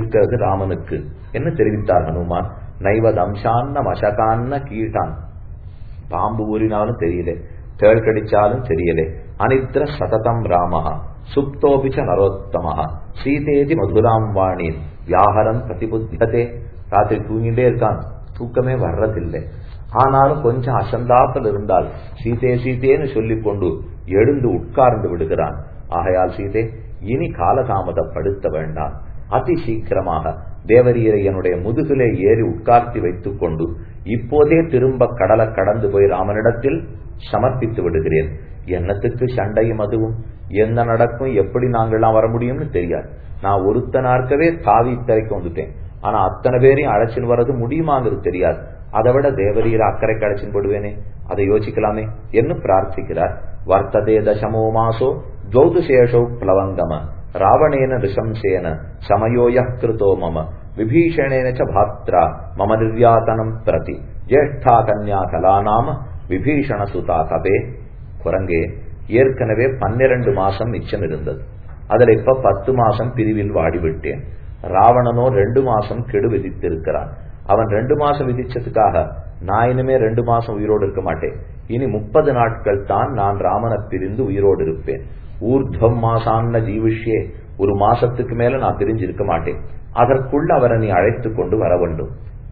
இருக்கிறது ராமனுக்கு என்ன தெரிவித்தார் ஹனுமான் நைவதம்சான்ன மசகான்ன கீட்டான் பாம்பு ஊறினாலும் தெரியல தேள் கடிச்சாலும் தெரியல அனித்ர சததம் ராமஹா சுப்தோபிச்ச நரோத்தமஹா சீதேதி மதுராம் வாணி வியாகரன் பிரதிபுத்தியதே ராத்திரி தூங்கிட்டே இருக்கான் தூக்கமே வர்றதில்லை ஆனாலும் கொஞ்சம் அசந்தாப்பில் இருந்தால் சீதே சீதேன்னு சொல்லிக் கொண்டு எழுந்து உட்கார்ந்து விடுகிறான் ஆகையால் சீதே இனி காலதாமதப்படுத்த வேண்டாம் அதி சீக்கிரமாக தேவரீரை என்னுடைய முதுகிலே ஏறி உட்கார்த்தி வைத்துக் கொண்டு இப்போதே திரும்ப கடலை கடந்து போய் ராமனிடத்தில் சமர்ப்பித்து விடுகிறேன் என்னத்துக்கு சண்டையும் அதுவும் என்ன நடக்கும் எப்படி நாங்கள்லாம் வர முடியும்னு தெரியாது நான் ஒருத்தனார்க்கவே தாவி தரைக்கு வந்துட்டேன் ஆனா அத்தனை பேரையும் அழைச்சின்னு வர்றது முடியுமாங்கிறது தெரியாது அதை விட தேவரீர அக்கறைக்கு அழைச்சின்னு போடுவேனே அதை யோசிக்கலாமே என்று பிரார்த்திக்கிறார் வர்த்ததே தசமோ மாசோ ஜௌது சேஷோ பிளவங்கம ராவணேன ரிஷம்சேன சமயோய கிருதோ மம விபீஷணேன ச பாத்ரா மம நிர்யாத்தனம் பிரதி ஜேஷ்டா கன்யா கலாநாம விபீஷண சுதா கபே குரங்கே ஏற்கனவே பன்னிரண்டு மாசம் மிச்சம் இருந்தது அதுல இப்ப பத்து மாசம் பிரிவில் வாடிவிட்டேன் ராவணனோ ரெண்டு மாசம் கெடு விதித்திருக்கிறான் அவன் ரெண்டு மாசம் விதிச்சதுக்காக நான் இனிமே ரெண்டு மாசம் உயிரோடு இருக்க மாட்டேன் இனி முப்பது நாட்கள் தான் நான் ராமனை பிரிந்து உயிரோடு இருப்பேன் ஊர்தம் மாசான்ன ஜீவிஷ்யே ஒரு மாசத்துக்கு மேல நான் பிரிஞ்சு இருக்க மாட்டேன் அதற்குள்ள அவரை நீ அழைத்து கொண்டு வர வேண்டும்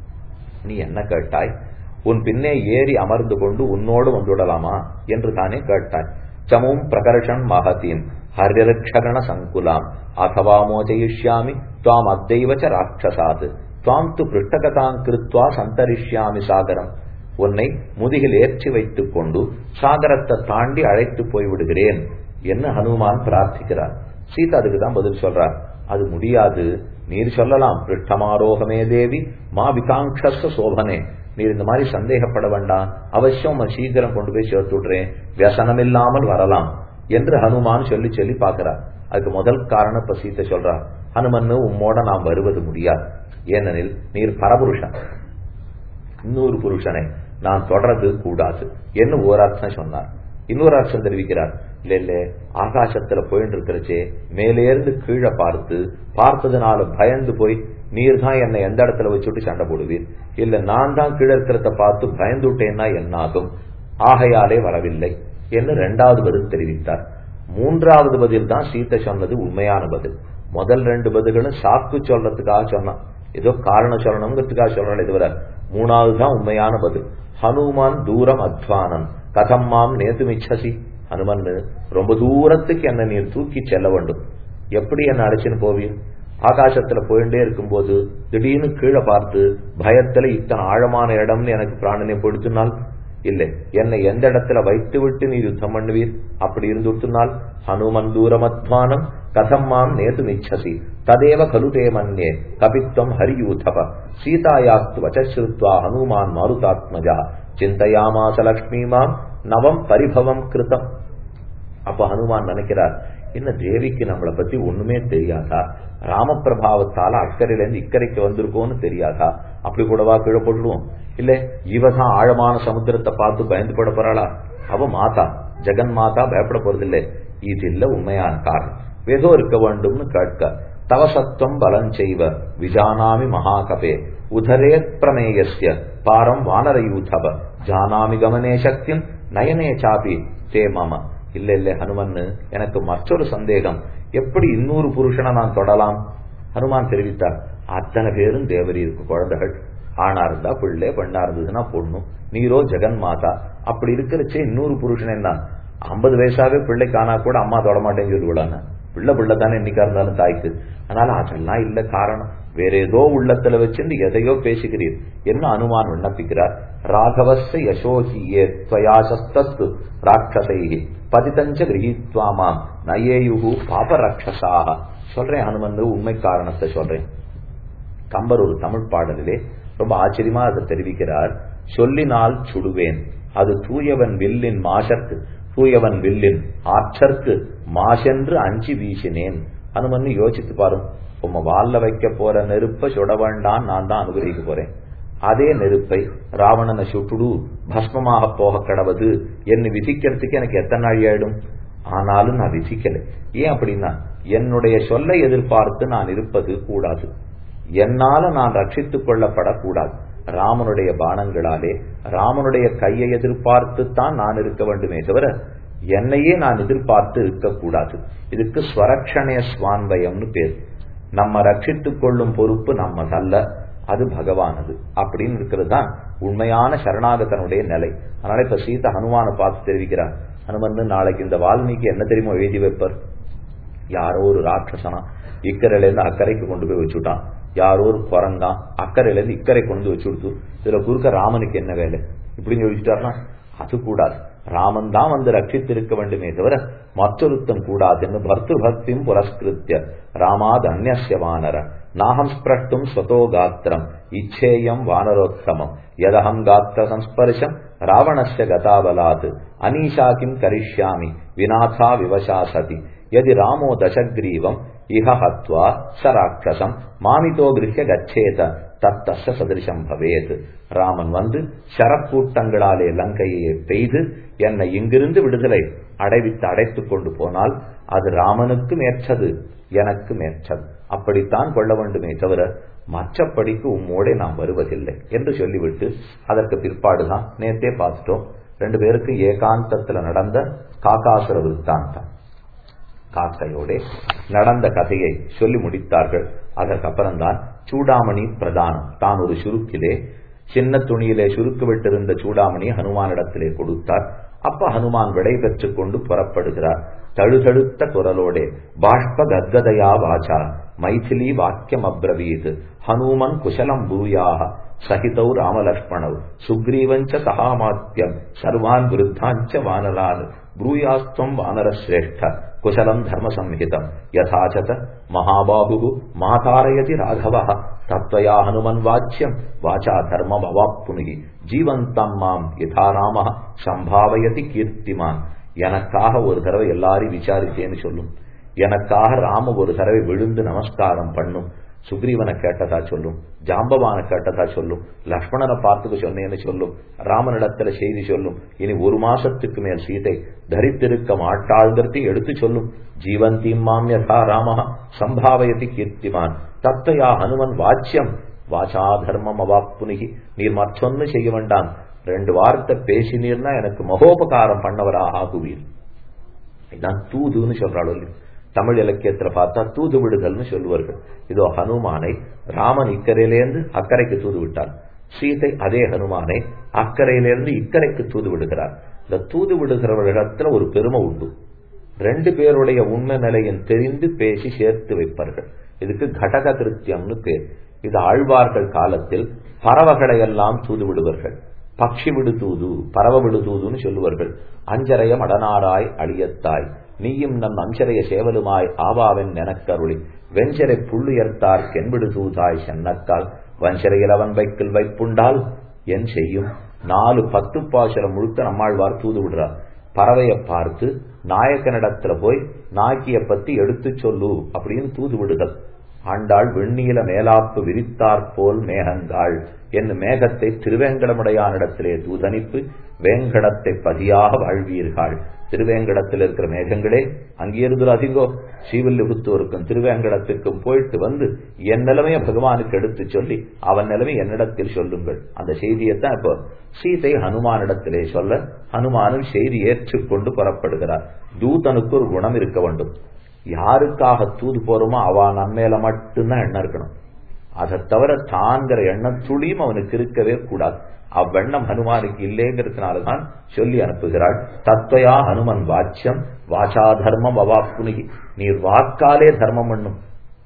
நீ என்ன கேட்டாய் உன் பின்னே ஏறி அமர்ந்து கொண்டு உன்னோடு வந்துவிடலாமா என்று தானே கேட்டாய் சமும் பிரகர்ஷன் மகதீம் ஹரியரக்ஷகண சங்குலாம் அதவா மோஜயிஷ்யாமி துவாம் அத்தைவச்ச ராட்சசாத் துவாம் து பிருஷ்டகதாங் கிருத்வா சந்தரிஷ்யாமி சாகரம் உன்னை முதுகில் ஏற்றி வைத்துக் கொண்டு சாகரத்தை தாண்டி அழைத்து போய் விடுகிறேன் என்று ஹனுமான் பிரார்த்திக்கிறார் சீதா அதுக்கு தான் பதில் சொல்றார் அது முடியாது நீர் சொல்லலாம் பிருஷ்டமாரோகமே தேவி மா விகாங்ஷஸ்த சோபனே நீர் இந்த மாதிரி சந்தேகப்பட வேண்டாம் அவசியம் சீக்கிரம் கொண்டு போய் சேர்த்து விடுறேன் வியசனம் இல்லாமல் வரலாம் என்று ஹனுமான் சொல்லி சொல்லி பார்க்கிறார் அதுக்கு முதல் காரணம் இப்ப சீத்தை சொல்றார் ஹனுமன்னு உம்மோட நாம் வருவது முடியாது ஏனெனில் நீர் பரபுருஷன் இன்னொரு புருஷனை நான் தொடர்றது கூடாது என்று ஒரு அர்த்தம் சொன்னார் இன்னொரு அர்த்தம் தெரிவிக்கிறார் இல்ல இல்ல ஆகாசத்துல போயிட்டு இருக்கிறச்சே மேலேருந்து கீழே பார்த்து பார்த்ததுனால பயந்து போய் நீர் தான் என்னை எந்த இடத்துல வச்சுட்டு சண்டை போடுவீர் இல்ல நான் தான் கீழே இருக்கிறத பார்த்து பயந்து விட்டேன்னா என்னாகும் ஆகையாலே வரவில்லை என்று இரண்டாவது பதில் தெரிவித்தார் மூன்றாவது பதில் தான் சீத்தை சொன்னது உண்மையான பதில் முதல் ரெண்டு பதில்களும் சாக்கு சொல்றதுக்காக சொன்னான் ஏதோ காரணம் சொல்லணுங்கிறதுக்காக சொல்லணும் இதுவரை மூணாவது தான் உண்மையான பதில் ஹனுமான் தூரம் அத்வானன் கதம் மாம் நேத்து மிச்சசி ஹனுமன் ரொம்ப தூரத்துக்கு என்ன நீர் தூக்கி செல்ல வேண்டும் எப்படி என்ன அழைச்சின்னு போவீர் ஆகாசத்துல போயிட்டே இருக்கும்போது திடீர்னு கீழே பார்த்து பயத்துல இத்தனை ஆழமான இடம்னு எனக்கு பிராணனை பொடுத்தினால் இல்லை என்னை எந்த இடத்துல வைத்து விட்டு நீ யுத்தம் பண்ணுவீர் அப்படி இருந்து விட்டுனால் ஹனுமன் தூரமத்வானம் கதம் மாம் நேது மிச்சசி ததேவ கலுதே மன்யே கபித்வம் ஹரியூதப சீதாயாஸ்து வச்சுத்வா ஹனுமான் மாருதாத்மஜா சிந்தையாமாச லக்ஷ்மி மாம் நவம் பரிபவம் கிருதம் அப்ப ஹனுமான் நினைக்கிறார் என்ன தேவிக்கு நம்மளை பத்தி ஒண்ணுமே தெரியாதா ராமபிரபாவத்தால அக்கறையில இருந்து இக்கரைக்கு வந்திருக்கோம்னு தெரியாதா அப்படி கூடவா கீழே போட்டுடுவோம் இல்ல இவதான் ஆழமான சமுத்திரத்தை பார்த்து பயந்து போட போறாளா அவ மாதா ஜெகன் மாதா பயப்பட போறதில்லை இது இல்ல உண்மையான காரணம் ஏதோ இருக்க வேண்டும்னு கேட்க தவசத்துவம் பலம் செய்வ விஜானாமி மகாகபே உதரே பிரமேயஸ்ய பாரம் வானரயூதவ ஜானாமி கமனே சக்தியம் நயனே சாபி தே மம இல்ல இல்ல ஹனுமன் எனக்கு மற்றொரு சந்தேகம் எப்படி இன்னொரு புருஷனை நான் தொடலாம் ஹனுமான் தெரிவித்தார் அத்தனை பேரும் தேவரீருக்கு குழந்தைகள் ஆணா இருந்தா பிள்ளை பெண்ணா இருந்ததுன்னா பொண்ணு நீரோ ஜெகன் மாதா அப்படி இருக்கிறச்சே இன்னொரு புருஷன் என்ன ஐம்பது வயசாவே பிள்ளை காணா கூட அம்மா தொட மாட்டேன்னு சொல்லுவிடாங்க பிள்ளை பிள்ளை தானே இன்னைக்கா இருந்தாலும் தாய்க்கு அதனால அதெல்லாம் இல்ல காரணம் வேற ஏதோ உள்ளத்துல வச்சிருந்து எதையோ பேசுகிறீர் என்ன அனுமான் விண்ணப்பிக்கிறார் ராகவஸ்ய யசோஹியே துவயாசஸ்து ராட்சசைகி பதிதஞ்ச கிரகித்வாமாம் நயேயுகு பாப ரக்ஷசாக சொல்றேன் ஹனுமன் உண்மை காரணத்தை சொல்றேன் கம்பர் ஒரு தமிழ் பாடலிலே ரொம்ப ஆச்சரியமா அதை தெரிவிக்கிறார் சொல்லினால் சுடுவேன் அது தூயவன் வில்லின் மாசற்கு தூயவன் வில்லின் ஆற்றற்கு மாசென்று அஞ்சி வீசினேன் ஹனுமன் யோசித்து பாரும் உம்ம வால்ல வைக்க போற நெருப்ப சுட வேண்டாம் நான் தான் அனுகிரகிக்க போறேன் அதே நெருப்பை ராவணனை சுட்டுடு பஸ்மமாக போக கடவது என்று விதிக்கிறதுக்கு எனக்கு எத்தனை நாள் ஆயிடும் ஆனாலும் நான் விதிக்கல ஏன் அப்படின்னா என்னுடைய சொல்லை எதிர்பார்த்து நான் இருப்பது கூடாது என்னால நான் ரட்சித்துக் கொள்ளப்படக்கூடாது ராமனுடைய பானங்களாலே ராமனுடைய கையை எதிர்பார்த்து தான் நான் இருக்க வேண்டுமே தவிர என்னையே நான் எதிர்பார்த்து இருக்கக்கூடாது இதுக்கு ஸ்வரக்ஷணய ஸ்வான்வயம்னு பேர் நம்ம ரட்சித்துக் கொள்ளும் பொறுப்பு நம்மதல்ல அது பகவானது அப்படின்னு இருக்கிறது தான் உண்மையான சரணாகதனுடைய நிலை அதனால இப்ப சீதா ஹனுமான பார்த்து தெரிவிக்கிறார் ஹனுமன் நாளைக்கு இந்த வால்மீகி என்ன தெரியுமோ எழுதி வைப்பர் யாரோ ஒரு ராட்சசனா இக்கரையில இருந்து அக்கறைக்கு கொண்டு போய் வச்சுட்டான் யாரோ ஒரு குரங்கான் அக்கறையில இருந்து இக்கரை கொண்டு வச்சு கொடுத்து இதுல குறுக்க ராமனுக்கு என்ன வேலை இப்படின்னு யோசிச்சுட்டாருன்னா அது கூடாது ராமன் தான் வந்து ரட்சித்திருக்க வேண்டுமே தவிர மற்றொருத்தம் கூடாதுன்னு பர்த்து பக்தியும் புரஸ்கிருத்திய ராமாத் அந்நிய வானர நாகம் ஸ்பிரஷ்டும் ஸ்வதோ காத்திரம் இச்சேயம் வானரோத்தமம் யதகம் காத்திர சம்ஸ்பர்ஷம் ராவணஸ்ய கதாபலாத் அனீஷா கிம் கரிஷ்யாமி விநாசா விவசா சதி யதி ராமோ தசக்ரீவம் இஹ ஹத்வா ச ராட்சசம் மாமிதோ கிரகிய கச்சேத தத்தச சதிருஷம் பவேத் ராமன் வந்து சரக்கூட்டங்களாலே லங்கையை பெய்து என்னை இங்கிருந்து விடுதலை அடைவித்து அடைத்துக் கொண்டு போனால் அது ராமனுக்கு மேற்றது எனக்கு மேற்றது அப்படித்தான் கொள்ள வேண்டுமே தவிர மற்றபடிக்கு உம்மோட நாம் வருவதில்லை என்று சொல்லிவிட்டு அதற்கு பிற்பாடுதான் நேத்தே பார்த்துட்டோம் ரெண்டு பேருக்கு ஏகாந்தத்துல நடந்த காக்காசுர விருத்தாந்தம் காக்கையோட நடந்த கதையை சொல்லி முடித்தார்கள் அதற்கப்புறம்தான் சூடாமணி பிரதானம் தான் ஒரு சுருக்கிலே சின்ன துணியிலே சுருக்கு விட்டிருந்த சூடாமணி ஹனுமானிடத்திலே கொடுத்தார் அப்ப ஹனுமான் விடை பெற்றுக் கொண்டு புறப்படுகிறார் தழுதழுத்த குரலோடே பாஷ்ப கத்கதையா வாச்சா மைथिली வாக்கியம் அப்ரவீத் ஹனுமன் குசலம் பூயாக சகிதௌ ராமலக்ஷ்மணவ் சுக்ரீவஞ்ச சகாமாத்தியம் சர்வான் விருத்தாஞ்ச வானரான் ब्रूयास्त्वं वानरश्रेष्ठ कुशलम् धर्मसंहितम् यथाचत महाबाहुः मातारयति राघवः तत्त्वया हनुमन्वाच्यम् वाचा धर्ममवाप्नुहि ஜீவந்தம் மாம் யதா ராம சம்பாவயதி கீர்த்திமான் எனக்காக ஒரு தடவை எல்லாரையும் விசாரிச்சேன்னு சொல்லும் எனக்காக ராம ஒரு தடவை விழுந்து நமஸ்காரம் பண்ணும் சுக்ரீவனை கேட்டதா சொல்லும் ஜாம்பவான கேட்டதா சொல்லும் லக்ஷ்மணனை பார்த்துக்க சொன்னேன்னு சொல்லும் ராமனிடத்துல செய்தி சொல்லும் இனி ஒரு மாசத்துக்கு மேல் சீதை தரித்திருக்க மாட்டாள்ங்கிறதையும் எடுத்து சொல்லும் ஜீவந்தீம் மாம் யதா ராம சம்பாவயதி கீர்த்திமான் தத்தையா ஹனுமன் வாச்சியம் வாசா தர்மம் அவாப்புனிகி நீர் மற்றொன்னு செய்ய வேண்டாம் ரெண்டு வார்த்தை பேசினீர்னா எனக்கு மகோபகாரம் பண்ணவராக ஆகுவீர் இதான் தூதுன்னு சொல்றாள் தமிழ் இலக்கியத்துல பார்த்தா தூது விடுதல்னு சொல்லுவார்கள் இதோ ஹனுமானை ராமன் இக்கரையிலேருந்து அக்கறைக்கு தூது விட்டார் சீதை அதே ஹனுமானை அக்கறையிலிருந்து இக்கரைக்கு தூது விடுகிறார் இந்த தூது விடுகிறவர்களிடத்துல ஒரு பெருமை உண்டு ரெண்டு பேருடைய உண்மை நிலையும் தெரிந்து பேசி சேர்த்து வைப்பார்கள் இதுக்கு கடக கிருத்தியம்னு பேர் இது ஆழ்வார்கள் காலத்தில் பறவைகளை எல்லாம் தூது விடுவார்கள் பக்ஷி விடு தூது பறவ விடு தூதுன்னு சொல்லுவார்கள் அஞ்சரையம் அடனாராய் அழியத்தாய் நீயும் நம் அஞ்சரைய சேவலுமாய் ஆவாவென் எனக்கருளி வெஞ்சரை புள்ளுயர்த்தார் கென்பிடு தூதாய் சென்னக்கால் வஞ்சரையில் அவன் வைக்கில் வைப்புண்டால் என் செய்யும் நாலு பத்து பாசலம் முழுக்க நம்மாழ்வார் தூது விடுறார் பறவையை பார்த்து நாயக்கனிடத்துல போய் நாக்கிய பத்தி எடுத்து சொல்லு அப்படின்னு தூது விடுதல் ஆண்டாள் வெண்ணீல மேலாப்பு விரித்தாற் போல் மேகந்தாள் என்று மேகத்தை திருவேங்கடமுடையானிடத்திலே தூதனிப்பு வேங்கடத்தை பதியாக வாழ்வீர்கள் திருவேங்கடத்தில் இருக்கிற மேகங்களே அங்கிருந்து அதிகோ ஸ்ரீவில்லிபுத்தூருக்கும் திருவேங்கடத்திற்கும் போயிட்டு வந்து என் நிலைமையை பகவானுக்கு எடுத்து சொல்லி அவன் நிலைமை என்னிடத்தில் சொல்லுங்கள் அந்த செய்தியைத்தான் இப்போ சீதை ஹனுமானிடத்திலே சொல்ல ஹனுமானும் செய்தி ஏற்றுக்கொண்டு புறப்படுகிறார் தூதனுக்கு ஒரு குணம் இருக்க வேண்டும் யாருக்காக தூது போறோமோ அவ நன்மையில மட்டும்தான் எண்ணம் இருக்கணும் அதை தவிர தான்கிற எண்ணம் துளியும் அவனுக்கு இருக்கவே கூடாது அவ்வெண்ணம் ஹனுமானுக்கு இல்லைங்கிறதுனாலதான் சொல்லி அனுப்புகிறாள் தத்வயா ஹனுமன் வாச்சியம் வாச்சா தர்மம் அவாப்புனிகி நீர் வாக்காலே தர்மம் பண்ணும்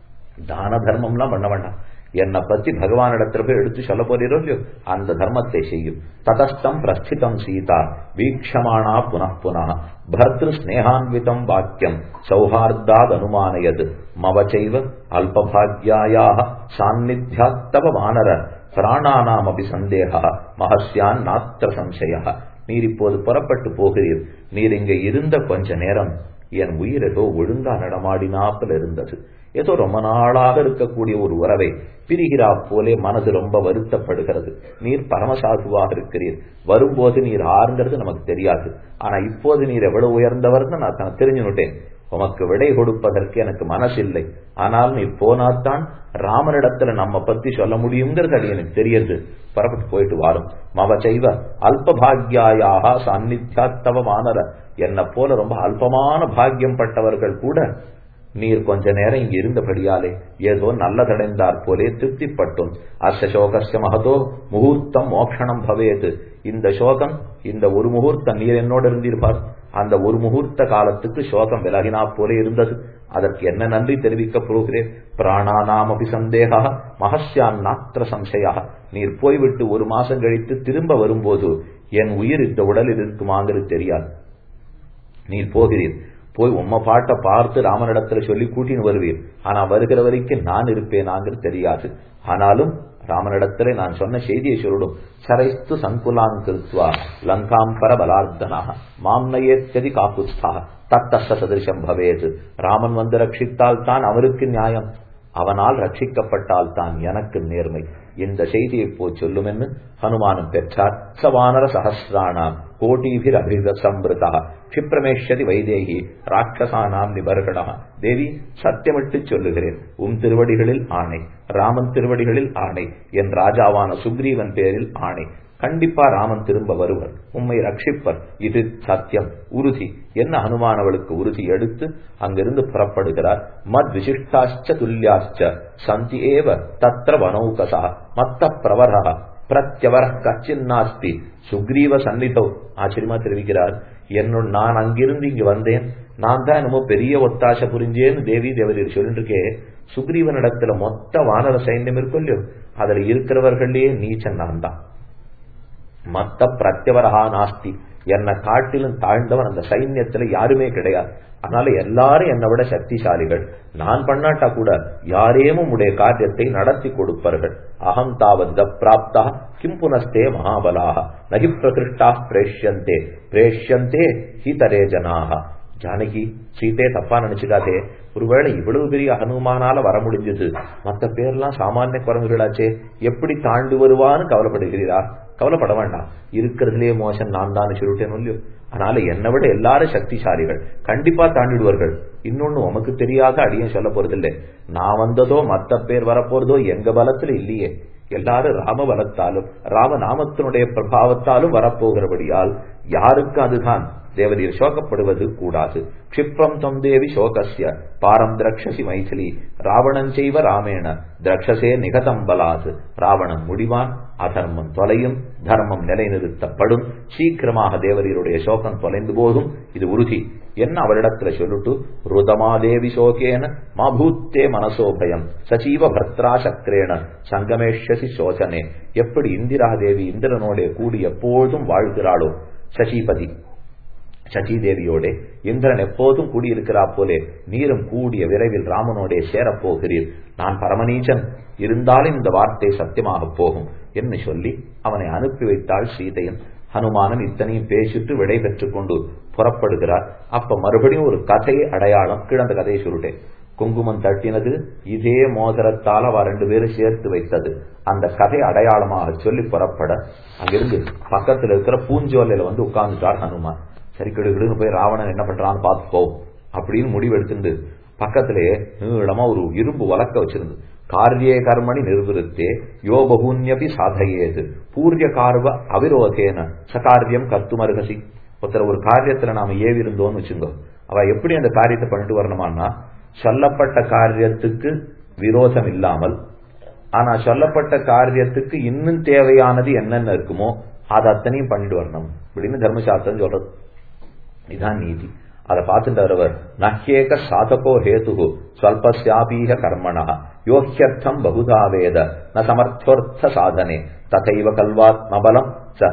தான தர்மம்லாம் பண்ண வேண்டாம் என்னை பத்தி பகவானிடத்துல போய் எடுத்து சொல்ல போறீரோ இல்லையோ அந்த தர்மத்தை செய்யும் ததஸ்தம் பிரஸ்திதம் சீதா வீக்ஷமானா புனః புனः பர்திரு ஸ்னேகான்விதம் வாக்கியம் சௌஹார்தாத் அனுமானயது மவச்சைவ அல்பபாக்யாயாக சாநித்தியாத்தவ வானர பிராணானாம் அபி சந்தேக மகஸ்யான் நாத்திர சம்சய நீர் இப்போது புறப்பட்டு போகிறீர் நீர் இங்க இருந்த கொஞ்ச நேரம் என் உயிர் ஏதோ ஒழுங்கா நடமாடினாப்பில் இருந்தது ஏதோ ரொம்ப நாளாக இருக்கக்கூடிய ஒரு உறவை பிரிகிறா போலே மனது ரொம்ப வருத்தப்படுகிறது நீர் பரமசாதுவாக இருக்கிறீர் வரும்போது நீர் ஆறுங்கிறது நமக்கு தெரியாது ஆனா இப்போது நீர் எவ்வளவு உயர்ந்தவர்னு நான் தெரிஞ்சுனுட்டேன் உமக்கு விடை கொடுப்பதற்கு எனக்கு மனசில்லை ஆனால் நீ போனாத்தான் ராமனிடத்துல நம்ம பத்தி சொல்ல முடியுங்கிறது அது எனக்கு தெரியுது பரப்பட்டு போயிட்டு வாரும் மவ செய்வ அல்பபாகியாயாக சாநித்தியாத்தவ வானர என்ன போல ரொம்ப அல்பமான பாக்கியம் பட்டவர்கள் கூட நீர் கொஞ்ச நேரம் இங்க இருந்தபடியாலே ஏதோ நல்லதடைந்தார் போலே திருப்திப்பட்டும் அச சோகஸ்ய மகதோ முகூர்த்தம் மோக்ஷணம் பவேது இந்த சோகம் இந்த ஒரு முகூர்த்தம் நீர் என்னோடு இருந்திருப்பார் அந்த ஒரு முகூர்த்த காலத்துக்கு சோகம் விலகினா போலே இருந்தது அதற்கு என்ன நன்றி தெரிவிக்கப் போகிறேன் பிராணானாமபி சந்தேகா மகஸ்யான் நாத்திர சம்சயா நீர் போய்விட்டு ஒரு மாசம் கழித்து திரும்ப வரும்போது என் உயிர் இந்த உடலில் இருக்குமாங்கிறது தெரியாது நீர் போகிறீர் போய் உம்ம பாட்டை பார்த்து ராமனிடத்துல சொல்லி கூட்டின்னு வருவீர் ஆனா வருகிற வரைக்கும் நான் இருப்பேனாங்கிறது தெரியாது ஆனாலும் ராமனிடத்துல நான் சொன்ன செய்தியை சொல்லணும் சரைஸ்து சங்குலான் கிருத்வா லங்காம் பரபலார்த்தனாக மாம்னயேத்யதி காக்குஸ்தா தத்தஸ்த சதிருஷம் பவேது ராமன் வந்து ரட்சித்தால் தான் அவருக்கு நியாயம் அவனால் ரட்சிக்கப்பட்டால் தான் எனக்கு நேர்மை இந்த செய்தியை போய் சொல்லுமென்னு ஹனுமானம் பெற்றார் சவானர சகசிராணாம் கோட்டிபிர் அபித சம்பிருதா கஷிப்ரமேஷதி வைதேகி ராட்சசானாம் நிபர்கடா தேவி சத்தியமிட்டு சொல்லுகிறேன் உம் திருவடிகளில் ஆணை ராமன் திருவடிகளில் ஆணை என் ராஜாவான சுக்ரீவன் பேரில் ஆணை கண்டிப்பா ராமன் திரும்ப வருவர் உம்மை ரட்சிப்பர் இது சத்தியம் உறுதி என்ன ஹனுமானவளுக்கு உறுதி எடுத்து அங்கிருந்து புறப்படுகிறார் மத் விசிஷ்டாச்ச துல்லியாச்ச சந்தி ஏவ தத்திர வனௌகசா மத்த பிரவரா பிரத்யவர கச்சின்னாஸ்தி சுக்ரீவ சந்நிதோ ஆச்சரியமா தெரிவிக்கிறார் என்னோட நான் அங்கிருந்து இங்க வந்தேன் நான் தான் என்னமோ பெரிய ஒத்தாசை புரிஞ்சேன்னு தேவி தேவரீர் சொல்லிட்டு இருக்கே சுக்ரீவனிடத்துல மொத்த வானர சைன்யம் இருக்கும் இல்லையோ அதுல இருக்கிறவர்களே நீச்சன் நான் தான் மத்த பிரத்யவரகா நாஸ்தி என்னை காட்டிலும் தாழ்ந்தவன் அந்த சைன்யத்துல யாருமே கிடையாது அதனால எல்லாரும் என்னை விட சக்திசாலிகள் நான் பண்ணாட்டா கூட யாரேமும் உடைய காரியத்தை நடத்தி கொடுப்பார்கள் அகம் தாவந்த பிராப்தா கிம் புனஸ்தே மகாபலாக நகி பிரகிருஷ்டா பிரேஷ்யந்தே பிரேஷ்யந்தே ஹிதரே ஜனாக ஜானகி சீதே தப்பா நினைச்சுக்காதே ஒருவேளை இவ்வளவு பெரிய ஹனுமானால வர முடிஞ்சது மத்த பேர்லாம் சாமானிய குரங்குகளாச்சே எப்படி தாண்டு வருவான்னு கவலைப்படுகிறீரா கவலைப்பட வேண்டாம் இருக்கிறதுலயே மோசம் நான் தான் சொல்லிட்டேன் இல்லையோ அதனால என்னை விட எல்லாரும் சக்திசாலிகள் கண்டிப்பா தாண்டிடுவார்கள் இன்னொன்னு உமக்கு தெரியாத அடியும் சொல்ல போறதில்லை நான் வந்ததோ மத்த பேர் வரப்போறதோ எங்க பலத்துல இல்லையே எல்லாரும் ராம பலத்தாலும் ராம நாமத்தினுடைய பிரபாவத்தாலும் வரப்போகிறபடியால் யாருக்கு அதுதான் தேவரீர் சோகப்படுவது கூடாது க்ஷிப்ரம் தம் தேவி சோகசிய பாரம் திரக்ஷசி மைதிலி ராவணன் செய்வ ராமேண திரக்ஷசே நிகதம் பலாது ராவணன் முடிவான் அதர்மம் தொலையும் தர்மம் நிலைநிறுத்தப்படும் சீக்கிரமாக தேவரீருடைய சோகம் தொலைந்து போதும் இது உறுதி என்ன அவரிடத்துல சொல்லிட்டு ருதமாதேவி சோகேன மாபூத்தே மனசோபயம் சச்சீவ பர்த்ரா சக்கரேன சங்கமேஷசி சோசனே எப்படி இந்திரா தேவி இந்திரனோட கூடி எப்போதும் வாழ்கிறாளோ சசிபதி சசிதேவியோட இந்திரன் எப்போதும் கூடியிருக்கிறா போலே நீரும் கூடிய விரைவில் ராமனோடே சேரப்போகிறீர் நான் பரமநீச்சன் இருந்தாலும் இந்த வார்த்தை சத்தியமாக போகும் என்று சொல்லி அவனை அனுப்பி வைத்தாள் சீதையன் ஹனுமானன் இத்தனையும் பேசிட்டு விடை பெற்றுக் கொண்டு புறப்படுகிறார் அப்ப மறுபடியும் ஒரு கதையை அடையாளம் கிழந்த கதையை சொல்லிட்டேன் குங்குமம் தட்டினது இதே மோதிரத்தால் அவ ரெண்டு பேரும் சேர்த்து வைத்தது அந்த கதை அடையாளமாக சொல்லி புறப்பட அங்கிருந்து பக்கத்துல இருக்கிற பூஞ்சோலையில வந்து உட்கார்ந்துட்டார் ஹனுமான் சரி கிடுகிடுன்னு போய் ராவணன் என்ன பண்றான்னு பார்த்து போ அப்படின்னு முடிவு எடுத்துட்டு பக்கத்திலேயே நீளமா ஒரு இரும்பு வழக்க வச்சிருந்து காரியே கர்மணி நிர்விருத்தே யோ பகூன்யபி சாதையேது பூர்ய கார்வ அவிரோதேன சகாரியம் கத்துமருகசி ஒருத்தர் ஒரு காரியத்துல நாம ஏவி இருந்தோம்னு வச்சுங்க அவ எப்படி அந்த காரியத்தை பண்ணிட்டு வரணுமான்னா சொல்லப்பட்ட காரியத்துக்கு விரோதம் இல்லாமல் ஆனா சொல்லப்பட்ட காரியத்துக்கு இன்னும் தேவையானது என்னென்ன இருக்குமோ அதை அத்தனையும் பண்ணிட்டு வரணும் அப்படின்னு தர்மசாஸ்திரம் சொல்றது இதான் நீதி அதை பார்த்துட்டு வரவர் நஹ்யேக சாதகோ ஹேது ஸ்வல்பஸ்யாபீக கர்மணா யோஹ்யர்த்தம் பகுதா வேத ந சமர்த்தோர்த்த சாதனே ததைவ கல்வாத்மபலம்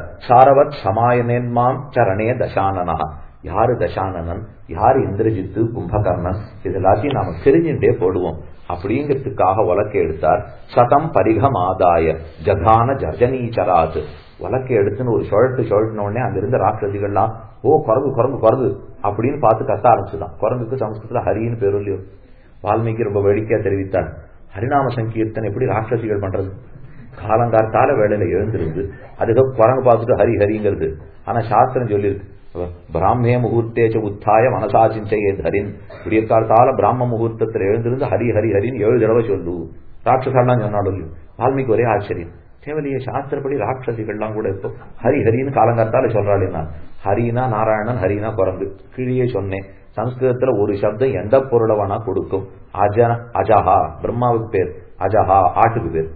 சாரவத் சமாயனேன்மாம் சரணே தசானனா யாரு தசானனன் யாரு இந்திரஜித்து கும்பகர்ணன் இது எல்லாத்தையும் நாம தெரிஞ்சுட்டே போடுவோம் அப்படிங்கிறதுக்காக உலக்கை எடுத்தார் சதம் பரிகம் ஆதாய ஜகான ஜர்ஜனீச்சராத் வழக்கை எடுத்துன்னு ஒரு சுழட்டு சுழட்டின உடனே அங்க இருந்த ராட்சசிகள்லாம் ஓ குரங்கு குரங்கு குரங்கு அப்படின்னு பார்த்து கத்த ஆரம்பிச்சுதான் குரங்குக்கு சமஸ்கிருத்துல ஹரின்னு பேரும் இல்லையோ வால்மீகி ரொம்ப வேடிக்கையா தெரிவித்தார் ஹரிநாம சங்கீர்த்தன் எப்படி ராட்சசிகள் பண்றது காலங்கார்த்தால வேலையில எழுந்திருந்து அதுக்கு குரங்கு பார்த்துட்டு ஹரி ஹரிங்கிறது ஆனா சாஸ்திரம் சொல்லியிருக்கு பிராமிய முகூர்த்தேச்ச உத்தாய மனசா சிந்தையே ஹரின் விடியற்காலத்தால பிராம முகூர்த்தத்தில் எழுந்திருந்து ஹரி ஹரி ஹரின்னு ஏழு தடவை சொல்லு ராட்சசாலாம் சொன்னாலும் வால்மீகி ஒரே ஆச்சரியம் தேவலிய சாஸ்திரப்படி ராட்சசிகள்லாம் கூட இப்போ ஹரி ஹரின்னு காலங்காத்தால சொல்றாள் ஹரினா நாராயணன் ஹரினா குரங்கு கீழே சொன்னேன் சம்ஸ்கிருதத்துல ஒரு சப்தம் எந்த பொருளை வேணா கொடுக்கும் அஜ அஜஹா பிரம்மாவுக்கு பேர் அஜஹா ஆட்டுக்கு பேர்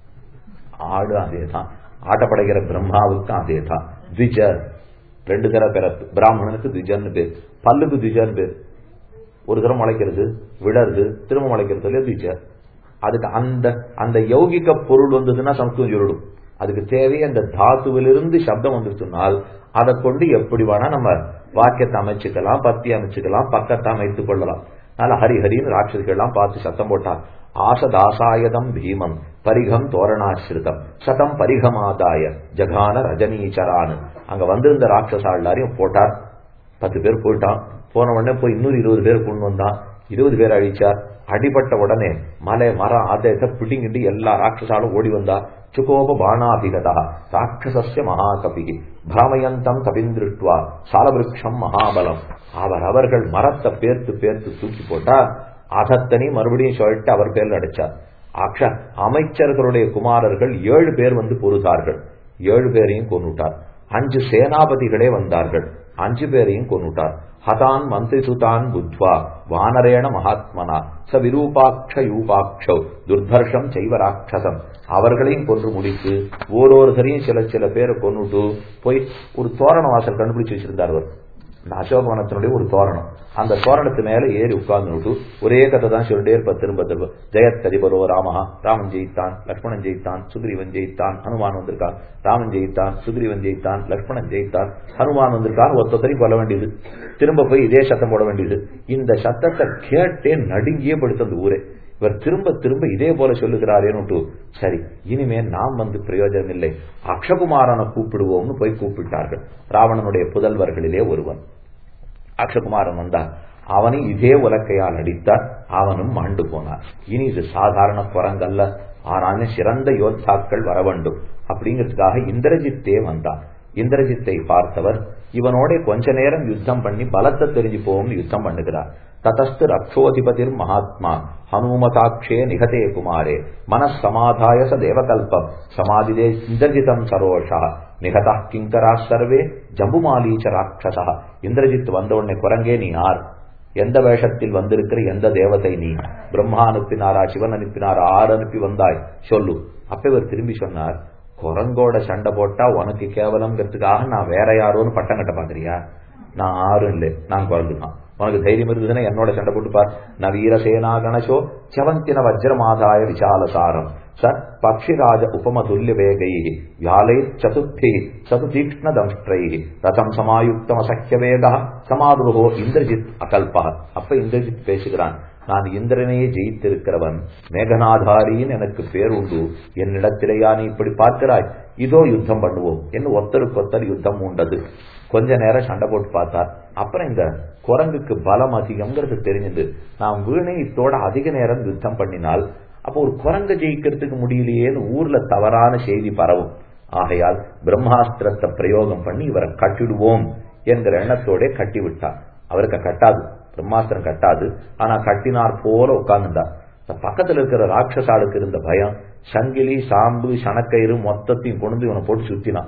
ஆடு அதே தான் ஆட்டப்படைக்கிற பிரம்மாவுக்கும் அதே தான் த்விஜர் ரெண்டு தர பிறப்பு பிராமணனுக்கு த்விஜர்னு பேர் பல்லுக்கு த்விஜர்னு பேர் ஒரு தரம் முளைக்கிறது விடறது திரும்ப முளைக்கிறது இல்லையா த்விஜர் அதுக்கு அந்த அந்த யௌகிக பொருள் வந்ததுன்னா சம்ஸ்கிருதம் சொல்லிடும் அதுக்கு தேவை அந்த தாத்துவிலிருந்து சப்தம் வந்துருச்சுனால் அதை கொண்டு எப்படி வேணா நம்ம வாக்கியத்தை அமைச்சுக்கலாம் பத்தி அமைச்சுக்கலாம் பக்கத்தை அமைத்துக் கொள்ளலாம் அதனால ஹரி ஹரின்னு ராட்சசிகள்லாம் பார்த்து சத்தம் போட்டார் ஆசதாசாயதம் பீமம் பரிகம் தோரணாசிரிதம் சதம் பரிகமாதாய ஜகான ரஜனீச்சரானு அங்க வந்திருந்த ராட்சசா எல்லாரையும் போட்டார் பத்து பேர் போயிட்டான் போன உடனே போய் இன்னொரு இருபது பேர் கொண்டு வந்தான் இருபது பேர் அழிச்சார் அடிபட்ட உடனே மலை மரம் ஆதயத்தை பிடிங்கிட்டு எல்லா ராட்சசாலும் ஓடி வந்தா சுகோப பாணாபிகதா ராட்சசஸ்ய மகாகபி பிராமயந்தம் கபிந்திருட்வா சாலவிருஷம் மகாபலம் அவர் அவர்கள் மரத்தை பேர்த்து பேர்த்து தூக்கி போட்டா அதத்தனி மறுபடியும் சொல்லிட்டு அவர் பேர்ல அடிச்சார் ஆக்ஷ அமைச்சர்களுடைய குமாரர்கள் ஏழு பேர் வந்து பொறுத்தார்கள் ஏழு பேரையும் கொண்டுட்டார் அஞ்சு சேனாபதிகளே வந்தார்கள் அஞ்சு பேரையும் கொண்டுட்டார் ஹதான் மந்திரி சுதான் புத்வா வானரேண மகாத்மனா ச விரூபாட்ச யூபாட்ச துர்தர்ஷம் செய்வ ராட்சசம் அவர்களையும் கொன்று முடித்து ஓரோருத்தரையும் சில சில பேரை கொண்டுட்டு போய் ஒரு தோரண வாசல் கண்டுபிடிச்சு வச்சிருந்தார் அவர் இந்த அசோகவனத்தினுடைய ஒரு தோரணம் அந்த தோரணத்து மேல ஏறி உட்கார்ந்து ஒரே கதை தான் சொல்லிட்டே இருப்ப திரும்ப திரும்ப ஜெயத்ததிபரோ ராமஹா ராமன் ஜெயித்தான் லக்ஷ்மணன் ஜெயித்தான் சுக்ரீவன் ஜெயித்தான் ஹனுமான் வந்திருக்கான் ராமன் ஜெயித்தான் சுக்ரீவன் ஜெயித்தான் லக்ஷ்மணன் ஜெயித்தான் ஹனுமான் வந்திருக்கான் ஒருத்தரையும் கொல்ல வேண்டியது திரும்ப போய் இதே சத்தம் போட வேண்டியது இந்த சத்தத்தை கேட்டே நடுங்கியே படுத்தது ஊரே இவர் திரும்ப திரும்ப இதே போல சொல்லுகிறாரேன்னு சரி இனிமே நாம் வந்து பிரயோஜனம் இல்லை அக்ஷகுமாரனை கூப்பிடுவோம்னு போய் கூப்பிட்டார்கள் ராவணனுடைய புதல்வர்களிலே ஒருவன் அக்ஷகுமாரன் வந்தான் அவனை இதே உலக்கையால் அடித்தார் அவனும் மாண்டு போனார் இனி இது சாதாரண குரங்கல்ல ஆனாலும் சிறந்த யோத்தாக்கள் வர வேண்டும் அப்படிங்கிறதுக்காக இந்திரஜித்தே வந்தான் இந்திரஜித்தை பார்த்தவர் இவனோட கொஞ்ச நேரம் யுத்தம் பண்ணி பலத்தை தெரிஞ்சு போகும் யுத்தம் பண்ணுகிறார் ததஸ்து ரக்ஷோதிபதிர் மகாத்மா ஹனுமதாட்சே நிகதே குமாரே மனசமாதாய ச தேவகல்பம் சமாதிதே இந்திரஜிதம் சரோஷா நிகதா கிங்கரா சர்வே ஜம்புமாலீச்ச ராட்சசா இந்திரஜித் வந்த உடனே குரங்கே நீ யார் எந்த வேஷத்தில் வந்திருக்கிற எந்த தேவதை நீ பிரம்மா அனுப்பினாரா சிவன் அனுப்பினாரா ஆறு அனுப்பி வந்தாய் சொல்லு அப்ப இவர் திரும்பி சொன்னார் குரங்கோட சண்டை போட்டா உனக்கு கேவலம்ங்கிறதுக்காக நான் வேற யாரோன்னு பட்டம் கட்ட பாக்குறியா நான் ஆறும் இல்லை நான் குரங்கு தான் உனக்கு தைரியம் இருந்ததுன்னா என்னோட சண்டை போட்டு பார் நவீர சேனா கணசோ சவந்தின வஜ்ரமாதாய விசாலசாரம் ச பக்ஷிராஜ உபமதுல்ய வேகை வியாலை சதுர்த்தி சதுதீக்ஷ்ண தம்ஷ்டை ரதம் சமாயுக்தம் அசக்கிய வேக சமாதுகோ இந்திரஜித் அகல்பா அப்ப இந்திரஜித் பேசுகிறான் நான் இந்திரனையே ஜெயித்திருக்கிறவன் மேகநாதாரின்னு எனக்கு பேர் உண்டு என்னிடத்திலேயா நீ இப்படி பார்க்கிறாய் இதோ யுத்தம் பண்ணுவோம் என்று ஒத்தருக்கு ஒத்தர் யுத்தம் உண்டது கொஞ்ச நேரம் சண்டை போட்டு பார்த்தார் அப்புறம் இந்த குரங்குக்கு பலம் அதிகம்ங்கிறது தெரிஞ்சது நாம் வீணை இத்தோட அதிக நேரம் யுத்தம் பண்ணினால் அப்போ ஒரு குரங்க ஜெயிக்கிறதுக்கு முடியலையேன்னு ஊர்ல தவறான செய்தி பரவும் ஆகையால் பிரம்மாஸ்திரத்தை பிரயோகம் பண்ணி இவரை கட்டிடுவோம் என்கிற எண்ணத்தோட கட்டி விட்டார் அவருக்கு கட்டாது பிரம்மாஸ்திரம் கட்டாது ஆனா கட்டினார் போல உட்கார்ந்துட்டார் பக்கத்துல இருக்கிற ராட்சசாளுக்கு இருந்த பயம் சங்கிலி சாம்பு சனக்கயிறு மொத்தத்தையும் கொண்டு இவனை போட்டு சுத்தினான்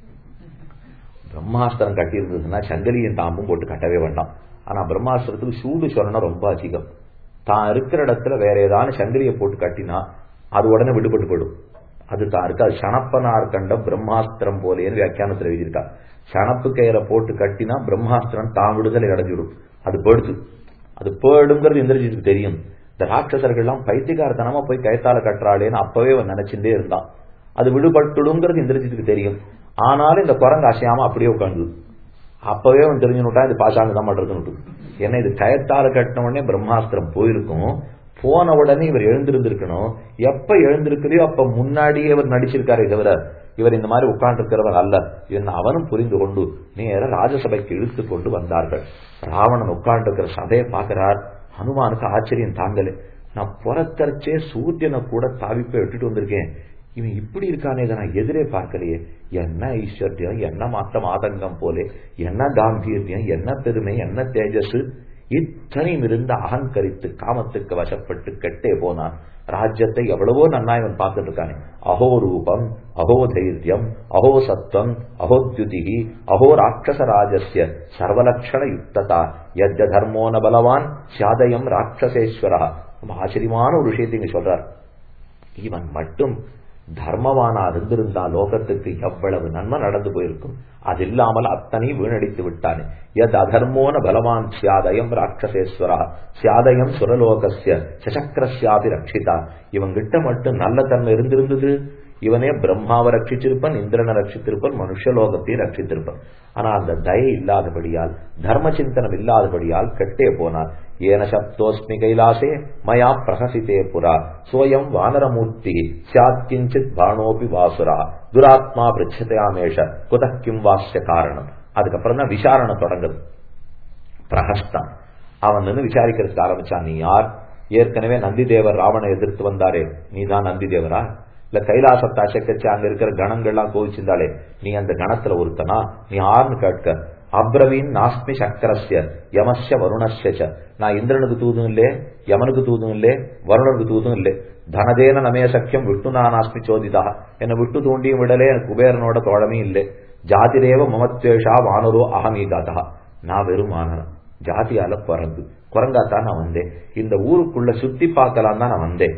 பிரம்மாஸ்திரம் கட்டி இருந்ததுன்னா சங்கிலியும் தாம்பும் போட்டு கட்டவே வேண்டாம் ஆனா பிரம்மாஸ்திரத்துக்கு சூடு சொல்லணும் ரொம்ப அதிகம் தான் இருக்கிற இடத்துல வேற ஏதாவது சங்கிலியை போட்டு கட்டினா அது உடனே விடுபட்டு போயிடும் அது தான் இருக்கு அது சனப்பனார் கண்ட பிரம்மாஸ்திரம் போலேன்னு வியாக்கியானத்தில் எழுதியிருக்கா சனப்பு கயிறை போட்டு கட்டினா பிரம்மாஸ்திரம் தான் விடுதலை அடைஞ்சிடும் அது போயிடுச்சு அது போயிடுங்கிறது இந்திரஜித்துக்கு தெரியும் இந்த ராட்சசர்கள்லாம் பைத்தியகாரத்தனமா போய் கயத்தால கட்டுறாளேன்னு அப்பவே அவன் நினைச்சுட்டே இருந்தான் அது விடுபட்டுடுங்கிறது இந்திரஜித்துக்கு தெரியும் ஆனாலும் இந்த குரங்கு அசையாம அப்படியே உட்காந்து அப்பவே அவன் தெரிஞ்சுனுட்டா இது பாசாங்க தான் பண்றதுன்னு ஏன்னா இது கயத்தால கட்டின உடனே பிரம்மாஸ்திரம் போயிருக்கும் போன உடனே இவர் எழுந்திருந்திருக்கணும் எப்ப எழுந்திருக்கலையோ அப்ப முன்னாடியே இவர் நடிச்சிருக்காரே தவிர இவர் இந்த மாதிரி உட்கார்ந்துருக்கிறவர் அல்ல என்று அவனும் புரிந்து கொண்டு நேர ராஜசபைக்கு இழுத்து கொண்டு வந்தார்கள் ராவணன் உட்கார்ந்துருக்கிற சதையை பார்க்கிறார் ஹனுமானுக்கு ஆச்சரியம் தாங்கலே நான் புறத்தரிச்சே சூரியனை கூட தாவிப்பை விட்டுட்டு வந்திருக்கேன் இவன் இப்படி இருக்கானே இதை நான் எதிரே பார்க்கலையே என்ன ஐஸ்வர்யம் என்ன மாத்தம் ஆதங்கம் போலே என்ன காம்பீரியம் என்ன பெருமை என்ன தேஜஸ் இத்தனையும் இருந்து அகங்கரித்து காமத்துக்கு வசப்பட்டு கெட்டே போனான் ராஜ்யத்தை எவ்வளவோ நன்னா இவன் பார்த்துட்டு இருக்கானே அஹோ ரூபம் அஹோ தைரியம் அஹோ சத்வம் அஹோத்யுதி அஹோ ராட்சச ராஜஸ்ய சர்வலட்சண யுக்ததா யஜ்ஜ தர்மோ ந பலவான் சியாதயம் ராட்சசேஸ்வரா ரொம்ப ஆச்சரியமான ஒரு விஷயத்தை இங்க சொல்றார் இவன் மட்டும் தர்மவானா இருந்திருந்தா லோகத்துக்கு எவ்வளவு நன்மை நடந்து போயிருக்கும் அது இல்லாமல் அத்தனை வீணடித்து விட்டானே எத் அதர்மோன பலவான் சியாதயம் ராட்சசேஸ்வரா சியாதயம் சுரலோகசிய சசக்கரஸ்யாபி ரட்சிதா இவங்கிட்ட மட்டும் நல்ல தன்மை இருந்திருந்தது இவனே பிரம்மாவை ரட்சிச்சிருப்பன் இந்திரனை ரட்சித்திருப்பன் மனுஷலோகத்தை ரட்சித்திருப்பன் ஆனா அந்த தயை இல்லாதபடியால் தர்ம சிந்தனம் இல்லாதபடியால் கெட்டே போனார் ஏன சப்தோஸ்மி கைலாசே மயா பிரகசித்தே புரா சோயம் வானரமூர்த்தி சியாத் கிஞ்சித் பானோபி வாசுரா துராத்மா பிரிச்சதையாமேஷ குதக்கிம் வாசிய காரணம் அதுக்கப்புறம் தான் விசாரணை தொடங்குது பிரகஸ்தான் அவன் நின்று விசாரிக்கிறதுக்கு ஆரம்பிச்சான் நீ யார் ஏற்கனவே நந்தி தேவர் ராவணை எதிர்த்து வந்தாரே நீ தான் நந்தி தேவரா இல்ல கைலாசத்தை அசைக்கச்சு அங்க இருக்கிற கணங்கள்லாம் கோவிச்சிருந்தாலே நீ அந்த கணத்துல ஒருத்தனா நீ யாருன்னு கேட்க அப்ரவீன் நாஸ்மி சக்கரஸ்ய யமஸ்ய வருணஸ்ய நான் இந்திரனுக்கு தூதும் இல்லே யமனுக்கு தூதும் இல்லே வருணனுக்கு தூதும் இல்லே தனதேன நமே சக்கியம் விட்டு நான் நாஸ்மி சோதிதா என்னை விட்டு தூண்டியும் விடலே எனக்கு குபேரனோட தோழமே இல்லை ஜாதிரேவ மமத்வேஷா வானரோ அகமீகாதா நான் வெறும் வானரம் ஜாதியால குரங்கு குரங்காத்தான் நான் வந்தேன் இந்த ஊருக்குள்ள சுத்தி பார்க்கலாம் தான் நான் வந்தேன்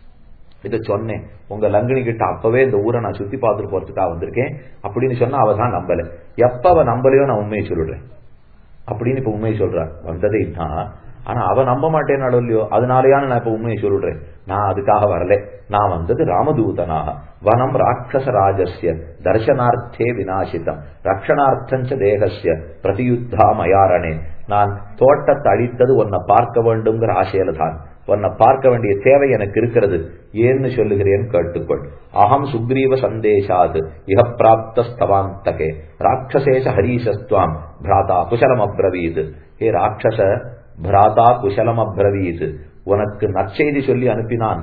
இதை சொன்னேன் உங்க லங்கினி கிட்ட அப்பவே இந்த ஊரை நான் சுத்தி பார்த்துட்டு போறதுக்காக வந்திருக்கேன் அப்படின்னு சொன்னா அவ தான் நம்பல எப்ப அவ நம்பலையோ நான் உண்மையை சொல்லிடுறேன் அப்படின்னு இப்ப உண்மையை சொல்றான் வந்ததே தான் ஆனா அவ நம்ப மாட்டேன் இல்லையோ அதனாலயான நான் இப்ப உண்மையை சொல்லிடுறேன் நான் அதுக்காக வரல நான் வந்தது ராமதூதனாக வனம் ராட்சச ராஜஸ்ய தர்சனார்த்தே விநாசிதம் ரக்ஷணார்த்தஞ்ச தேகஸ்ய பிரதியுத்தா மயாரணே நான் தோட்டத்தை அழித்தது உன்னை பார்க்க வேண்டும்ங்கிற ஆசையில தான் உன்னை பார்க்க வேண்டிய தேவை எனக்கு இருக்கிறது ஏன்னு சொல்லுகிறேன் கேட்டுக்கொள் அகம் சுக்ரீவ சந்தேஷாது இக பிராப்த ஸ்தவாந்தகே ராட்சசேஷ ஹரீசஸ்துவாம் பிராதா குசலம் அப்ரவீத் ஹே ராட்சச பிராதா குசலம் அப்ரவீத் உனக்கு நற்செய்தி சொல்லி அனுப்பினான்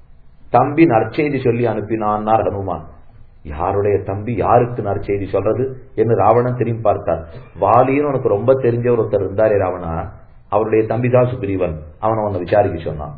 தம்பி நற்செய்தி சொல்லி அனுப்பினான்னார் ஹனுமான் யாருடைய தம்பி யாருக்கு நற்செய்தி சொல்றது என்று ராவணன் திரும்பி பார்த்தார் வாலின்னு உனக்கு ரொம்ப தெரிஞ்சவர் ஒருத்தர் இருந்தாரே ராவணா அவருடைய தம்பி தான் சுக்ரீவன் அவனை உன்னை விசாரிக்க சொன்னான்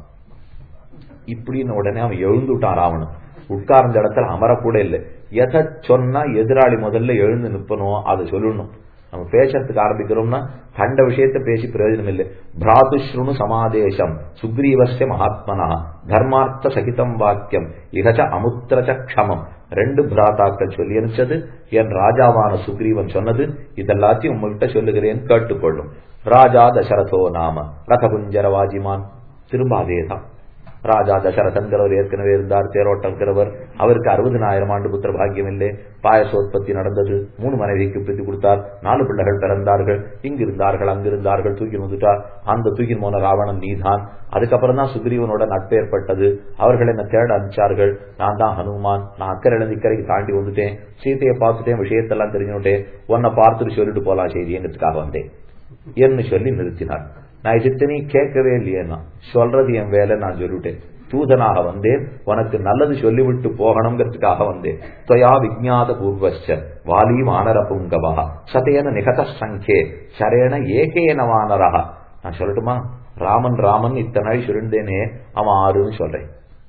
இப்படின்னு உடனே அவன் எழுந்து விட்டான் ராவணன் உட்கார்ந்த இடத்துல அமரக்கூட இல்லை எதை சொன்னா எதிராளி முதல்ல எழுந்து நிற்பணும் அதை சொல்லணும் நம்ம பேசுறதுக்கு ஆரம்பிக்கிறோம்னா கண்ட விஷயத்த பேசி பிரயோஜனம் இல்லை பிராதுஸ்ருணு சமாதேசம் சுக்ரீவசிய மகாத்மனா தர்மார்த்த சகிதம் வாக்கியம் இகச்ச அமுத்திரச்ச க்ஷமம் ரெண்டு பிராதாக்கள் சொல்லி அனுப்பிச்சது என் ராஜாவான சுக்ரீவன் சொன்னது இதெல்லாத்தையும் உங்கள்கிட்ட சொல்லுகிறேன் கேட்டுக்கொள்ளும் ராஜா தசரதோ நாம ரதகுஞ்சரவாஜிமான் திரும்ப அதேதான் ராஜா தசரதங்கிறவர் ஏற்கனவே இருந்தார் தேரோட்டங்கிறவர் அவருக்கு அறுபதினாயிரம் ஆண்டு புத்திர பாக்கியம் இல்லை பாயசோத்பத்தி நடந்தது மூணு மனைவிக்கு பிரித்து கொடுத்தார் நாலு பிள்ளைகள் பிறந்தார்கள் இங்கு இருந்தார்கள் அங்கிருந்தார்கள் தூக்கி வந்துட்டார் அந்த தூக்கி போன ராவணன் நீதான் அதுக்கப்புறம் தான் சுக்ரீவனோட நட்பு ஏற்பட்டது அவர்கள் என்ன தேட அனுப்பிச்சார்கள் நான் தான் ஹனுமான் நான் அக்கறை இழந்து இக்கரைக்கு தாண்டி வந்துட்டேன் சீத்தையை பார்த்துட்டேன் விஷயத்தெல்லாம் தெரிஞ்சுட்டேன் உன்னை பார்த்துட்டு சொல்லிட்டு போலாம் செய்திங்கிறதுக்காக வந்தேன் என்று சொல்லி நிறுத்தினார் நான் இது கேட்கவே இல்லையேன்னா சொல்றது என் வேலை நான் சொல்லிவிட்டேன் தூதனாக வந்தேன் உனக்கு நல்லது சொல்லிவிட்டு போகணுங்கிறதுக்காக வந்தேன் தொயா விஜாத பூர்வச்ச வாலி வானர புங்கவா சதேன நிகத சங்கே சரேன ஏகேன வானரா நான் சொல்லட்டுமா ராமன் ராமன் இத்தனை நாள் சுருண்டேனே அவன் ஆறுன்னு சொல்றேன்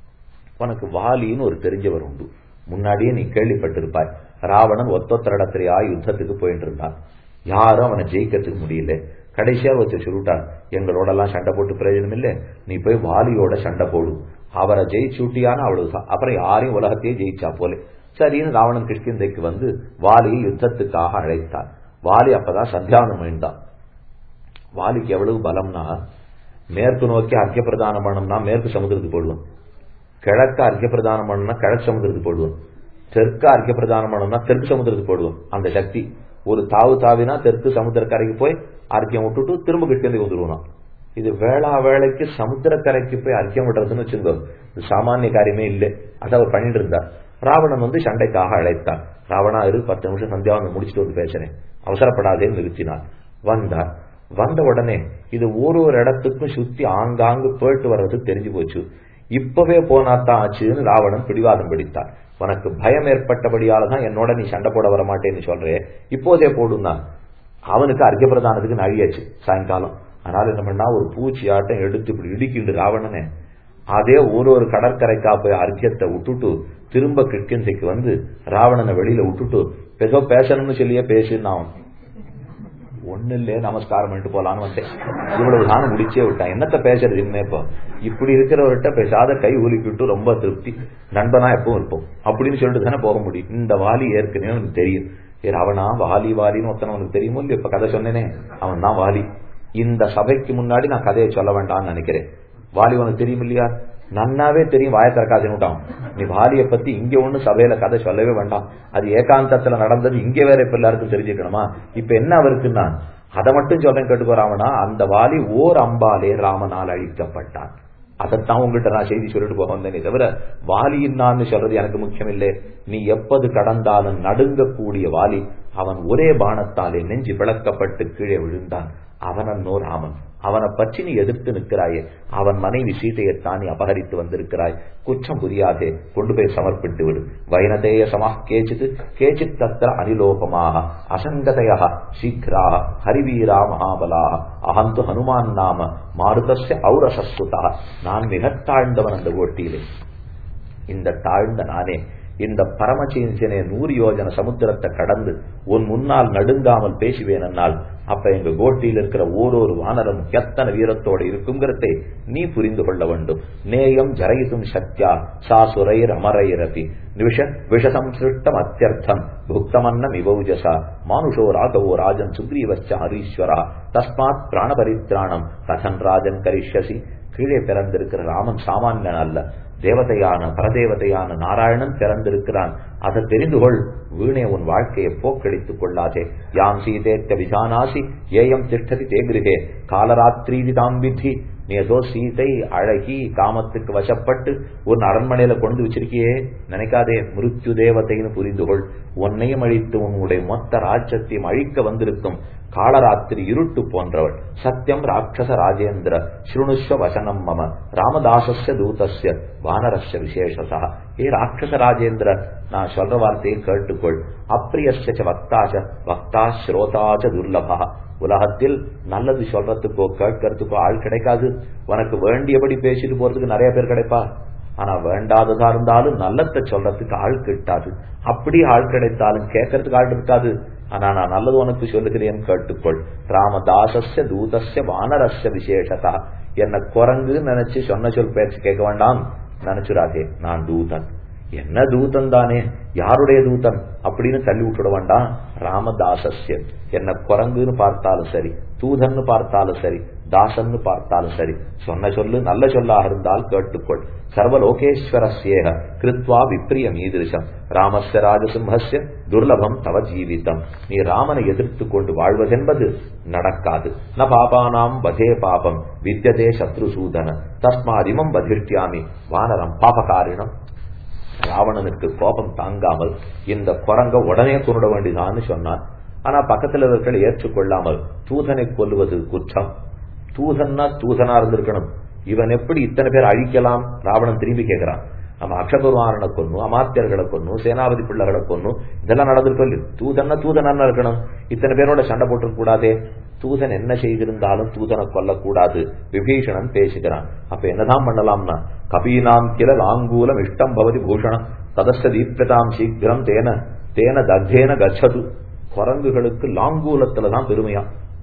உனக்கு வாலின்னு ஒரு தெரிஞ்சவர் உண்டு முன்னாடியே நீ கேள்விப்பட்டிருப்பாய் ராவணன் ஒத்தொத்தரிடத்திலேயா யுத்தத்துக்கு போயிட்டு இருந்தான் யாரும் அவனை ஜெயிக்கிறதுக்கு முடியல கடைசியா வச்சு சுருட்டான் எங்களோட எல்லாம் சண்டை போட்டு பிரயோஜனம் இல்லை நீ போய் வாலியோட சண்டை போடு அவரை ஜெயிச்சுட்டியான அவ்வளவுதான் அப்புறம் யாரையும் உலகத்தையே ஜெயிச்சா போல சரின்னு ராவணன் கிருஷ்ணந்தைக்கு வந்து வாலியை யுத்தத்துக்காக அழைத்தான் வாலி அப்பதான் சந்தியானம் மீண்டான் வாலிக்கு எவ்வளவு பலம்னா மேற்கு நோக்கி அர்க்கிய பிரதானம் பண்ணணும்னா மேற்கு சமுதிரத்துக்கு போடுவோம் கிழக்கு அர்க்கிய பிரதானம் பண்ணணும்னா கிழக்கு சமுதிரத்துக்கு போடுவோம் தெற்கு அர்க்கிய பிரதானம் பண்ணணும்னா தெற்கு சமுதிரத்துக்கு போடுவோம் அந்த சக்தி ஒரு தாவு தாவினா தெற்கு சமுத்திரக்கரைக்கு போய் அர்க்கியம் விட்டுட்டு திரும்ப கிட்டேந்து வந்துருவோம் இது வேளா வேலைக்கு சமுத்திரக்கரைக்கு போய் அர்க்கியம் விடுறதுன்னு வச்சுங்க இது சாமானிய காரியமே இல்லை அதை அவர் பண்ணிட்டு இருந்தார் ராவணன் வந்து சண்டைக்காக அழைத்தார் ராவணா இரு பத்து நிமிஷம் சந்தியாவனம் முடிச்சுட்டு வந்து பேசுறேன் அவசரப்படாதேன்னு நிறுத்தினார் வந்தார் வந்த உடனே இது ஒரு ஒரு இடத்துக்கும் சுத்தி ஆங்காங்கு போயிட்டு வர்றது தெரிஞ்சு போச்சு இப்பவே போனாத்தான் ஆச்சுன்னு ராவணன் பிடிவாதம் பிடித்தான் உனக்கு பயம் ஏற்பட்டபடியால தான் என்னோட நீ சண்டை போட வர மாட்டேன்னு சொல்றே இப்போதே போடும் தான் அவனுக்கு அர்க்க பிரதானத்துக்கு நழியாச்சு சாயங்காலம் அதனால என்ன பண்ணா ஒரு பூச்சி ஆட்டம் எடுத்து இப்படி இடிக்கிண்டு ராவணனே அதே ஒரு ஒரு கடற்கரைக்கா போய் அர்க்கியத்தை விட்டுட்டு திரும்ப கிட்கின்சைக்கு வந்து ராவணனை வெளியில விட்டுட்டு ஏதோ பேசணும்னு சொல்லியே பேசுன்னு அவன் ஒண்ணு இல்லையே நமஸ்காரம் பண்ணிட்டு போலான்னு வந்தேன் இவ்வளவு தானம் முடிச்சே விட்டான் என்னத்த பேசுறது இனிமே இப்போ இப்படி இருக்கிறவர்கிட்ட பேசாத கை ஊலிக்கிட்டு ரொம்ப திருப்தி நண்பனா எப்பவும் இருப்போம் அப்படின்னு சொல்லிட்டு தானே போக முடியும் இந்த வாலி ஏற்கனவே உனக்கு தெரியும் ஏ அவனா வாலி வாலின்னு ஒருத்தன உனக்கு தெரியுமோ இல்லையா இப்ப கதை சொன்னேனே அவன் தான் வாலி இந்த சபைக்கு முன்னாடி நான் கதையை சொல்ல வேண்டாம்னு நினைக்கிறேன் வாலி உனக்கு தெரியும் இல்லையா நன்னாவே தெரியும் வாய திறக்காதுன்னுட்டான் நீ வாலிய பத்தி இங்க ஒண்ணு சபையில கதை சொல்லவே வேண்டாம் அது ஏகாந்தத்துல நடந்தது இங்க வேற இப்ப எல்லாருக்கும் தெரிஞ்சுக்கணுமா இப்ப என்ன அவருக்குன்னா அதை மட்டும் சொல்றேன் கேட்டுக்கோ ராமனா அந்த வாலி ஓர் அம்பாலே ராமனால் அழிக்கப்பட்டான் அதைத்தான் உங்ககிட்ட நான் செய்தி சொல்லிட்டு போக வந்தேனே தவிர வாலியின் நான் சொல்றது எனக்கு முக்கியம் இல்லை நீ எப்பது கடந்தாலும் நடுங்கக்கூடிய வாலி அவன் ஒரே பானத்தாலே நெஞ்சு விளக்கப்பட்டு கீழே விழுந்தான் அவனன்னோ ராமன் அவனை பற்றி நீ எதிர்த்து நிற்கிறாயே அவன் மனைவி சீதையைத்தான் நீ அபகரித்து வந்திருக்கிறாய் குற்றம் புரியாதே கொண்டு போய் சமர்ப்பித்து விடு வைனதேய சமா கேச்சித் கேச்சித் தத்திர அனிலோபமாக அசங்கதைய சீக்கிரா ஹரிவீரா மகாபலா அகந்து ஹனுமான் நாம மாருதஸ்ய ஔரசஸ்துதா நான் மிக தாழ்ந்தவன் அந்த ஓட்டியிலே இந்த தாழ்ந்த நானே இந்த பரமச்சிஞ்சனே நூறு யோஜன சமுத்திரத்தை கடந்து உன் முன்னால் நடுங்காமல் பேசுவேனால் அப்ப எங்க கோட்டியில் இருக்கிற ஓரொரு வானரம் எத்தனை வீரத்தோடு இருக்குங்கிறதை நீ புரிந்து கொள்ள வேண்டும் நேயம் ஜரயித்தும் சக்தியா சாசுரைர் அமரைரபி விஷ விஷசம்சிருஷ்டம் அத்தியர்த்தம் புக்தமன்னம் இவௌஜசா மானுஷோ ராகவோ ராஜன் சுக்ரீவச்ச ஹரீஸ்வரா தஸ்மாத் பிராணபரித்ராணம் கதன் ராஜன் கரிஷ்யசி கீழே பிறந்திருக்கிற ராமன் சாமானியன் அல்ல தேவதையான பரதேவதையான நாராயணன் பிறந்திருக்கிறான் அதை தெரிந்து கொள் வீணே உன் வாழ்க்கையை போக்கடித்துக் கொள்ளாதே யாம் சீதேத்த விஜானாசி ஏயம் திஷ்டதி தேகிருகே காலராத்திரி தாம் விதி நீ ஏதோ சீதை அழகி காமத்துக்கு வசப்பட்டு உன் அரண்மனையில கொண்டு வச்சிருக்கியே நினைக்காதே மிருத்யு தேவதைன்னு புரிந்து கொள் உன்னையும் அழித்து உன்னுடைய மொத்த ராஜ்யத்தையும் அழிக்க வந்திருக்கும் காலராத்திரி இருட்டு போன்றவள் சத்தியம் ராட்சச ராஜேந்திர ஸ்ருணுஷ்வ வசனம் மம ராமதாசஸ்ய தூதஸ்ய வானரஸ்ய விசேஷசா ஏ ராட்சச ராஜேந்திர நான் சொல்ற வார்த்தையை கேட்டுக்கொள் அப்பிரியஸ்ய வக்தாச்ச வக்தா ஸ்ரோதாச்ச துர்லபா உலகத்தில் நல்லது சொல்றதுக்கோ கேட்கறதுக்கோ ஆள் கிடைக்காது உனக்கு வேண்டியபடி பேசிட்டு போறதுக்கு நிறைய பேர் கிடைப்பா ஆனா வேண்டாததா இருந்தாலும் நல்லத்தை சொல்றதுக்கு ஆள் கிட்டாது அப்படி ஆள் கிடைத்தாலும் கேட்கறதுக்கு ஆள் இருக்காது ஆனா நான் நல்லது உனக்கு சொல்லுகிறேன் கேட்டுக்கொள் ராமதாசஸ்ய தூதஸ்ய வானரஸ்ய விசேஷதா என்ன குரங்கு நினைச்சு சொன்ன சொல் பேச்சு கேட்க வேண்டாம் நினைச்சுடாதே நான் தூதன் என்ன தூதன் தானே யாருடைய தூதன் அப்படின்னு தள்ளி விட்டுட வேண்டாம் ராமதாசஸ்ய என்ன குரங்குன்னு பார்த்தாலும் சரி தூதன்னு பார்த்தாலும் சரி தாசன்னு பார்த்தாலும் சரி சொன்ன சொல்லு நல்ல சொல்லாக இருந்தால் கேட்டுக்கொள் சர்வலோகேஸ்வரஸ்யேக கிருத்வா விப்ரிய மீதிருஷம் ராமஸ்ய ராஜசிம்ஹஸ்ய துர்லபம் தவ ஜீவிதம் நீ ராமனை எதிர்த்து கொண்டு வாழ்வதென்பது நடக்காது ந பாபானாம் வதே பாபம் வித்தியதே சத்ருசூதன தஸ்மாதிமம் பதிஷ்டியாமி வானரம் பாபகாரிணம் ராவணனுக்கு கோபம் தாங்காமல் இந்த குரங்க உடனே கொண்டுட வேண்டியதான்னு சொன்னான் ஆனா பக்கத்தில் இருக்கிற ஏற்றுக்கொள்ளாமல் தூதனை கொல்லுவது குற்றம் தூதன்னா தூதனா இருந்திருக்கணும் இவன் எப்படி இத்தனை பேர் அழிக்கலாம் ராவணன் திரும்பி கேட்கிறான் நம்ம அக்ஷபருவாரனை கொன்னும் அமாத்தியர்களை கொன்னும் சேனாபதி பிள்ளைகளை கொன்னும் இதெல்லாம் நடந்திருக்கோம் தூதன்னா தூதனா இருக்கணும் இத்தனை பேரோட சண்டை போட்டு கூடாதே தூதன் என்ன செய்திருந்தாலும் தூதனை கொல்லக்கூடாது விபீஷணன் பேசுகிறான் அப்ப என்னதான் பண்ணலாம்னா கபீனாம் கில லாங்கூலம் இஷ்டம் பவதி பூஷணம் ததஸ்த தீப்யதாம் சீக்கிரம் தேன தேன தத்தேன கச்சது குரங்குகளுக்கு லாங்கூலத்துலதான் பெருமையா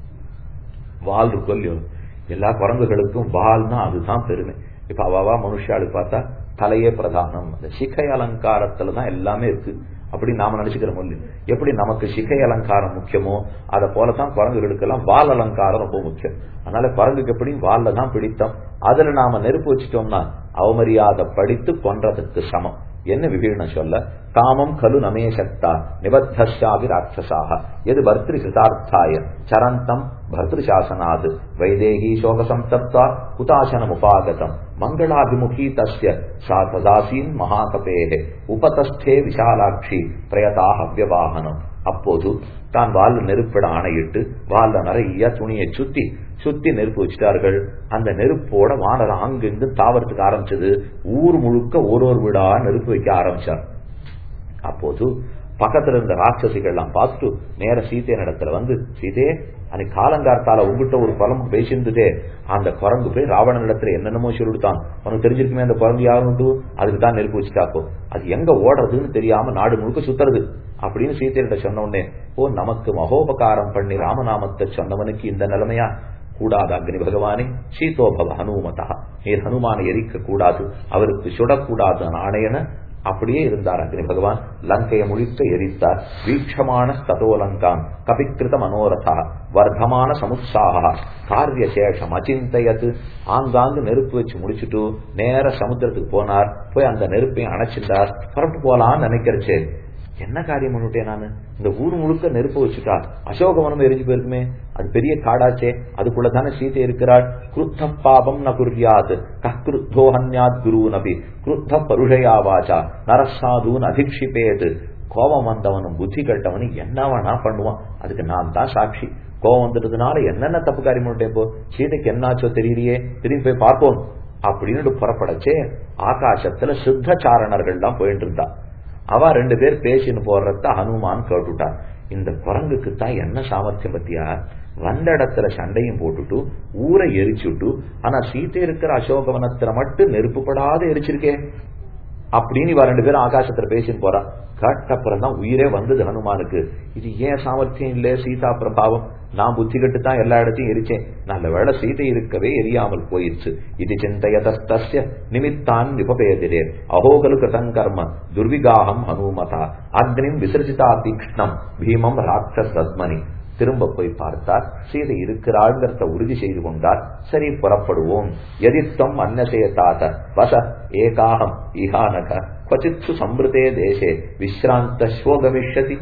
வால் இருக்கும் இல்லையோ எல்லா குரங்குகளுக்கும் வால்னா அதுதான் பெருமை இப்ப அவாவா மனுஷாளு பார்த்தா தலையே பிரதானம் அந்த சிகை அலங்காரத்துல தான் எல்லாமே இருக்கு அப்படி நாம நினைச்சுக்கிறோம் இல்லையோ எப்படி நமக்கு சிகை அலங்காரம் முக்கியமோ அதை போலதான் குரங்குகளுக்கு எல்லாம் வால் அலங்காரம் ரொம்ப முக்கியம் அதனால குரங்குக்கு எப்படி வால்ல தான் பிடித்தம் அதுல நாம நெருப்பு வச்சுட்டோம்னா அவமரியாதை படித்து கொன்றதுக்கு சமம் என்ன விபீஷணன் சொல்ல காமம் கலு நமே சக்தா நிபத்தாவி ராட்சசாக எது பர்திரு கிருதார்த்தாய சரந்தம் பர்திருசாசனாத் வைதேகி சோக சந்தப்தா குதாசனம் உபாகதம் மங்களாபிமுகி தஸ்ய சா ததாசீன் மகாகபேகே உபதஸ்தே விஷாலாட்சி பிரயதாக அவ்வவாகனம் அப்போது தான் வாழ்ல நெருப்பிட ஆணையிட்டு வாழ்ல நிறைய துணியை சுத்தி சுத்தி நெருப்பு வச்சுட்டார்கள் அந்த நெருப்போட வானரம் அங்கிருந்து தாவறதுக்கு ஆரம்பிச்சது ஊர் முழுக்க ஒரு ஒரு வீடா நெருப்பு வைக்க ஆரம்பிச்சார் அப்போது பக்கத்துல இருந்த ராட்சசிகள் எல்லாம் பார்த்துட்டு நேர சீதை இடத்துல வந்து சீதே அன்னைக்கு காலங்கார்த்தால உங்ககிட்ட ஒரு குரம்பு பேசியிருந்ததே அந்த குரங்கு போய் ராவணன் இடத்துல என்னென்னமோ சொல்லிவிட்டான் உனக்கு தெரிஞ்சிருக்குமே அந்த குரங்கு யாருண்டு அதுக்கு தான் நெருப்பு வச்சுட்டாப்போ அது எங்க ஓடுறதுன்னு தெரியாம நாடு முழுக்க சுத்துறது அப்படின்னு சீதையிட்ட சொன்ன உடனே ஓ நமக்கு மகோபகாரம் பண்ணி ராமநாமத்தை சொன்னவனுக்கு இந்த நிலைமையா கூடாது அக்னி பகவானே சீதோபவ ஹனுமதா நீர் ஹனுமானை எரிக்க கூடாது அவருக்கு சுடக்கூடாது ஆணையன அப்படியே இருந்தார் அக்னி பகவான் லங்கையை முழிக்க எரித்தார் வீட்சமான ஸ்ததோலங்கான் கபிக்கிருத மனோரதா வர்த்தமான சமுத்சாக காரிய சேஷம் அச்சிந்தையத்து ஆங்காங்கு நெருப்பு வச்சு முடிச்சுட்டு நேர சமுத்திரத்துக்கு போனார் போய் அந்த நெருப்பையும் அணைச்சிருந்தார் புறப்பட்டு போலான்னு நினைக்கிறச்சே என்ன காரியம் பண்ணிட்டேன் நானு இந்த ஊர் முழுக்க நெருப்பு வச்சுட்டா அசோகவனம் எரிஞ்சு போயிருக்குமே அது பெரிய காடாச்சே அதுக்குள்ள தானே சீதை இருக்கிறாள் கிருத்த பாபம் ந குர்யாத் கக்ருத்தோ ஹன்யாத் குரு நபி கிருத்த பருஷயா வாச்சா நரசாதூன் அதிக்ஷிப்பேது கோபம் வந்தவனும் புத்தி கட்டவனும் என்ன வேணா பண்ணுவான் அதுக்கு நான் தான் சாட்சி கோபம் வந்துட்டதுனால என்னென்ன தப்பு காரியம் பண்ணிட்டேன் இப்போ சீதைக்கு என்னாச்சோ தெரியலையே திரும்பி போய் பார்ப்போம் அப்படின்னு புறப்படச்சே ஆகாசத்துல சித்த சாரணர்கள் தான் போயிட்டு இருந்தா அவ ரெண்டு பேர் பேசின்னு போடுறத ஹனுமான் கேட்டுட்டான் இந்த குரங்குக்கு தான் என்ன சாமர்த்தியம் பத்தியா வந்த இடத்துல சண்டையும் போட்டுட்டு ஊரை எரிச்சுட்டு ஆனா சீத்தை இருக்கிற அசோகவனத்துல மட்டும் நெருப்புப்படாத எரிச்சிருக்கே அப்படின்னு இவ ரெண்டு பேரும் ஆகாசத்துல பேசின்னு போறா கேட்டப்புறம் தான் உயிரே வந்தது ஹனுமானுக்கு இது ஏன் சாமர்த்தியம் இல்ல சீதா பிரபாவம் நான் புத்தி கட்டு தான் எல்லா இடத்தையும் எரிச்சேன் நல்ல வேளை சீதை இருக்கவே எரியாமல் போயிடுச்சு இது சிந்தையதஸ்திய நிமித்தான் விபபேதிரே அகோகலு கிருதம் கர்ம துர்விகாகம் ஹனுமதா அக்னிம் விசர்ஜிதா தீக்ஷ்ணம் பீமம் ராட்சஸ்மனி திரும்ப போய் பார்த்தார் சீதை இருக்கிறாள்ங்கிறத உறுதி செய்து கொண்டார் சரி புறப்படுவோம் எதிர்த்தம் அன்னசய தாத வச ஏகாகம் இஹானக கொச்சித்து சம்பிருதே தேசே விஸ்ராந்த ஸ்வோகமிஷதி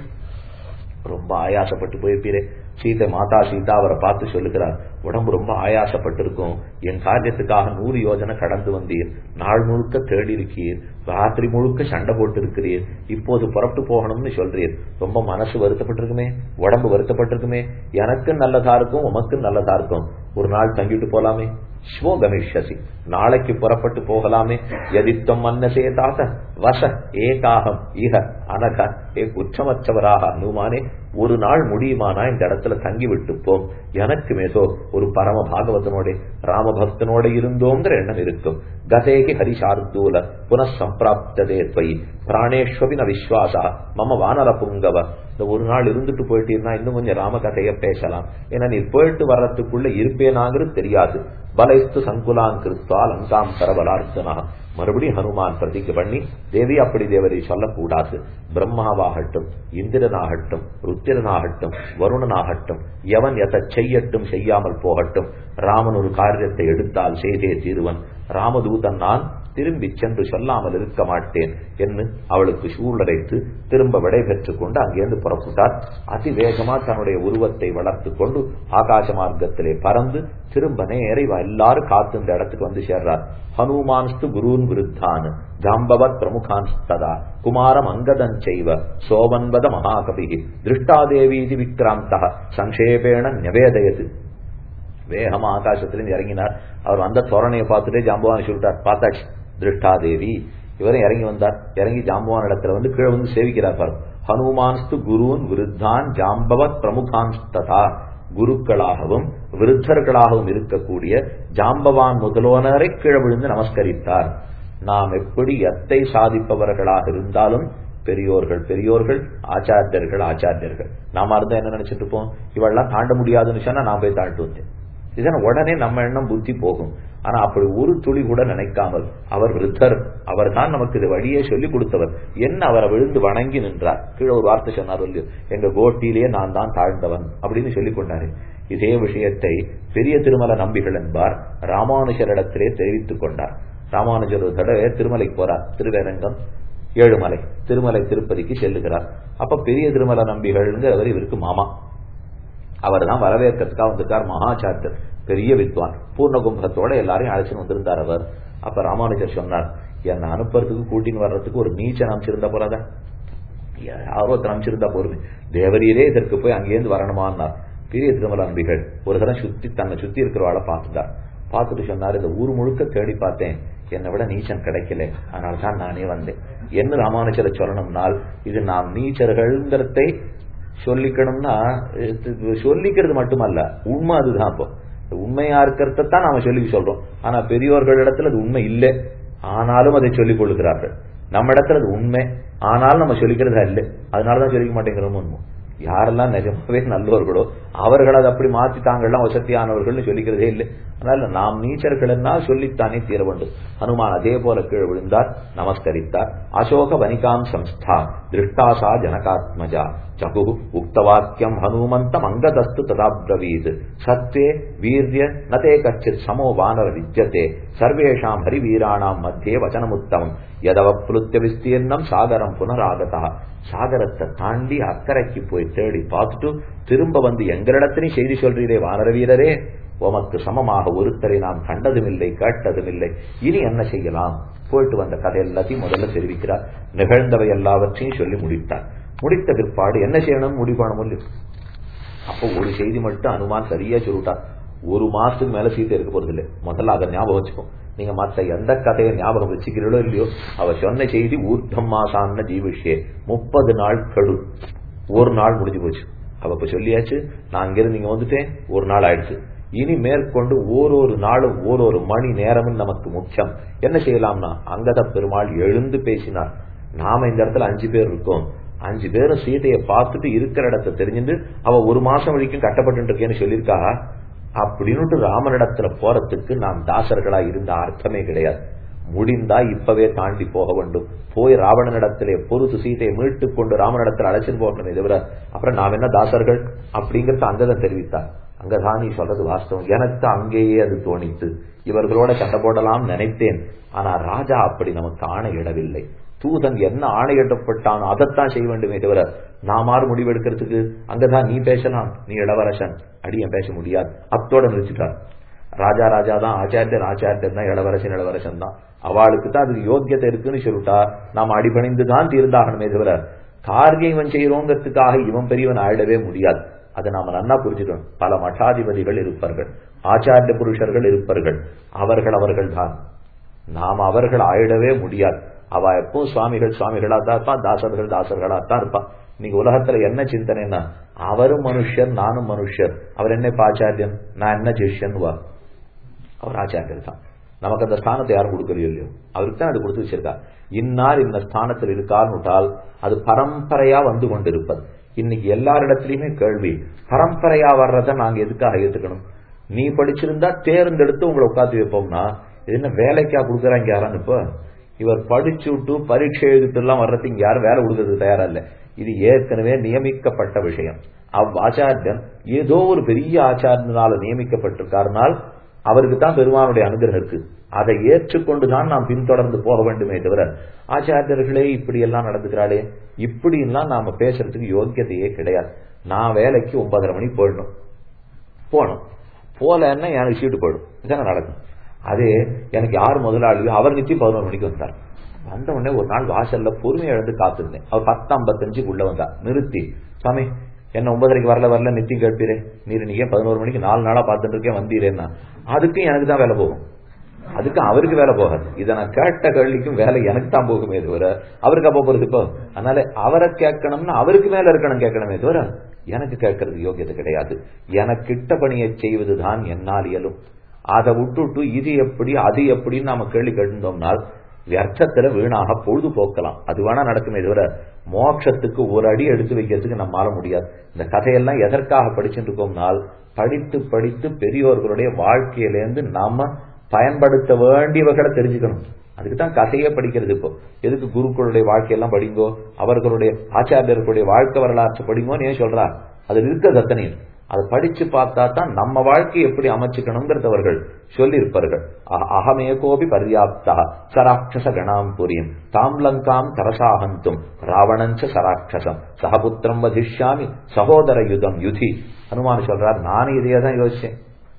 ரொம்ப ஆயாசப்பட்டு போயிருப்பீரே சீதை மாதா சீதா அவரை பார்த்து சொல்லுகிறார் உடம்பு ரொம்ப ஆயாசப்பட்டு இருக்கும் என் காரியத்துக்காக நூறு யோஜனை கடந்து வந்தீர் நாள் முழுக்க தேடி இருக்கீர் ராத்திரி முழுக்க சண்டை போட்டு இருக்கிறீர் இப்போது புறப்பட்டு போகணும்னு சொல்றீர் ரொம்ப மனசு வருத்தப்பட்டிருக்குமே உடம்பு வருத்தப்பட்டிருக்குமே எனக்கு நல்லதா இருக்கும் உமக்கு நல்லதா இருக்கும் ஒரு நாள் தங்கிட்டு போலாமே ஸ்வோ கமிஷசி நாளைக்கு புறப்பட்டு போகலாமே எதித்தம் மன்னசே தாத்த வச ஏகாகம் இக அனக ஏ குற்றமற்றவராக அனுமானே ஒரு நாள் முடியுமானா இந்த இடத்துல தங்கி விட்டு போம் எனக்கு மேதோ ஒரு பரம பாகவதனோட ராமபக்தனோட இருந்தோங்கிற எண்ணம் இருக்கும் கதேகி ஹரிசார்தூல புனഃ சம்பிராப்ததே துவயி பிராணேஸ்வபி ந விஸ்வாசா மம வானர புங்கவ இந்த ஒரு நாள் இருந்துட்டு போயிட்டீங்கன்னா இன்னும் கொஞ்சம் ராம கதைய பேசலாம் ஏன்னா நீ போயிட்டு வர்றதுக்குள்ள இருப்பேனாங்கிறது தெரியாது பலைஸ்து சங்குலான் கிருத்வா லங்காம் கரபலார்த்தனா மறுபடியும் ஹனுமான் பிரதிக்கு பண்ணி தேவி அப்படி தேவதை சொல்லக்கூடாது பிரம்மாவாகட்டும் இந்திரனாகட்டும் ருத்திரனாகட்டும் வருணனாகட்டும் எவன் எதை செய்யட்டும் செய்யாமல் போகட்டும் ராமன் ஒரு காரியத்தை எடுத்தால் செய்தே தீருவன் ராமதூதன் நான் திரும்பி சென்று சொல்லாமல் இருக்க மாட்டேன் என்று அவளுக்கு சூழலைத்து திரும்ப விடை பெற்றுக் கொண்டு அங்கேருந்து புறப்பட்டார் அதிவேகமா தன்னுடைய உருவத்தை வளர்த்து கொண்டு ஆகாச மார்க்கத்திலே பறந்து திரும்ப நேர இவ எல்லாரும் காத்து இந்த இடத்துக்கு வந்து சேர்றார் ஹனுமான்ஸ்து குருன் விருத்தான் ஜாம்பவத் பிரமுகான் ததா குமாரம் அங்கதன் செய்வ சோவன்பத மகாகவி திருஷ்டாதேவீதி விக்ராந்த சங்கேபேண நிவேதயது வேகமா ஆகாசத்திலிருந்து இறங்கினார் அவர் வந்த தோரணையை பார்த்துட்டே ஜாம்பவான் சொல்லிட்டார் பார்த்தாச்சு திருஷ்டாதேவி இவரும் இறங்கி வந்தார் இறங்கி ஜாம்பவான் இடத்துல வந்து கீழே வந்து சேவிக்கிறார் பாரு ஹனுமான்ஸ்து குருன் விருத்தான் ஜாம்பவத் பிரமுகான் ததா குருக்களாகவும் விருத்தர்களாகவும் இருக்கக்கூடிய ஜாம்பவான் முதல்வனரை கீழே விழுந்து நமஸ்கரித்தார் நாம் எப்படி எத்தை சாதிப்பவர்களாக இருந்தாலும் பெரியோர்கள் பெரியோர்கள் ஆச்சாரியர்கள் ஆச்சாரியர்கள் நாம இருந்தா என்ன நினைச்சிட்டு இருப்போம் இவெல்லாம் தாண்ட முடியாதுன்னு சொன்னா நான் போய் தாழ்த்து வந்தேன் இதனால் உடனே நம்ம எண்ணம் புத்தி போகும் ஆனா அப்படி ஒரு துளி கூட நினைக்காமல் அவர் விருத்தர் அவர் தான் நமக்கு இது வழியே சொல்லி கொடுத்தவர் என்ன அவரை விழுந்து வணங்கி நின்றார் கீழே ஒரு வார்த்தை சொன்னார் இல்லையோ எங்க கோட்டிலேயே நான் தான் தாழ்ந்தவன் அப்படின்னு சொல்லி கொண்டாரு இதே விஷயத்தை பெரிய திருமல நம்பிகள் என்பார் ராமானுஜரிடத்திலே தெரிவித்துக் கொண்டார் ராமானுஜர் ஒரு தடவை திருமலைக்கு போறார் திருவேரங்கம் ஏழுமலை திருமலை திருப்பதிக்கு செல்லுகிறார் அப்ப பெரிய திருமல நம்பிகள்ங்கிற அவர் இவருக்கு மாமா அவர் தான் வரவேற்கிறதுக்காக வந்திருக்கார் மகாச்சாரியர் பெரிய வித்வான் பூர்ண கும்பகத்தோட எல்லாரையும் அழைச்சின்னு வந்திருந்தார் அவர் அப்ப ராமானுஜர் சொன்னார் என்னை அனுப்புறதுக்கு கூட்டின்னு வர்றதுக்கு ஒரு நீச்சன் அமைச்சிருந்தா போறாதான் யாரோ ஒருத்தர் அமைச்சிருந்தா போருமே தேவரீரே இதற்கு போய் அங்கேருந்து வரணுமான்னார் பெரிய திருமல அம்பிகள் ஒரு தரம் சுத்தி தன்னை சுத்தி இருக்கிறவாளை பார்த்துட்டார் பார்த்துட்டு சொன்னார் இந்த ஊர் முழுக்க தேடி பார்த்தேன் என்னை விட நீச்சன் கிடைக்கல அதனால தான் நானே வந்தேன் என்ன ராமானுஜரை சொல்லணும்னால் இது நாம் நீச்சர்கள்ங்கிறதை சொல்லிக்கணும்னா இது சொல்லிக்கிறது மட்டுமல்ல உண்மை அதுதான் இப்போ உண்மையா இருக்கிறத தான் நாம சொல்லி சொல்றோம் ஆனா பெரியோர்கள் இடத்துல அது உண்மை இல்லை ஆனாலும் அதை சொல்லிக் கொள்ளுகிறார்கள் நம்ம இடத்துல அது உண்மை ஆனாலும் நம்ம சொல்லிக்கிறதா இல்லை அதனாலதான் சொல்லிக்க மாட்டேங்கிறோம் உண்மை யாரெல்லாம் நிஜமாவே நல்லவர்களோ அவர்கள் அதை அப்படி மாத்தி தாங்கள்லாம் வசதியானவர்கள்னு சொல்லிக்கிறதே இல்லை அதனால நாம் நீச்சர்கள்னா சொல்லித்தானே தீர வேண்டும் ஹனுமான் அதே போல கீழே விழுந்தார் நமஸ்கரித்தார் அசோக வனிகாம் சம்ஸ்தா திருஷ்டாசா ஜனகாத்மஜா சகு உக்தவாக்கியம் ஹனுமந்தம் அங்கதஸ்து ததாப்ரவீத் சத்வே வீரிய நதே கச்சித் சமோ வானர விஜ்யத்தே சர்வேஷாம் ஹரிவீராணாம் மத்தியே வச்சனமுத்தமம் எதவப்ளுத்திய விஸ்தீர்ணம் சாகரம் புனராகதா சாகரத்தை தாண்டி அக்கறைக்கு போய் தேடி பார்த்துட்டு திரும்ப வந்து எங்களிடத்திலையும் செய்தி சொல்றீரே வானர வீரரே உமக்கு சமமாக ஒருத்தரை நாம் கண்டதுமில்லை கேட்டதுமில்லை இனி என்ன செய்யலாம் போயிட்டு வந்த கதை எல்லாத்தையும் முதல்ல தெரிவிக்கிறார் நிகழ்ந்தவை எல்லாவற்றையும் சொல்லி முடித்தார் முடித்த பிற்பாடு என்ன செய்யணும் முடிவு பண்ண முடியும் அப்போ ஒரு செய்தி மட்டும் அனுமான் சரியா சொல்லிட்டார் ஒரு மாசத்துக்கு மேல சீட்டை இருக்க போறது இல்லை முதல்ல அதை ஞாபகம் வச்சுக்கோ நீங்க மத்த எந்த கதையை ஞாபகம் வச்சுக்கிறீங்களோ இல்லையோ அவ சொன்ன செய்தி ஊர்த்தம் மாசான ஜீவிஷே முப்பது நாள் கடு ஒரு நாள் முடிஞ்சு போச்சு அவ இப்ப சொல்லியாச்சு நான் அங்கிருந்து நீங்க வந்துட்டேன் ஒரு நாள் ஆயிடுச்சு இனி மேற்கொண்டு ஓரொரு நாளும் ஓரொரு மணி நேரமும் நமக்கு முக்கியம் என்ன செய்யலாம்னா அங்கத பெருமாள் எழுந்து பேசினார் நாம இந்த இடத்துல அஞ்சு பேர் இருக்கோம் அஞ்சு பேரும் சீதையை பார்த்துட்டு இருக்கிற இடத்த தெரிஞ்சுட்டு அவ ஒரு மாசம் வரைக்கும் கட்டப்பட்டு இருக்கேன்னு சொல்லியிருக்கா அப்படின்னுட்டு ராமனிடத்துல போறதுக்கு நாம் தாசர்களா இருந்த அர்த்தமே கிடையாது முடிந்தா இப்பவே தாண்டி போக வேண்டும் போய் ராவணனிடத்திலே பொறுத்து சீதையை மீட்டு கொண்டு ராமனிடத்தில் அழைச்சின்னு போகணுமே தவிர அப்புறம் நாம் என்ன தாசர்கள் அப்படிங்கறத அங்கதான் தெரிவித்தார் அங்கதான் நீ சொல்றது வாஸ்தவம் எனக்கு அங்கேயே அது தோணித்து இவர்களோட சண்டை போடலாம் நினைத்தேன் ஆனா ராஜா அப்படி நமக்கு ஆணையிடவில்லை தூதன் என்ன ஆணையிடப்பட்டான் அதைத்தான் செய்ய வேண்டுமே தவிர நாமாறு முடிவெடுக்கிறதுக்கு அங்கதான் நீ பேசலாம் நீ இளவரசன் அடியன் பேச முடியாது அத்தோட நிறுத்திட்டார் ராஜா ராஜா தான் ஆச்சாரியன் ஆச்சாரியன் தான் இளவரசன் இளவரசன் தான் அவளுக்கு தான் அதுக்கு யோக்கியத்தை இருக்குன்னு சொல்லிட்டா நாம் அடிபணிந்து தான் தீர்ந்தாகணுமே தவிர காரியம் இவன் செய்யறோங்கிறதுக்காக இவன் பெரியவன் ஆயிடவே முடியாது அதை நாம நன்னா புரிஞ்சுக்கணும் பல மட்டாதிபதிகள் இருப்பார்கள் ஆச்சாரிய புருஷர்கள் இருப்பார்கள் அவர்கள் அவர்கள் தான் நாம் அவர்கள் ஆயிடவே முடியாது அவ எப்பவும் சுவாமிகள் சுவாமிகளா தான் இருப்பான் தாசர்கள் தாசர்களா தான் இருப்பான் நீங்க உலகத்துல என்ன சிந்தனைன்னா அவரும் மனுஷர் நானும் மனுஷர் அவர் என்ன ஆச்சாரியன் நான் என்ன சிஷ்யன் வா அவர் ஆச்சாரியர் தான் நமக்கு அந்த ஸ்தானத்தை யாரும் கொடுக்கலையோ இல்லையோ அவருக்கு தான் அது கொடுத்து வச்சிருக்கா இன்னார் இந்த ஸ்தானத்தில் இருக்கான்னு விட்டால் அது பரம்பரையா வந்து கொண்டிருப்பது இன்னைக்கு எல்லாரிடத்திலயுமே கேள்வி பரம்பரையா வர்றத நாங்க எதுக்காக ஏத்துக்கணும் நீ படிச்சிருந்தா தேர்ந்தெடுத்து உங்களை உட்காந்து வைப்போம்னா இது என்ன வேலைக்கா கொடுக்குறாங்க யாரான்னு இப்போ இவர் படிச்சு விட்டு பரீட்சை எழுதிட்டு எல்லாம் வர்றதுக்கு இங்க யாரும் வேலை கொடுக்கறது தயாரா இல்ல இது ஏற்கனவே நியமிக்கப்பட்ட விஷயம் அவ் ஆச்சாரியன் ஏதோ ஒரு பெரிய ஆச்சாரியனால நியமிக்கப்பட்டிருக்காருனால் அவருக்கு தான் பெருமானுடைய அனுகிரகம் இருக்கு அதை ஏற்றுக்கொண்டுதான் நாம் பின்தொடர்ந்து போக வேண்டுமே தவிர ஆச்சாரியர்களே இப்படி எல்லாம் நடந்துக்கிறாளே இப்படி எல்லாம் நாம பேசுறதுக்கு யோக்கியத்தையே கிடையாது நான் வேலைக்கு ஒன்பதரை மணிக்கு போயிடணும் போகணும் போலன்னா எனக்கு சீட்டு போயிடும் இதான நடக்கும் அதே எனக்கு யார் முதலாளியோ அவர் நிச்சயம் பதினோரு மணிக்கு வந்தார் வந்த உடனே ஒரு நாள் வாசல்ல பொறுமையை எழுந்து காத்திருந்தேன் அவர் பத்து ஐம்பத்தஞ்சுக்கு உள்ள வந்தார் நிறுத்தி சாமி என்ன ஒன்பதரைக்கு வரல வரல நித்தியம் கேட்பீரே நீர் நீங்க பதினோரு மணிக்கு நாலு நாளா பார்த்துட்டு இருக்கேன் வந்தீரேன்னா அதுக்கும் எனக்கு தான் வேலை போகும் அதுக்கு அவருக்கு வேலை போகாது இதை நான் கேட்ட கேள்விக்கும் வேலை எனக்கு தான் போகுமே தவிர அவருக்கு அப்ப போறது இப்போ அதனால அவரை கேட்கணும்னா அவருக்கு மேல இருக்கணும் கேட்கணுமே தவிர எனக்கு கேட்கறது யோகியதை கிடையாது எனக்கு கிட்ட பணியை செய்வதுதான் என்னால் இயலும் அதை விட்டுட்டு இது எப்படி அது எப்படின்னு நாம கேள்வி கேட்டிருந்தோம்னால் வியர்த்தத்துல வீணாக பொழுது போக்கலாம் அது வேணா நடக்குமே தவிர மோட்சத்துக்கு ஒரு அடி எடுத்து வைக்கிறதுக்கு நம்மால முடியாது இந்த கதையெல்லாம் எதற்காக படிச்சுட்டு இருக்கோம்னால் படித்து படித்து பெரியோர்களுடைய வாழ்க்கையிலேருந்து நாம பயன்படுத்த வேண்டியவர்களை தெரிஞ்சுக்கணும் அதுக்கு தான் கதையே படிக்கிறது இப்போ எதுக்கு குருக்களுடைய வாழ்க்கையெல்லாம் படிங்கோ அவர்களுடைய ஆச்சாரியர்களுடைய வாழ்க்கை வரலாற்று படிங்கோன்னு ஏன் சொல்றா அது இருக்க தத்தனையும் அதை படிச்சு பார்த்தா தான் நம்ம வாழ்க்கையை எப்படி அமைச்சுக்கணுங்கிறத அவர்கள் சொல்லியிருப்பார்கள் அகமே கோபி பர்யாப்தா சராட்சச கணாம் புரியும் தாம் லங்காம் தரசாகந்தும் ராவணஞ்ச சராட்சசம் சகபுத்திரம் வதிஷ்யாமி சகோதர யுதம் யுதி ஹனுமான் சொல்றார் நானும் இதையே தான் யோசிச்சேன்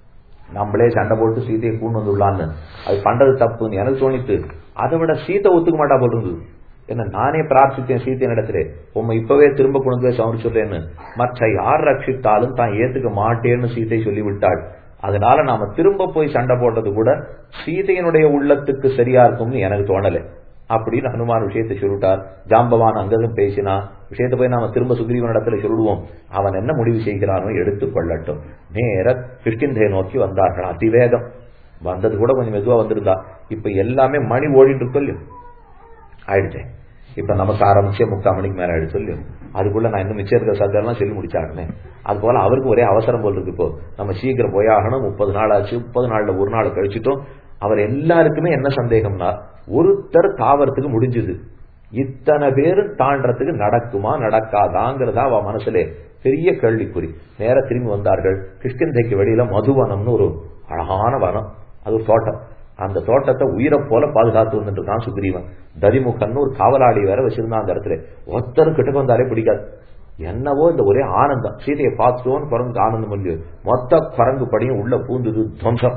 நம்மளே சண்டை போட்டு சீதையை கூண்டு வந்துள்ளான்னு அது பண்றது தப்புன்னு எனக்கு தோணித்து அதை விட சீத்தை ஒத்துக்க மாட்டா போல் இருந்தது என்ன நானே பிரார்த்தித்தேன் சீத்தை நடத்துறேன் உண்மை இப்பவே திரும்ப கொண்டு போய் சமரிச்சுடுறேன்னு மற்ற யார் ரட்சித்தாலும் தான் ஏத்துக்க மாட்டேன்னு சீதை சொல்லிவிட்டாள் அதனால நாம திரும்ப போய் சண்டை போடுறது கூட சீதையினுடைய உள்ளத்துக்கு சரியா இருக்கும்னு எனக்கு தோணலை அப்படின்னு ஹனுமான் விஷயத்தை சொல்லிட்டார் ஜாம்பவான் அங்கதும் பேசினா விஷயத்தை போய் நாம திரும்ப சுக்ரீவன் இடத்துல சொல்லிடுவோம் அவன் என்ன முடிவு செய்கிறானோ எடுத்துக் கொள்ளட்டும் நேர கிருஷ்டிந்தையை நோக்கி வந்தார்கள் அதிவேகம் வந்தது கூட கொஞ்சம் மெதுவா வந்திருந்தா இப்ப எல்லாமே மணி ஓடிட்டு இருக்கோம் ஆயிடுச்சேன் இப்ப நமக்கு ஆரம்பிச்சே முக்கால் மணிக்கு மேல ஆயிடுச்சு சொல்லி அதுக்குள்ள நான் இன்னும் மிச்சம் இருக்கிற சர்க்கரெல்லாம் சொல்லி முடிச்சாருனே அது போல அவருக்கு ஒரே அவசரம் போல் இருக்கு இப்போ நம்ம சீக்கிரம் போயாகணும் முப்பது நாள் ஆச்சு முப்பது நாள்ல ஒரு நாள் கழிச்சிட்டோம் அவர் எல்லாருக்குமே என்ன சந்தேகம்னா ஒருத்தர் தாவறதுக்கு முடிஞ்சது இத்தனை பேரும் தாண்டறதுக்கு நடக்குமா நடக்காதாங்கிறதா அவ மனசுல பெரிய கேள்விக்குறி நேர திரும்பி வந்தார்கள் கிருஷ்ணந்தைக்கு வெளியில மதுவனம்னு ஒரு அழகான வனம் அது ஒரு தோட்டம் அந்த தோட்டத்தை உயிரை போல பாதுகாத்து வந்துட்டு இருக்கான் சுக்ரீவன் ததிமுகன்னு ஒரு காவலாளி வேற வச்சிருந்தான் அந்த இடத்துல ஒருத்தரும் கிட்ட வந்தாலே பிடிக்காது என்னவோ இந்த ஒரே ஆனந்தம் சீதையை பார்த்துட்டோன்னு குரங்கு ஆனந்தம் இல்லையோ மொத்த குரங்கு படியும் உள்ள பூந்தது துவம்சம்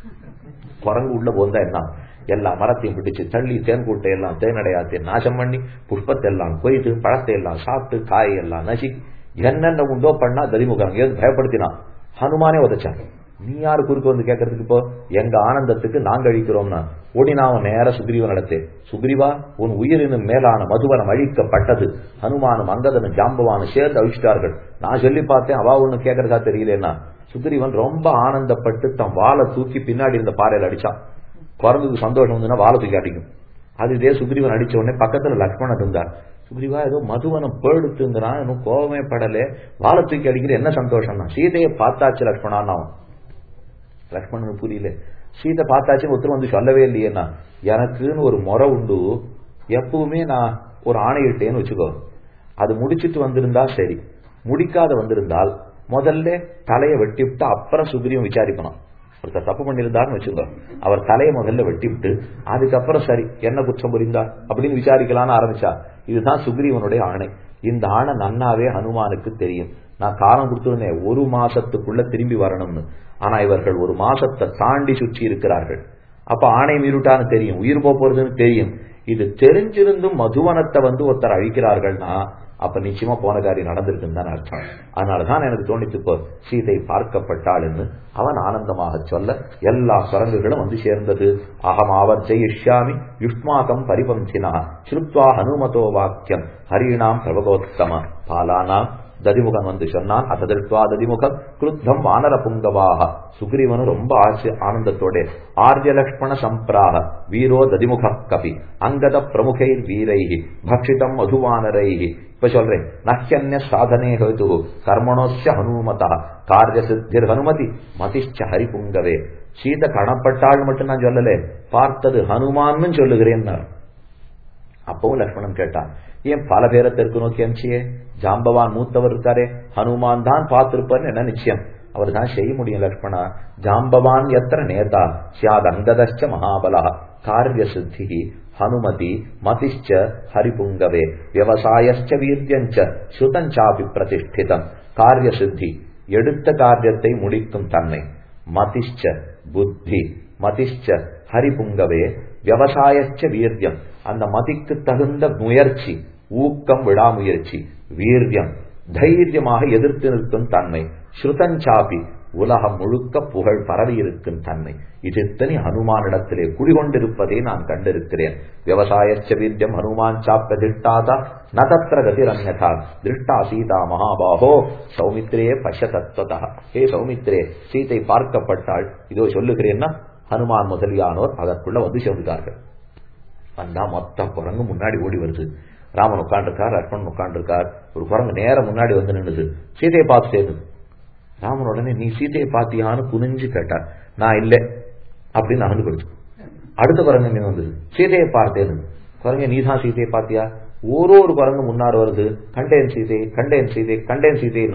குரங்கு உள்ள போந்தா என்ன எல்லா மரத்தையும் பிடிச்சு தள்ளி தேன்கூட்டை எல்லாம் தேனடையாத்தை நாசம் பண்ணி புஷ்பத்தை எல்லாம் கொய்து பழத்தை எல்லாம் சாப்பிட்டு காயை எல்லாம் நசி என்னென்ன உண்டோ பண்ணா தரிமுகம் ஏது பயப்படுத்தினான் ஹனுமானே உதச்சான் நீ யாரு குறுக்கு வந்து கேட்கறதுக்கு இப்போ எங்க ஆனந்தத்துக்கு நாங்க அழிக்கிறோம்னா ஓடினாவன் நேர சுக்ரீவன் நடத்தே சுக்ரீவா உன் உயிரினும் மேலான மதுவனம் அழிக்கப்பட்டது ஹனுமானும் அங்கதனும் ஜாம்பவானும் சேர்ந்து அழிச்சிட்டார்கள் நான் சொல்லி பார்த்தேன் அவா ஒண்ணு கேட்கறதா தெரியலன்னா சுக்ரீவன் ரொம்ப ஆனந்தப்பட்டு தன் வாழை தூக்கி பின்னாடி இருந்த பாறையில அடிச்சான் குரங்குக்கு சந்தோஷம் வந்துன்னா வாழை தூக்கி அடிக்கும் அது இதே சுக்ரீவன் அடிச்ச உடனே பக்கத்துல லக்ஷ்மணன் இருந்தார் சுக்ரீவா ஏதோ மதுவனம் பேடுத்துங்கிறான் இன்னும் கோபமே படல வாழை தூக்கி அடிக்கிற என்ன சந்தோஷம்னா சீதையை பார்த்தாச்சு லக்ஷ்மணான்னு அவன் லக்ஷ்மணன் புரியல சீதை பார்த்தாச்சுன்னு ஒருத்தர் வந்து சொல்லவே இல்லையேன்னா எனக்குன்னு ஒரு முறை உண்டு எப்பவுமே நான் ஒரு ஆணையிட்டேன்னு வச்சுக்கோ அது முடிச்சிட்டு வந்திருந்தா சரி முடிக்காத வந்திருந்தால் முதல்ல தலையை வெட்டி விட்டு அப்புறம் சுக்ரீவன் விசாரிக்கணும் ஒருத்தர் தப்பு பண்ணியிருந்தார்னு வச்சுக்கோ அவர் தலையை முதல்ல வெட்டி விட்டு அதுக்கப்புறம் சரி என்ன குற்றம் புரிந்தார் அப்படின்னு விசாரிக்கலாம்னு ஆரம்பிச்சா இதுதான் சுக்ரீவனுடைய ஆணை இந்த ஆணை நன்னாவே ஹனுமானுக்கு தெரியும் நான் காலம் கொடுத்துருந்தேன் ஒரு மாசத்துக்குள்ள திரும்பி வரணும்னு ஆனா இவர்கள் ஒரு மாசத்தை தாண்டி சுற்றி இருக்கிறார்கள் அப்ப ஆணை மீறுட்டான்னு தெரியும் உயிர் போறதுன்னு தெரியும் இது தெரிஞ்சிருந்தும் மதுவனத்தை வந்து ஒருத்தர் அழிக்கிறார்கள்னா அப்ப நிச்சயமா போன காரியம் நடந்திருக்குன்னு தான் அர்த்தம் அதனாலதான் எனக்கு தோணித்து இப்போ சீதை பார்க்கப்பட்டாள்னு அவன் ஆனந்தமாக சொல்ல எல்லா சுரங்குகளும் வந்து சேர்ந்தது அகம் ஆவர் ஜெயிஷ்யாமி யுஷ்மாகம் பரிபந்தினா ஸ்ருத்வா ஹனுமதோ வாக்கியம் ஹரிணாம் பிரபகோத்தம பாலானாம் ததிமுகன் வந்து சொன்னான் அசதிர்த்வா ததிமுகம் கிருத்தம் வானர புங்கவாக சுக்ரீவனும் ரொம்ப ஆசை ஆனந்தத்தோட ஆர்ய லக்ஷ்மண சம்பிராக வீரோ ததிமுக கபி அங்கத பிரமுகைர் வீரைஹி பக்ஷிதம் மதுவானரைஹி இப்ப சொல்றேன் நஹ்யன்ய சாதனே ஹேது கர்மணோஸ்ய ஹனுமதா காரிய சித்திர் ஹனுமதி மதிஷ்ச ஹரிபுங்கவே சீத கணப்பட்டாள் மட்டும் நான் சொல்லலே பார்த்தது ஹனுமான்னு சொல்லுகிறேன் அப்பவும் லக்ஷ்மணன் கேட்டான் ஏன் பல பேரை தெற்கு நோக்கி அனுப்பிச்சியே ஜாம்பவான் மூத்தவர் இருக்காரே ஹனுமான் தான் பார்த்திருப்பார்னு என்ன நிச்சயம் அவர் தான் செய்ய முடியும் லக்ஷ்மணா ஜாம்பவான் எத்தனை நேதா சியாத் அங்கதச்ச மகாபலா காரிய சித்தி ஹனுமதி மதிஷ்ச ஹரிபுங்கவே விவசாயச்ச வீரியஞ்ச சுதஞ்சாபி பிரதிஷ்டிதம் காரிய சித்தி எடுத்த காரியத்தை முடிக்கும் தன்மை மதிஷ்ச புத்தி மதிஷ்ச ஹரிபுங்கவே விவசாயச்ச வீரியம் அந்த மதிக்கு தகுந்த முயற்சி ஊக்கம் விடாமுயற்சி வீரியம் தைரியமாக எதிர்த்து நிற்கும் தன்மை ஸ்ருதஞ்சாபி உலகம் முழுக்க புகழ் பரவி இருக்கும் தன்மை இது இத்தனை ஹனுமானிடத்திலே குடிகொண்டிருப்பதை நான் கண்டிருக்கிறேன் விவசாயச்ச வீரியம் ஹனுமான் சாப்ப திட்டாதா நதத்திர கதிரன்யதா திருஷ்டா சீதா மகாபாகோ சௌமித்ரே பச தத்வதா ஹே சௌமித்ரே சீதை பார்க்கப்பட்டாள் இதோ சொல்லுகிறேன்னா ஹனுமான் முதலியானோர் அதற்குள்ள வந்து சேர்ந்தார்கள் வந்தா மொத்த குரங்கு முன்னாடி ஓடி வருது ராமன் உட்காண்டிருக்கார் லக்ஷ்மணன் உட்காண்டிருக்கார் ஒரு குரங்கு நேரம் முன்னாடி வந்து நின்னுது சீதையை பார்த்து சேர்ந்து ராமன் உடனே நீ சீதையை பார்த்தியான்னு குனிஞ்சு கேட்டார் நான் இல்லை அப்படின்னு அகந்து கொடுத்து அடுத்த குரங்கு இங்க வந்தது சீதையை பார்த்தேன்னு குரங்க நீ தான் சீதையை பார்த்தியா ஒரு ஒரு குரங்கு முன்னாடி வருது கண்டேன் சீதை கண்டேன் சீதை கண்டேன் சீதைன்னா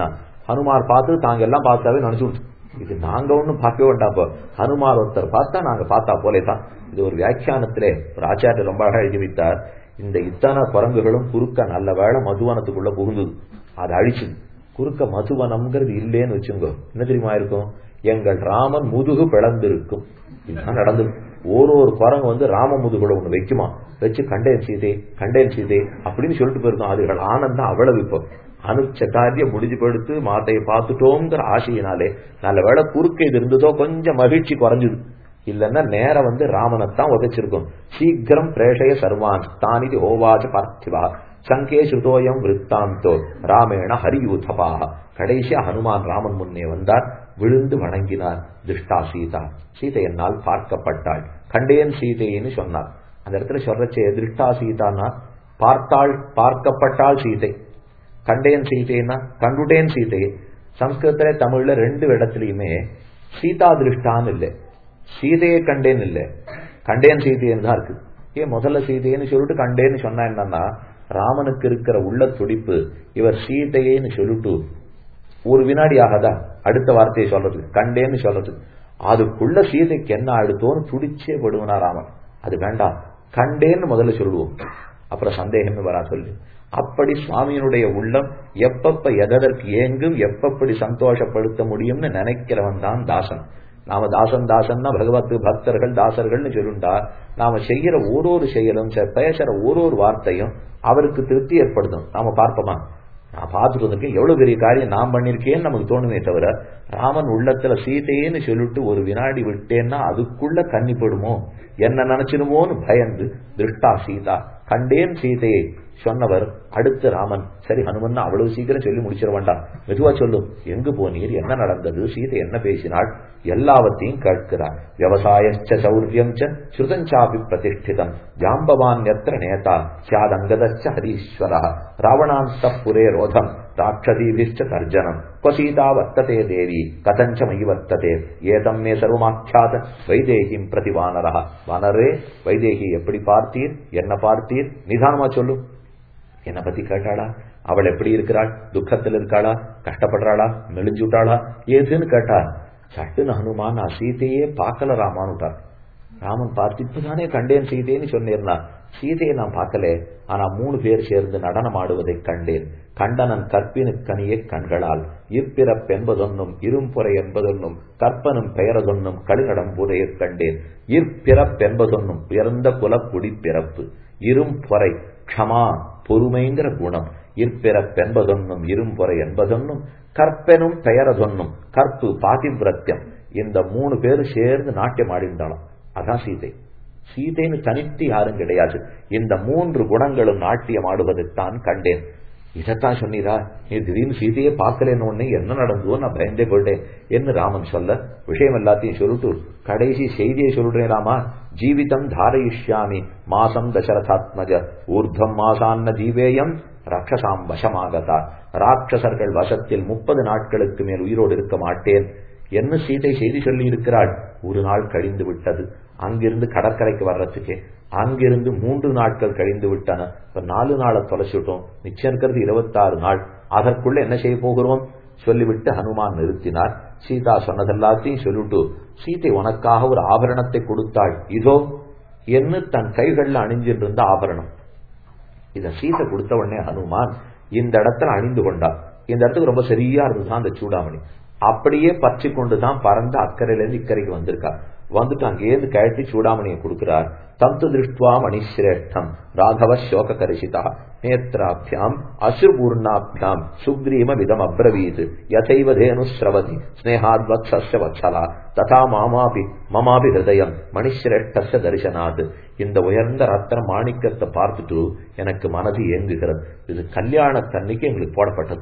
ஹனுமார் பார்த்து தாங்க எல்லாம் பார்த்தாவே நினைச்சு இது நாங்க ஒண்ணும் பார்க்க வேண்டாம் இப்போ ஹனுமார் ஒருத்தர் பார்த்தா நாங்க பார்த்தா போலே தான் இது ஒரு வியாக்கியானத்திலே ஒரு ஆச்சாரியர் ரொம்ப அழகா எழுதி வைத்தார் இந்த இத்தனை குரங்குகளும் குறுக்க நல்ல வேளை மதுவனத்துக்குள்ள புகுந்தது அதை அழிச்சுது குறுக்க மதுவனம்ங்கிறது இல்லேன்னு வச்சுங்க என்ன தெரியுமா இருக்கும் எங்கள் ராமன் முதுகு பிளந்திருக்கும் இதுதான் நடந்தது ஒரு ஒரு குரங்கு வந்து ராம முதுகுல ஒண்ணு வைக்குமா வச்சு கண்டேன் சீதே கண்டேன் சீதே அப்படின்னு சொல்லிட்டு போயிருக்கோம் அதுகள் ஆனந்தம் அவ்வளவு இப்போ அனுச்சகாரிய முடிஞ்சு படுத்து மாத்தையை பார்த்துட்டோங்கிற ஆசையினாலே நல்ல வேளை குறுக்க இது இருந்ததோ கொஞ்சம் மகிழ்ச்சி குறைஞ்சது இல்லன்னா நேரம் வந்து ராமனைத்தான் உதைச்சிருக்கும் சீக்கிரம் பிரேஷய சர்வான் தானிதி ஓவாச்ச பார்த்திவா சங்கே சுதோயம் விற்த்தாந்தோ ராமேண ஹரியூதபா கடைசியா ஹனுமான் ராமன் முன்னே வந்தார் விழுந்து வணங்கினார் திருஷ்டா சீதா சீதை என்னால் பார்க்கப்பட்டாள் கண்டேன் சீதைன்னு சொன்னார் அந்த இடத்துல சொல்றச்சே திருஷ்டா சீதான்னா பார்த்தாள் பார்க்கப்பட்டாள் சீதை கண்டேன் சீதைன்னா கண்டுட்டேன் சீதையை சம்ஸ்கிருதத்துல தமிழ்ல ரெண்டு இடத்துலயுமே சீதா திருஷ்டான்னு இல்லை சீதையை கண்டேன் இல்லை கண்டேன் சீதைன்னு தான் இருக்கு ஏன் முதல்ல சீதைன்னு சொல்லிட்டு கண்டேன்னு சொன்னா என்னன்னா ராமனுக்கு இருக்கிற உள்ள துடிப்பு இவர் சீதையேன்னு சொல்லிட்டு ஒரு வினாடி ஆகாதா அடுத்த வார்த்தையை சொல்றது கண்டேன்னு சொல்றது அதுக்குள்ள சீதைக்கு என்ன ஆடுத்தோன்னு துடிச்சே படுவனா ராமன் அது வேண்டாம் கண்டேன்னு முதல்ல சொல்லுவோம் அப்புறம் சந்தேகமே வரா சொல்லு அப்படி சுவாமியினுடைய உள்ளம் எப்பப்ப எதற்கு ஏங்கும் எப்பப்படி சந்தோஷப்படுத்த முடியும்னு நினைக்கிறவன் தான் தாசன் நாம தாசன் தாசன்னா பகவத் பக்தர்கள் தாசர்கள்னு சொல்லுண்டா நாம செய்யற ஒரு ஒரு செயலும் பேசுற ஒரு ஒரு வார்த்தையும் அவருக்கு திருப்தி ஏற்படுத்தும் நாம பார்ப்போமா நான் பார்த்துட்டு வந்திருக்கேன் எவ்வளவு பெரிய காரியம் நான் பண்ணிருக்கேன்னு நமக்கு தோணுமே தவிர ராமன் உள்ளத்துல சீதையேன்னு சொல்லிட்டு ஒரு வினாடி விட்டேன்னா அதுக்குள்ள கன்னிப்படுமோ என்ன நினைச்சிருமோன்னு பயந்து திருஷ்டா சீதா கண்டேன் சீதையை சொன்னவர் அடுத்து ராமன் சரி ஹனுமன் அவ்வளவு சீக்கிரம் சொல்லி முடிச்சிட வேண்டாம் மெதுவா சொல்லும் எங்கு போனீர் என்ன நடந்தது சீதை என்ன பேசினாள் எல்லாவற்றையும் கேட்கிறார் விவசாயச்ச சௌரியம் ஸ்ருதஞ்சாபி பிரதிஷ்டிதம் ஜாம்பவான் எத்திர நேதா சியாதங்கதச்ச ஹரீஸ்வர ராவணாந்த புரே ரோதம் ராட்சதீபிஷ்ட தர்ஜனம் கொசீதா வர்த்ததே தேவி கதஞ்ச மயி வர்த்ததே ஏதம் மே சர்வமாக்கியாத வைதேகிம் பிரதி வானரா வானரே வைதேகி எப்படி பார்த்தீர் என்ன பார்த்தீர் நிதானமா சொல்லும் என்னை பத்தி கேட்டாளா அவள் எப்படி இருக்கிறாள் துக்கத்தில் இருக்காளா கஷ்டப்படுறாளா மெலிஞ்சு விட்டாளா ஏதுன்னு கேட்டா சட்டுன்னு ஹனுமான் நான் சீதையே பார்க்கல ராமானுட்டார் ராமன் பார்த்து இப்பதானே கண்டேன் சீதைன்னு சொன்னேன்னா சீதையை நான் பார்க்கல ஆனா மூணு பேர் சேர்ந்து நடனம் ஆடுவதை கண்டேன் கண்டனன் கற்பினுக்கனிய கண்களால் இப்பிறப்பென்பதொன்னும் இரும்புறை என்பதொன்னும் கற்பனும் பெயரதொன்னும் களிநடம் புதைய கண்டேன் இற்பிறப்பென்பதொன்னும் உயர்ந்த குலக்குடி பிறப்பு இரும்பொறை க்ஷமா பொறுமைங்கிற குணம் இற்பிறப்பென்பதொன்னும் இரும்பொறை என்பதொன்னும் கற்பெனும் பெயரதொன்னும் கற்பு பாதிவிரத்தியம் இந்த மூணு பேர் சேர்ந்து நாட்டியம் ஆடிந்தாலும் அதான் சீதை சீதைன்னு தனித்து யாரும் கிடையாது இந்த மூன்று குணங்களும் நாட்டியம் ஆடுவதைத்தான் கண்டேன் இதைத்தான் சொன்னீரா நீ திடீர்னு சீதையே பார்க்கலன்னு உடனே என்ன நடந்ததோ நான் பயந்தே போயிட்டேன் என்று ராமன் சொல்ல விஷயம் எல்லாத்தையும் சொல்லிட்டு கடைசி செய்தியை சொல்றேன் ராமா ஜீவிதம் தாரயிஷ்யாமி மாசம் தசரதாத்மஜ ஊர்தம் மாசான்ன ஜீவேயம் ரக்ஷசாம் வசமாகதா ராட்சசர்கள் வசத்தில் முப்பது நாட்களுக்கு மேல் உயிரோடு இருக்க மாட்டேன் என்ன சீதை செய்தி சொல்லி இருக்கிறாள் ஒரு நாள் கழிந்து விட்டது அங்கிருந்து கடற்கரைக்கு வர்றதுக்கே அங்கிருந்து மூன்று நாட்கள் கழிந்து விட்டன இப்ப நாலு நாளை தொலைச்சிட்டோம் நிச்சயம் இருக்கிறது இருபத்தாறு நாள் அதற்குள்ள என்ன செய்ய போகிறோம் சொல்லிவிட்டு ஹனுமான் நிறுத்தினார் சீதா சொன்னதெல்லாத்தையும் சொல்லிட்டு சீதை உனக்காக ஒரு ஆபரணத்தை கொடுத்தாள் இதோ என்று தன் கைகள்ல அணிஞ்சிருந்த ஆபரணம் இத சீதை கொடுத்த உடனே ஹனுமான் இந்த இடத்துல அணிந்து கொண்டார் இந்த இடத்துக்கு ரொம்ப சரியா இருந்துதான் அந்த சூடாமணி அப்படியே பற்றி கொண்டுதான் பறந்து அக்கறையில இருந்து இக்கரைக்கு வந்திருக்கார் வந்துட்டு அங்கேருந்து கழட்டி சூடாமணியை கொடுக்கிறார் தந்து திருஷ்டுவா மணிசிரேஷ்டம் ராகவ சோக கரிசிதா நேத்ராபியாம் அசுபூர்ணாபியாம் சுக்ரீம விதம் அப்ரவீத் யசைவ தேனு ஸ்ரவதி ஸ்னேகாத்வத் சஸ்ய வத்சலா ததா மாமாபி மமாபி ஹிருதயம் மணிசிரேஷ்டஸ்ய தரிசனாத் இந்த உயர்ந்த ரத்தன மாணிக்கத்தை பார்த்துட்டு எனக்கு மனது ஏங்குகிறது இது கல்யாணத்தன்னைக்கு எங்களுக்கு போடப்பட்டது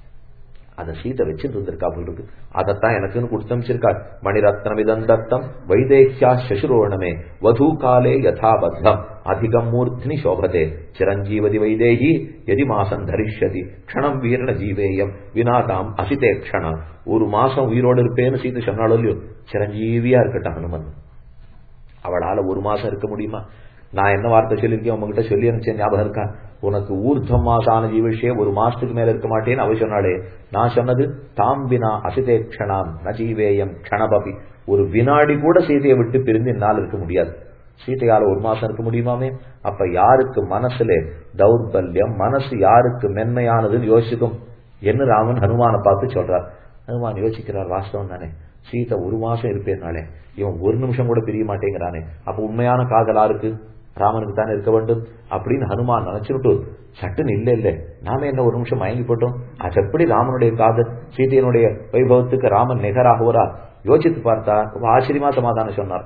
அதை சீதை வச்சுட்டு இருந்திருக்கா போல் இருக்கு அதைத்தான் எனக்குன்னு கொடுத்து அமைச்சிருக்கா மணிரத்னம் இதந்தத்தம் வைதேக்கியா சசுரோணமே வது காலே யதாபத்தம் அதிகம் மூர்த்தினி சோபதே சிரஞ்சீவதி வைதேகி எதி மாசம் தரிஷ்யதி க்ஷணம் வீரண ஜீவேயம் வினாதாம் அசிதே க்ஷணம் ஒரு மாசம் உயிரோடு இருப்பேன்னு சீதை சொன்னாலும் இல்லையோ சிரஞ்சீவியா இருக்கட்டும் ஹனுமன் அவளால ஒரு மாசம் இருக்க முடியுமா நான் என்ன வார்த்தை சொல்லியிருக்கேன் உங்ககிட்ட சொல்லி அனுப்பிச்சேன் ஞாபகம் இருக்கா உனக்கு ஊர்தம் மாசான ஜீவிஷே ஒரு மாசத்துக்கு மேல இருக்க மாட்டேன்னு அவ சொன்னாலே நான் சொன்னது தாம்பினா அசிதே க்ஷணாம் நஜீவேயம் க்ஷணபபி ஒரு வினாடி கூட சீதையை விட்டு பிரிந்து என்னால் இருக்க முடியாது சீதையால ஒரு மாசம் இருக்க முடியுமாமே அப்ப யாருக்கு மனசுல தௌர்பல்யம் மனசு யாருக்கு மென்மையானதுன்னு யோசிக்கும் என்ன ராமன் ஹனுமானை பார்த்து சொல்றார் ஹனுமான் யோசிக்கிறார் வாஸ்தவம் தானே சீதை ஒரு மாசம் இருப்பேனாலே இவன் ஒரு நிமிஷம் கூட பிரிய மாட்டேங்கிறானே அப்ப உண்மையான காதலா இருக்கு ராமனுக்கு தானே இருக்க வேண்டும் அப்படின்னு ஹனுமான் நினைச்சுட்டு சட்டுன்னு இல்ல இல்ல நாம என்ன ஒரு நிமிஷம் மயங்கி போட்டோம் அது எப்படி ராமனுடைய காதல் சீதையனுடைய வைபவத்துக்கு ராமன் நிகராகுவரா யோசித்து பார்த்தா ரொம்ப ஆச்சரியமா சமாதானம் சொன்னார்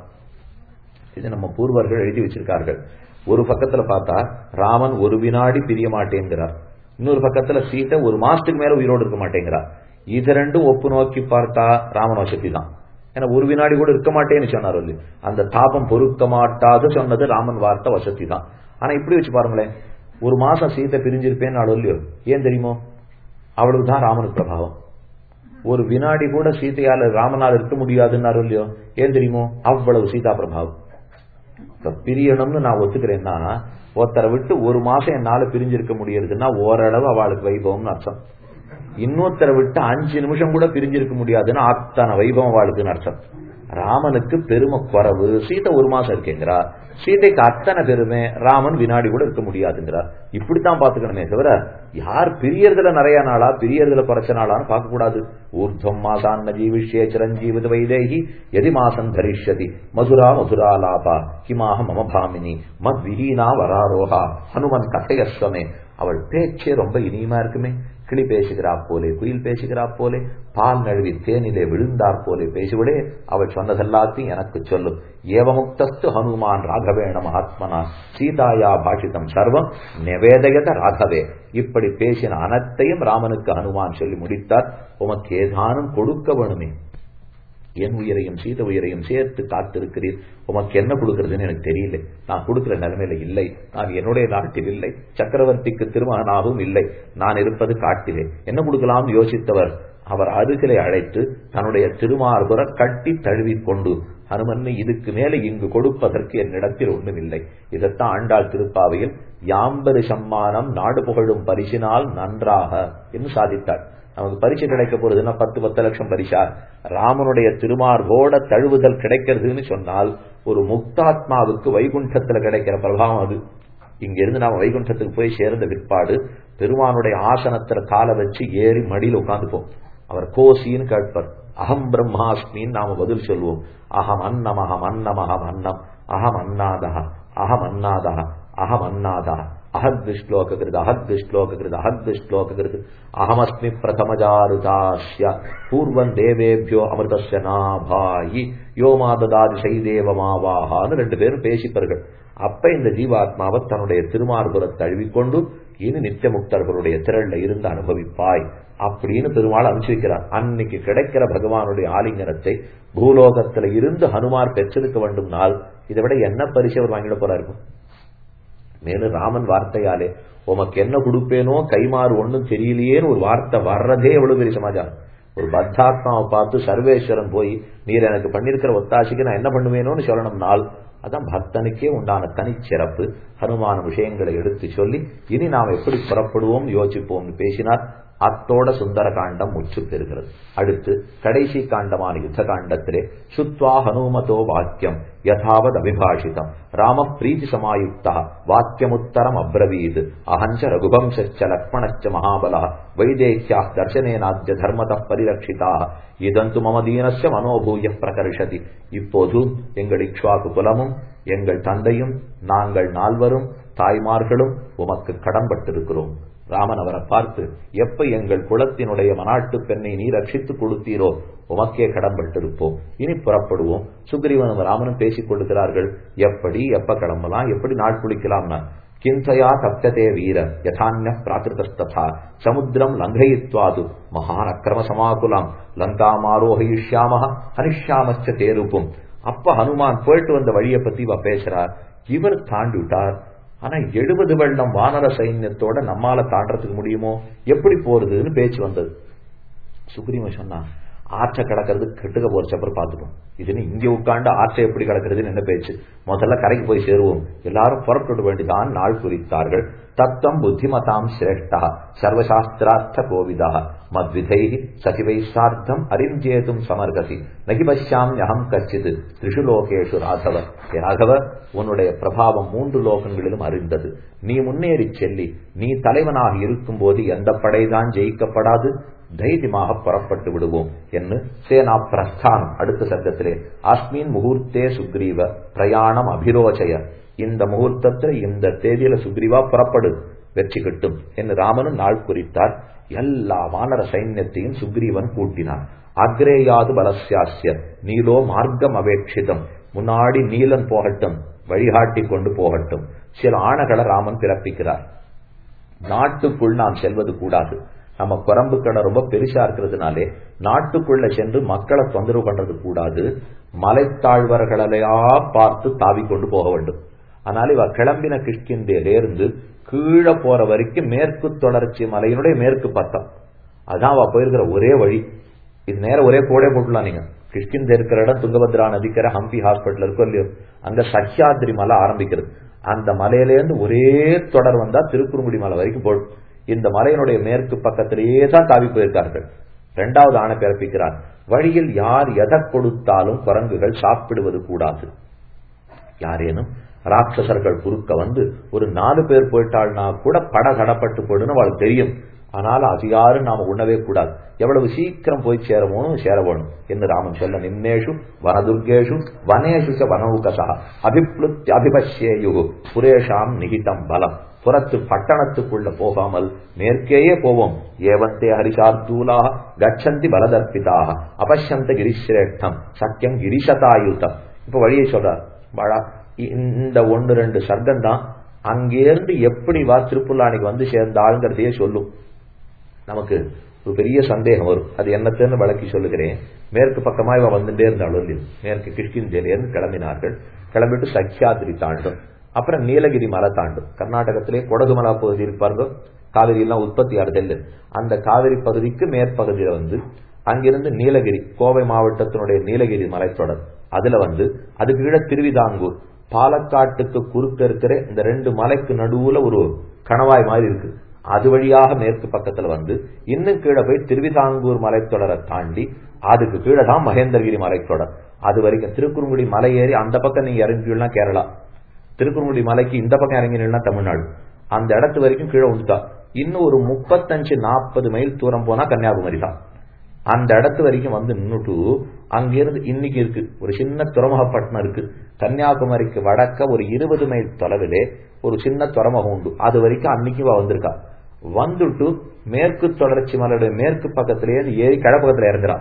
இது நம்ம பூர்வர்கள் எழுதி வச்சிருக்கார்கள் ஒரு பக்கத்துல பார்த்தா ராமன் ஒரு வினாடி பிரிய மாட்டேங்கிறார் இன்னொரு பக்கத்துல சீதை ஒரு மாசத்துக்கு மேல உயிரோடு இருக்க மாட்டேங்கிறார் இது ரெண்டும் ஒப்பு நோக்கி பார்த்தா ராமன் வசதி தான் ஏன்னா ஒரு வினாடி கூட இருக்க மாட்டேன்னு சொன்னார் சொல்லி அந்த தாபம் பொறுக்க மாட்டாது சொன்னது ராமன் வார்த்தை வசதி தான் ஆனா இப்படி வச்சு பாருங்களேன் ஒரு மாசம் சீத்தை பிரிஞ்சிருப்பேன்னு நாள் இல்லையோ ஏன் தெரியுமோ அவளுக்கு தான் ராமனுக்கு பிரபாவம் ஒரு வினாடி கூட சீதையால ராமனால் இருக்க முடியாதுன்னு இல்லையோ ஏன் தெரியுமோ அவ்வளவு சீதா பிரபாவம் இப்ப பிரியணும்னு நான் ஒத்துக்கிறேன்னா ஒருத்தரை விட்டு ஒரு மாசம் என்னால பிரிஞ்சிருக்க முடியறதுன்னா ஓரளவு அவளுக்கு வைபவம்னு அர்த்தம் இன்னொருத்தரை விட்டு அஞ்சு நிமிஷம் கூட பிரிஞ்சிருக்க முடியாதுன்னா அத்தனை வைபவம் அவளுக்குன்னு அர்த்தம் ராமனுக்கு பெருமை குறவு சீதை ஒரு மாசம் இருக்கேங்கிறா சீதைக்கு அத்தனை பெருமை ராமன் வினாடி கூட இருக்க முடியாதுங்கிறார் இப்படித்தான் பாத்துக்கணுமே தவிர யார் பிரியறதுல நிறைய நாளா பிரியறதுல குறைச்ச நாளான்னு பார்க்க கூடாது ஊர்தம் மாசான்ன ஜீவிஷே சிரஞ்சீவித வைதேகி எதி மாசம் தரிஷ்யதி மதுரா மதுரா லாபா கிமாக மம பாமினி மத் விஹீனா வராரோகா ஹனுமன் கட்டையஸ்வமே அவள் பேச்சே ரொம்ப இனியமா இருக்குமே கிளி பேசுகிறா போலே குயில் பேசுகிறா போலே பால் நழுவி தேனிலே விழுந்தார் போலே பேசுவிடே அவள் சொன்னதெல்லாத்தையும் எனக்கு சொல்லும் ஏவமுக்தஸ்து ஹனுமான் ராகவேண மகாத்மனா சீதாயா பாஷிதம் சர்வம் நிவேதயத ராகவே இப்படி பேசின அனைத்தையும் ராமனுக்கு ஹனுமான் சொல்லி முடித்தார் உமக்கு ஏதானும் கொடுக்க வேணுமே என் உயிரையும் சீத உயிரையும் சேர்த்து காத்திருக்கிறீர் உமக்கு என்ன கொடுக்கறதுன்னு எனக்கு தெரியல நான் கொடுக்கிற நிலைமையில இல்லை நான் என்னுடைய நாட்டில் இல்லை சக்கரவர்த்திக்கு திருமகனாகவும் இல்லை நான் இருப்பது காட்டிலே என்ன கொடுக்கலாம்னு யோசித்தவர் அவர் அருகிலே அழைத்து தன்னுடைய திருமார்புற கட்டி தழுவிக் கொண்டு ஹனுமன் இதுக்கு மேலே இங்கு கொடுப்பதற்கு என்னிடத்தில் ஒண்ணுமில்லை இதைத்தான் ஆண்டாள் திருப்பாவையில் யாம்பரு சம்மானம் நாடு புகழும் பரிசினால் நன்றாக என்று சாதித்தாள் நமக்கு பரிசு கிடைக்க போறதுன்னா பத்து பத்து லட்சம் பரிசா ராமனுடைய திருமார்போட தழுவுதல் கிடைக்கிறதுன்னு சொன்னால் ஒரு முக்தாத்மாவுக்கு வைகுண்டத்துல கிடைக்கிற பிரபாவம் அது இங்க இருந்து நாம வைகுண்டத்துக்கு போய் சேர்ந்த பிற்பாடு பெருமானுடைய ஆசனத்துல காலை வச்சு ஏறி மடியில உட்காந்துப்போம் அவர் கோசின்னு கேட்பார் அகம் பிரம்மாஸ்மின்னு நாம பதில் சொல்லுவோம் அகம் அன்னம் அகம் அன்னம் அகம் அன்னம் அகம் அன்னாதா அகம் அன்னாதா அகம் அன்னாதா அஹத்விஷ்லோகிருத் அஹத்விஷ்லோகிருத் அஹத்விஷ்லோகிருத் அகமஸ்மி பிரதமஜாருதாஸ்ய பூர்வம் தேவேபியோ அமிர்தஸ்ய நாபாயி யோமா ததாதி சைதேவமாவாகான்னு ரெண்டு பேரும் பேசிப்பார்கள் அப்ப இந்த ஜீவாத்மாவை தன்னுடைய திருமார்புறத்தை தழுவிக்கொண்டு இனி நித்தியமுக்தர்களுடைய திரள்ல இருந்து அனுபவிப்பாய் அப்படின்னு பெருமாள் அனுப்பிச்சிருக்கிறார் அன்னைக்கு கிடைக்கிற பகவானுடைய ஆலிங்கனத்தை பூலோகத்துல இருந்து ஹனுமார் பெற்றிருக்க வேண்டும்னால் இதை விட என்ன பரிசு அவர் வாங்கிட போறா இருக்கும் மேலும் ராமன் வார்த்தையாலே உமக்கு என்ன கொடுப்பேனோ கைமாறு ஒண்ணும் தெரியலையேன்னு ஒரு வார்த்தை வர்றதே எவ்வளவு பெரிய சமாச்சாரம் ஒரு பத்தாத்மாவை பார்த்து சர்வேஸ்வரன் போய் நீர் எனக்கு பண்ணிருக்கிற ஒத்தாசிக்கு நான் என்ன பண்ணுவேனோன்னு சொல்லணும்னால் அதான் பக்தனுக்கே உண்டான தனிச்சிறப்பு ஹனுமான விஷயங்களை எடுத்து சொல்லி இனி நாம் எப்படி புறப்படுவோம் யோசிப்போம்னு பேசினார் அத்தோட சுந்தர காண்டம் முற்று பெறுகிறது அடுத்து கடைசி காண்டமான யுத்த காண்டத்திலே சுத்வா ஹனுமதோ வாக்கியம் யதாவத் அபிபாஷிதம் ராம பிரீதி சமாயுக்தா வாக்கியமுத்தரம் அப்ரவீத் அகஞ்ச ரகுவம்சச்ச லக்ஷ்மணச்ச மகாபல வைதேக்கியா தர்சனேனாத்ய தர்மத பரிரட்சிதா இதந்து மம தீனஸ்ய மனோபூய பிரகர்ஷதி இப்போது எங்கள் இக்ஷ்வாக்கு குலமும் எங்கள் தந்தையும் நாங்கள் நால்வரும் தாய்மார்களும் உமக்கு கடன்பட்டிருக்கிறோம் ராமன் அவரை பார்த்து எப்ப எங்கள் குலத்தினுடைய மனாட்டு பெண்ணை நீ ரட்சித்து கொடுத்தீரோ உமக்கே கடன்பட்டிருப்போம் இனி புறப்படுவோம் சுக்ரீவனும் ராமனும் பேசிக் கொடுக்கிறார்கள் எப்படி எப்ப கிளம்பலாம் எப்படி நாள் குளிக்கலாம்னா கிந்தயா தப்ததே வீர யதான்ய பிராகிருதஸ்ததா சமுத்திரம் லங்கயித்வாது மகான் அக்கிரம சமாகுலாம் லங்காமாரோகிஷ்யாம ஹனிஷ்யாமச்ச தேருப்பும் அப்ப ஹனுமான் போயிட்டு வந்த வழியை பத்தி இவ பேசுறார் இவர் தாண்டி விட்டார் ஆனா எழுபது வெள்ளம் வானர சைன்யத்தோட நம்மால தாண்டறதுக்கு முடியுமோ எப்படி போறதுன்னு பேச்சு வந்தது சுக்ரீவன் சொன்னான் ஆற்றை கடக்கிறது கெட்டுக்க போறச்சப்பறம் பார்த்துப்போம் இதுன்னு இங்க உட்காந்து ஆற்றை எப்படி கடக்கிறதுன்னு என்ன பேச்சு முதல்ல கரைக்கு போய் சேருவோம் எல்லாரும் புறப்பட்டு வேண்டிதான் நாள் குறித்தார்கள் தத்தம் புத்திமதாம் சிரேஷ்டா சர்வசாஸ்திரார்த்த கோவிதா மத்விதை சசிவை சார்த்தம் அறிஞ்சேதும் சமர்கசி நகி பஷ்யாம் கச்சித் திரிஷு லோகேஷு ராகவ ராகவ உன்னுடைய பிரபாவம் மூன்று லோகங்களிலும் அறிந்தது நீ முன்னேறி செல்லி நீ தலைவனாக இருக்கும் போது எந்த படைதான் ஜெயிக்கப்படாது தைரியமாக புறப்பட்டு விடுவோம் என்று சேனா பிரஸ்தானம் அடுத்த சர்க்கத்திலே அஸ்மின் முகூர்த்தே சுக்ரீவ பிரயாணம் அபிரோச்சய இந்த முகூர்த்தத்தில் இந்த தேதியில சுக்ரீவா புறப்படு வெற்றி கிட்டும் என்று ராமனும் நாள் குறித்தார் எல்லா வானர சைன்யத்தையும் சுக்ரீவன் கூட்டினான் அக்ரேயாது பலசியாசிய நீலோ மார்க்கம் அபேட்சிதம் முன்னாடி நீலன் போகட்டும் வழிகாட்டி கொண்டு போகட்டும் சில ஆணைகளை ராமன் பிறப்பிக்கிறார் நாட்டுக்குள் நாம் செல்வது கூடாது நம்ம குரம்பு கடை ரொம்ப பெருசா இருக்கிறதுனாலே நாட்டுக்குள்ள சென்று மக்களை தொந்தரவு பண்றது கூடாது மலைத்தாழ்வர்களையா பார்த்து தாவி கொண்டு போக வேண்டும் ஆனால் இவ கிளம்பின கிஷ்கிந்தேலேருந்து கீழே போற வரைக்கும் மேற்கு தொடர்ச்சி மலையினுடைய மேற்கு பக்கம் அதான் அவ போயிருக்கிற ஒரே வழி இது நேரம் ஒரே கோடை போட்டுலாம் நீங்க கிஷ்கிந்த இருக்கிற இடம் துங்கபத்ரா நதிக்கரை ஹம்பி ஹாஸ்பிட்டல் இருக்கும் இல்லையோ அங்க சஹ்யாத்ரி மலை ஆரம்பிக்கிறது அந்த மலையிலேருந்து ஒரே தொடர் வந்தா திருக்குறுங்குடி மலை வரைக்கும் போடும் இந்த மலையினுடைய மேற்கு பக்கத்திலேயே தான் தாவி போயிருக்கார்கள் இரண்டாவது ஆணை பிறப்பிக்கிறார் வழியில் யார் எதை கொடுத்தாலும் குரங்குகள் சாப்பிடுவது கூடாது யாரேனும் ராட்சசர்கள் குறுக்க வந்து ஒரு நாலு பேர் போயிட்டாள்னா கூட பட கடப்பட்டு போடுன்னு அவளுக்கு தெரியும் ஆனால் அது யாரும் நாம உண்ணவே கூடாது எவ்வளவு சீக்கிரம் போய் சேரவோனும் சேர வேணும் என்று ராமன் சொல்ல நின்னேஷு வனதுர்கேஷு வனேஷு வனவுகசா அபிப்ளுத்தி அபிபஷ்யேயு புரேஷாம் நிகிதம் பலம் புறத்து பட்டணத்துக்குள்ள போகாமல் மேற்கேயே போவோம் ஏவந்தே ஹரிசார்தூலாக கச்சந்தி பலதர்ப்பிதாக அபஷ்யந்த கிரிசிரேஷ்டம் சத்தியம் கிரிசதாயுத்தம் இப்ப வழியை சொல்றார் வாழா இந்த ஒன்னு ரெண்டு சர்க்கம் தான் அங்கேருந்து எப்படி வா திருப்புல்லானிக்கு வந்து சேர்ந்தாளுங்கிறதையே சொல்லும் நமக்கு ஒரு பெரிய சந்தேகம் வரும் அது என்னத்தன்னு வழக்கி சொல்லுகிறேன் மேற்கு பக்கமா இவ வந்துட்டே இருந்தாலும் இல்லையோ மேற்கு கிஷ்கிந்தேலேருந்து கிளம்பினார்கள் கிளம்பிட்டு சக்கியாதிரி தாண்டும் அப்புறம் நீலகிரி மலை தாண்டும் கர்நாடகத்திலே கொடகுமலா பகுதி இருப்பார்கள் காவிரி எல்லாம் உற்பத்தி ஆறுதல் அந்த காவிரி பகுதிக்கு மேற்பகுதியில வந்து அங்கிருந்து நீலகிரி கோவை மாவட்டத்தினுடைய நீலகிரி மலைத்தொடர் அதுல வந்து அதுக்கு கீழே திருவிதாங்கூர் பாலக்காட்டுக்கு குறுக்க இருக்கிற இந்த ரெண்டு மலைக்கு நடுவுல ஒரு கணவாய் மாதிரி இருக்கு அது வழியாக மேற்கு பக்கத்துல வந்து இன்னும் கீழே போய் திருவிதாங்கூர் மலைத்தொடரை தாண்டி அதுக்கு கீழே தான் மகேந்திரகிரி மலைத்தொடர் அது வரைக்கும் திருக்குறுங்குடி மலை ஏறி அந்த பக்கம் நீங்க இறங்கினா கேரளா திருக்குறுங்குடி மலைக்கு இந்த பக்கம் இறங்கினா தமிழ்நாடு அந்த இடத்து வரைக்கும் கீழே வந்துட்டா இன்னும் ஒரு முப்பத்தஞ்சு நாற்பது மைல் தூரம் போனா கன்னியாகுமரி தான் அந்த இடத்து வரைக்கும் வந்து நின்றுட்டு அங்கிருந்து இன்னைக்கு இருக்கு ஒரு சின்ன துறைமுகப்பட்டினம் இருக்கு கன்னியாகுமரிக்கு வடக்க ஒரு இருபது மைல் தொலைவிலே ஒரு சின்ன துறைமுகம் உண்டு அது வரைக்கும் அன்னைக்கு வந்திருக்கா வந்துட்டு மேற்கு தொடர்ச்சி மலையுடைய மேற்கு பக்கத்திலேயே ஏறி கடப்பக்கத்துல இறங்குறான்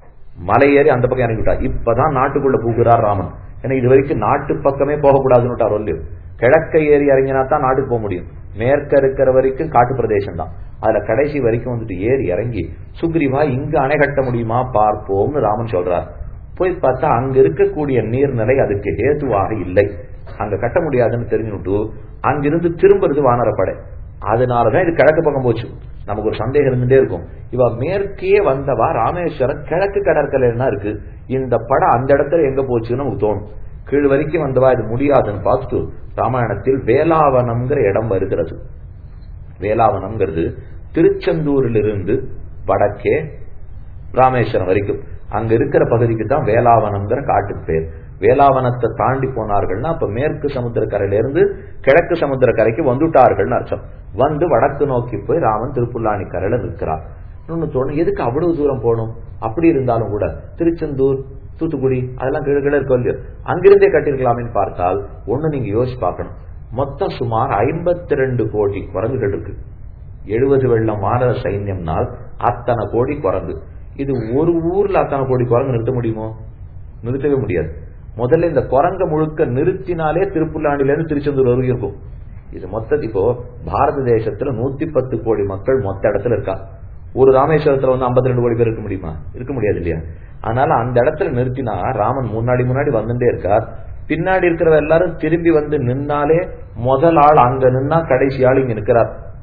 மலை ஏறி அந்த பக்கம் இறங்கிவிட்டா இப்பதான் நாட்டுக்குள்ள பூகுறார் ராமன் ஏன்னா இது வரைக்கும் நாட்டு பக்கமே போகக்கூடாதுன்னு ஒல்லியும் கிழக்க ஏறி இறங்கினா தான் நாட்டுக்கு போக முடியும் மேற்க இருக்கிற வரைக்கும் காட்டு பிரதேசம் தான் அதுல கடைசி வரைக்கும் வந்துட்டு ஏறி இறங்கி சுக்ரீவா இங்க அணை கட்ட முடியுமா பார்ப்போம்னு ராமன் சொல்றார் போய் பார்த்தா அங்க இருக்கக்கூடிய நீர்நிலை அதுக்கு ஹேதுவாக இல்லை அங்க கட்ட முடியாதுன்னு தெரிஞ்சுட்டு அங்கிருந்து திரும்புறது வானரப்படை அதனாலதான் இது கிழக்கு பக்கம் போச்சு நமக்கு ஒரு சந்தேகம் இருந்துட்டே இருக்கும் இவ மேற்கே வந்தவா ராமேஸ்வரம் கிழக்கு கடற்கரைன்னா இருக்கு இந்த படம் அந்த இடத்துல எங்க போச்சுன்னு நமக்கு தோணும் கீழ் வரைக்கும் வந்தவா இது முடியாதுன்னு பார்த்துட்டு ராமாயணத்தில் வேளாவனம்ங்கிற இடம் வருகிறது வேளாவனம்ங்கிறது திருச்செந்தூரிலிருந்து வடக்கே ராமேஸ்வரம் வரைக்கும் அங்க இருக்கிற பகுதிக்கு தான் வேளாவனம்ங்கிற காட்டுக்கு பேர் வேளாவனத்தை தாண்டி போனார்கள்னா அப்ப மேற்கு சமுத்திரக்கரையில இருந்து கிழக்கு சமுத்திரக்கரைக்கு வந்துட்டார்கள்னு அர்த்தம் வந்து வடக்கு நோக்கி போய் ராமன் திருப்புல்லாணி கரையில நிற்கிறார் இன்னொன்னு தோணும் எதுக்கு அவ்வளவு தூரம் போகணும் அப்படி இருந்தாலும் கூட திருச்செந்தூர் தூத்துக்குடி அதெல்லாம் கீழே கீழே இருக்கும் இல்லையோ அங்கிருந்தே கட்டிருக்கலாமேன்னு பார்த்தால் ஒண்ணு நீங்க யோசிச்சு பார்க்கணும் மொத்தம் சுமார் ஐம்பத்தி ரெண்டு கோடி குரங்குகள் இருக்கு எழுபது வெள்ளம் மாநில சைன்யம்னால் அத்தனை கோடி குரங்கு இது ஒரு ஊர்ல அத்தனை கோடி குரங்கு நிறுத்த முடியுமோ நிறுத்தவே முடியாது முதல்ல இந்த குரங்க முழுக்க நிறுத்தினாலே திருப்புல்லாண்டில இருந்து திருச்செந்தூர் வரைக்கும் இருக்கும் இது மொத்த இப்போ பாரத தேசத்துல நூத்தி பத்து கோடி மக்கள் மொத்த இடத்துல இருக்கா ஒரு ராமேஸ்வரத்துல வந்து ஐம்பத்தி ரெண்டு கோடி பேர் இருக்க முடியுமா இருக்க முடியாது இல்லையா அதனால அந்த இடத்துல நிறுத்தினா ராமன் முன்னாடி முன்னாடி வந்துட்டே இருக்கார் பின்னாடி இருக்கிறவ எல்லாரும் திரும்பி வந்து நின்னாலே முதல் ஆள் அங்க நின்னா கடைசி ஆள் இங்க நிக்கிறார்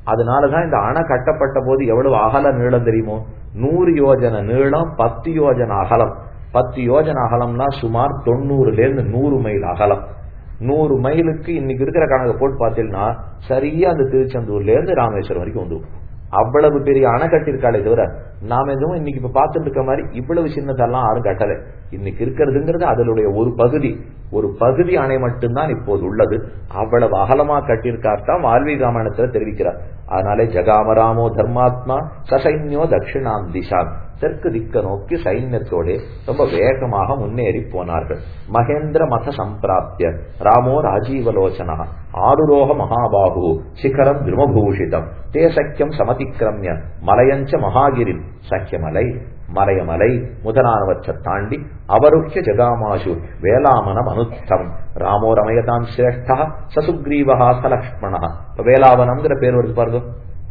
அதனாலதான் இந்த அணை கட்டப்பட்ட போது எவ்வளவு அகல நீளம் தெரியுமோ நூறு யோஜன நீளம் பத்து யோஜன அகலம் பத்து யோஜன அகலம்னா சுமார் தொண்ணூறுல இருந்து நூறு மைல் அகலம் நூறு மைலுக்கு இன்னைக்கு இருக்கிற கணக்கு போட்டு பார்த்தீங்கன்னா சரியா அந்த திருச்செந்தூர்ல இருந்து ராமேஸ்வரம் வரைக்கும் வந்து அவ்வளவு பெரிய அணை கட்டியிருக்காளே தவிர நாம எதுவும் இன்னைக்கு இப்ப பார்த்துட்டு இருக்க மாதிரி இவ்வளவு சின்னதெல்லாம் யாரும் கட்டல இன்னைக்கு இருக்கிறதுங்கிறது அதனுடைய ஒரு பகுதி ஒரு பகுதி அணை மட்டும்தான் இப்போது உள்ளது அவ்வளவு அகலமா கட்டியிருக்கார் தான் வால்மீகி ராமாயணத்துல தெரிவிக்கிறார் அதனாலே ஜகாமராமோ தர்மாத்மா சசைன்யோ தட்சிணாம் திசான் தெற்கு திக்க நோக்கி சைன்யத்தோட ரொம்ப வேகமாக முன்னேறி போனார்கள் மகேந்திர மத சம்பிராப்திய ராமோ ராஜீவலோச்சனா ஆடுரோக மகாபாகு சிகரம் திருமபூஷிதம் தே சக்கியம் சமதிக்கிரமிய மலையஞ்ச மகாகிரின் சக்கியமலை மலையமலை முதலானவற்றை தாண்டி அவருக்கிய ஜகாமாசு வேளாமனம் அனுத்தம் ராமோ ரமயதாம் சிரேஷ்டா சசுக்ரீவா சலக்ஷ்மணா வேளாவனம்ங்கிற பேர் வருது பாருங்க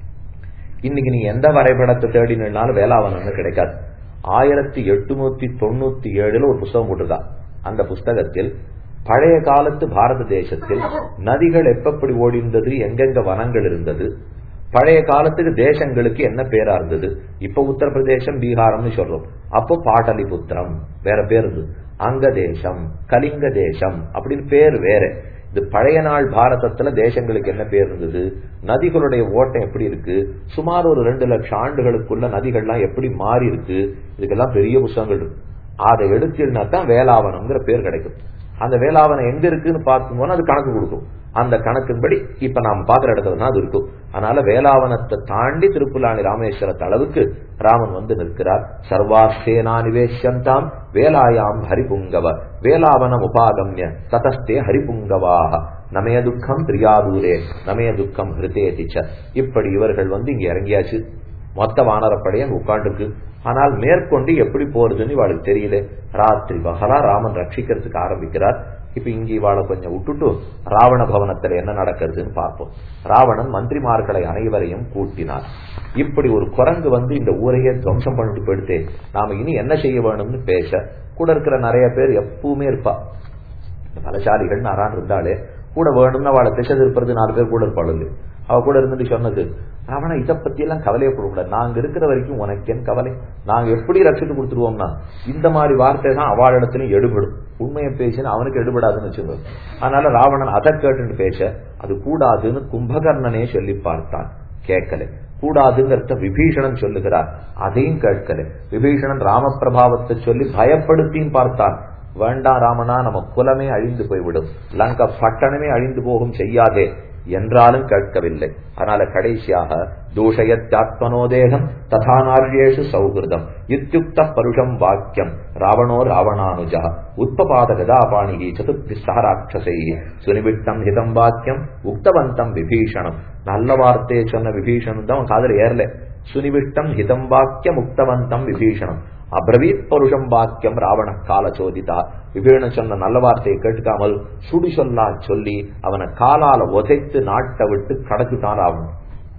இன்னைக்கு நீ எந்த வரைபடத்தை தேடினாலும் வேளாவனம்னு கிடைக்காது ஆயிரத்தி எட்டுநூத்தி தொண்ணூத்தி ஏழுல ஒரு புஸ்தகம் போட்டிருக்கா அந்த புஸ்தகத்தில் பழைய காலத்து பாரத தேசத்தில் நதிகள் எப்படி ஓடிந்தது எங்கெங்க வனங்கள் இருந்தது பழைய காலத்துக்கு தேசங்களுக்கு என்ன பேரா இருந்தது இப்ப உத்தரப்பிரதேசம் பீகாரம்னு சொல்றோம் அப்போ பாடலிபுத்திரம் வேற பேர் இருந்தது அங்க தேசம் கலிங்க தேசம் அப்படின்னு பேர் வேற இது பழைய நாள் பாரதத்துல தேசங்களுக்கு என்ன பேர் இருந்தது நதிகளுடைய ஓட்டம் எப்படி இருக்கு சுமார் ஒரு ரெண்டு லட்சம் ஆண்டுகளுக்குள்ள நதிகள்லாம் எப்படி மாறி இருக்கு இதுக்கெல்லாம் பெரிய புத்தகங்கள் இருக்கு அதை எடுத்துனா தான் வேளாவனம்ங்கிற பேர் கிடைக்கும் அந்த வேளாவனம் எங்க இருக்குன்னு பார்க்கும்போது அது கணக்கு கொடுக்கும் அந்த கணக்கின்படி இப்ப நாம பாக்குற இடத்துல அது இருக்கும் அதனால வேளாவனத்தை தாண்டி திருப்புலாணி ராமேஸ்வரத்து அளவுக்கு ராமன் வந்து நிற்கிறார் சர்வாசேனா நிவேஷந்தாம் வேலாயாம் ஹரிபுங்கவ வேளாவனம் உபாகம்ய ததஸ்தே ஹரிபுங்கவாக நமய துக்கம் பிரியாதூரே நமய துக்கம் ஹிருதேதிச்ச இப்படி இவர்கள் வந்து இங்க இறங்கியாச்சு மொத்த வானரப்படையை உட்காந்துருக்கு ஆனால் மேற்கொண்டு எப்படி போறதுன்னு இவாளுக்கு தெரியல ராத்திரி பகலா ராமன் ரட்சிக்கிறதுக்கு ஆரம்பிக்கிறார் இப்ப இங்க இவாளை கொஞ்சம் விட்டுட்டு ராவண பவனத்துல என்ன நடக்கிறதுன்னு பார்ப்போம் ராவணன் மந்திரிமார்களை அனைவரையும் கூட்டினார் இப்படி ஒரு குரங்கு வந்து இந்த ஊரையே துவம்சம் பண்ணிட்டு போயிடுத்தே நாம இனி என்ன செய்ய வேணும்னு பேச கூட இருக்கிற நிறைய பேர் எப்பவுமே இருப்பா இந்த பலசாலிகள் நாரான் இருந்தாலே கூட வேணும்னு அவளை திசை திருப்பது நாலு பேர் கூட இருப்பாள் அவ கூட இருந்துட்டு சொன்னது ராவணா இதை பத்தி எல்லாம் கவலையே போடக்கூடாது நாங்க இருக்கிற வரைக்கும் உனக்கு என் கவலை நாங்க எப்படி ரட்சித்து கொடுத்துருவோம்னா இந்த மாதிரி வார்த்தை தான் அவள் இடத்துலயும் எடுபடும் உண்மையை பேசினா அவனுக்கு எடுபடாதுன்னு வச்சுக்கோங்க அதனால ராவணன் அதை கேட்டுன்னு பேச அது கூடாதுன்னு கும்பகர்ணனே சொல்லி பார்த்தான் கேட்கல கூடாதுங்கிறத விபீஷணன் சொல்லுகிறார் அதையும் கேட்கல விபீஷணன் ராமபிரபாவத்தை சொல்லி பயப்படுத்தியும் பார்த்தான் வேண்டாம் ராமனா நம்ம குலமே அழிந்து போய்விடும் லங்கா பட்டணமே அழிந்து போகும் செய்யாதே என்றாலும் கேட்கவில்லை அதனால கடைசியாக தூஷயத்யாத்மனோதேகம் ததானார்யேஷு சௌகிருதம் இத்தியுக்த பருஷம் வாக்கியம் ராவணோ ராவணானுஜா உத்பபாத கதாபாணிகி சதுர்த்தி சஹராட்சசை சுனிவிட்டம் ஹிதம் வாக்கியம் உக்தவந்தம் விபீஷணம் நல்ல வார்த்தையை சொன்ன விபீஷணம் தான் காதல ஏறல சுனிவிட்டம் ஹிதம் வாக்கியம் உக்தவந்தம் விபீஷணம் அப்ரவீத் பருஷம் வாக்கியம் ராவண கால சோதிதா விபீஷணன் சொன்ன நல்ல வார்த்தையை கேட்டுக்காமல் சுடி சொல்லா சொல்லி அவனை காலால உதைத்து நாட்டை விட்டு கடத்திட்டான் ராவணன்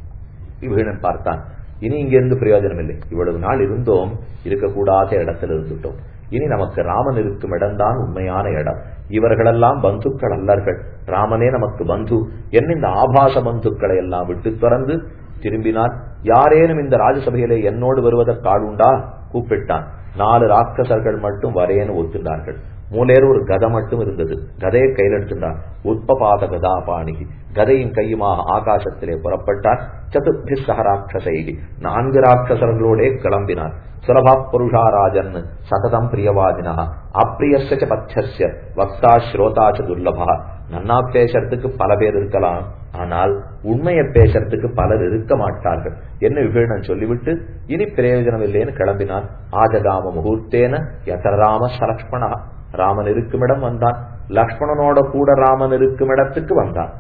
விபீஷணன் பார்த்தான் இனி இங்க இருந்து பிரயோஜனம் இல்லை இவ்வளவு நாள் இருந்தோம் இருக்கக்கூடாத இடத்துல இருந்துட்டோம் இனி நமக்கு ராமன் இருக்கும் இடம்தான் உண்மையான இடம் இவர்களெல்லாம் பந்துக்கள் அல்லர்கள் ராமனே நமக்கு பந்து என்ன இந்த ஆபாச பந்துக்களை எல்லாம் விட்டு திறந்து திரும்பினார் யாரேனும் இந்த ராஜசபையிலே என்னோடு வருவதற்கு ஆளுண்டா கூப்பிட்டான் நாலு ராட்சசர்கள் மட்டும் வரேன்னு ஒத்துண்டார்கள் மூலேறு ஒரு கதை மட்டும் இருந்தது கதையை கையில் எடுத்துட்டார் உற்பபாத கதாபாணிகி கதையின் கையுமாக ஆகாசத்திலே புறப்பட்டார் சதுர்த்தி சகராட்சசை நான்கு ராட்சசர்களோடே கிளம்பினார் சுலபா புருஷாராஜன் சததம் பிரியவாதினா அப்பிரியச பச்சஸ்ய வக்தா ஸ்ரோதாச்ச துர்லபா நன்னா பேசுறதுக்கு பல பேர் இருக்கலாம் ஆனால் உண்மையை பேசுறதுக்கு பலர் இருக்க மாட்டார்கள் என்ன விபீஷணன் சொல்லிவிட்டு இனி பிரயோஜனம் இல்லைன்னு கிளம்பினான் ஆஜகாம முகூர்த்தேன யதராம சலக்ஷ்மணா ராமன் இருக்குமிடம் வந்தான் லக்ஷ்மணனோட கூட ராமன் இருக்கும் இடத்துக்கு வந்தான்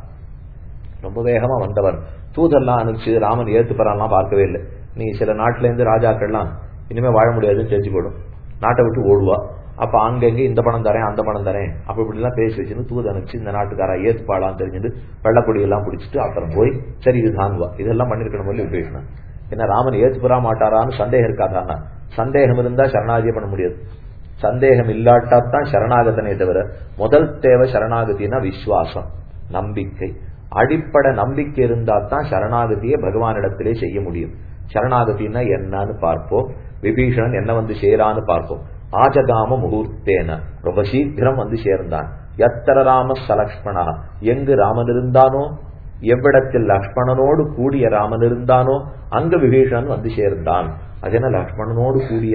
ரொம்ப வேகமா வந்தவன் தூதெல்லாம் அனுப்பிச்சு ராமன் ஏத்துப்பறான்லாம் பார்க்கவே இல்லை நீ சில நாட்டுல இருந்து ராஜாக்கள்லாம் இனிமே வாழ முடியாதுன்னு தெரிஞ்சு போடும் நாட்டை விட்டு ஓடுவா அப்ப அங்கங்க இந்த பணம் தரேன் அந்த பணம் தரேன் அப்ப இப்படி எல்லாம் பேசி வச்சுன்னு தூது அனுப்பிச்சு இந்த நாட்டுக்காரா ஏத்துப்பாளான்னு தெரிஞ்சுட்டு வெள்ளக்கொடி எல்லாம் பிடிச்சிட்டு அப்புறம் போய் சரி இது தாங்குவா இதெல்லாம் பண்ணிருக்கணும் சொல்லி பேசினான் என்ன ராமன் ஏத்துப்பறா மாட்டாரான்னு சந்தேகம் இருக்காதானா சந்தேகம் இருந்தா சரணாகியம் பண்ண முடியாது சந்தேகம் இல்லாட்டாத்தான் சரணாகதனே தவிர முதல் தேவை சரணாகதினா விசுவாசம் நம்பிக்கை அடிப்படை நம்பிக்கை இருந்தா தான் சரணாகதியை பகவானிடத்திலே செய்ய முடியும் சரணாகதினா என்னன்னு பார்ப்போம் விபீஷணன் என்ன வந்து சேரான்னு பார்ப்போம் ஆஜகாம முகூர்த்தேன ரொம்ப சீக்கிரம் வந்து சேர்ந்தான் எத்தர ராம சலக்ஷ்மணா எங்கு ராமன் இருந்தானோ எவ்விடத்தில் லக்ஷ்மணனோடு கூடிய ராமன் இருந்தானோ அங்கு விபீஷணன் வந்து சேர்ந்தான் அது என்ன லக்ஷ்மணனோடு கூடிய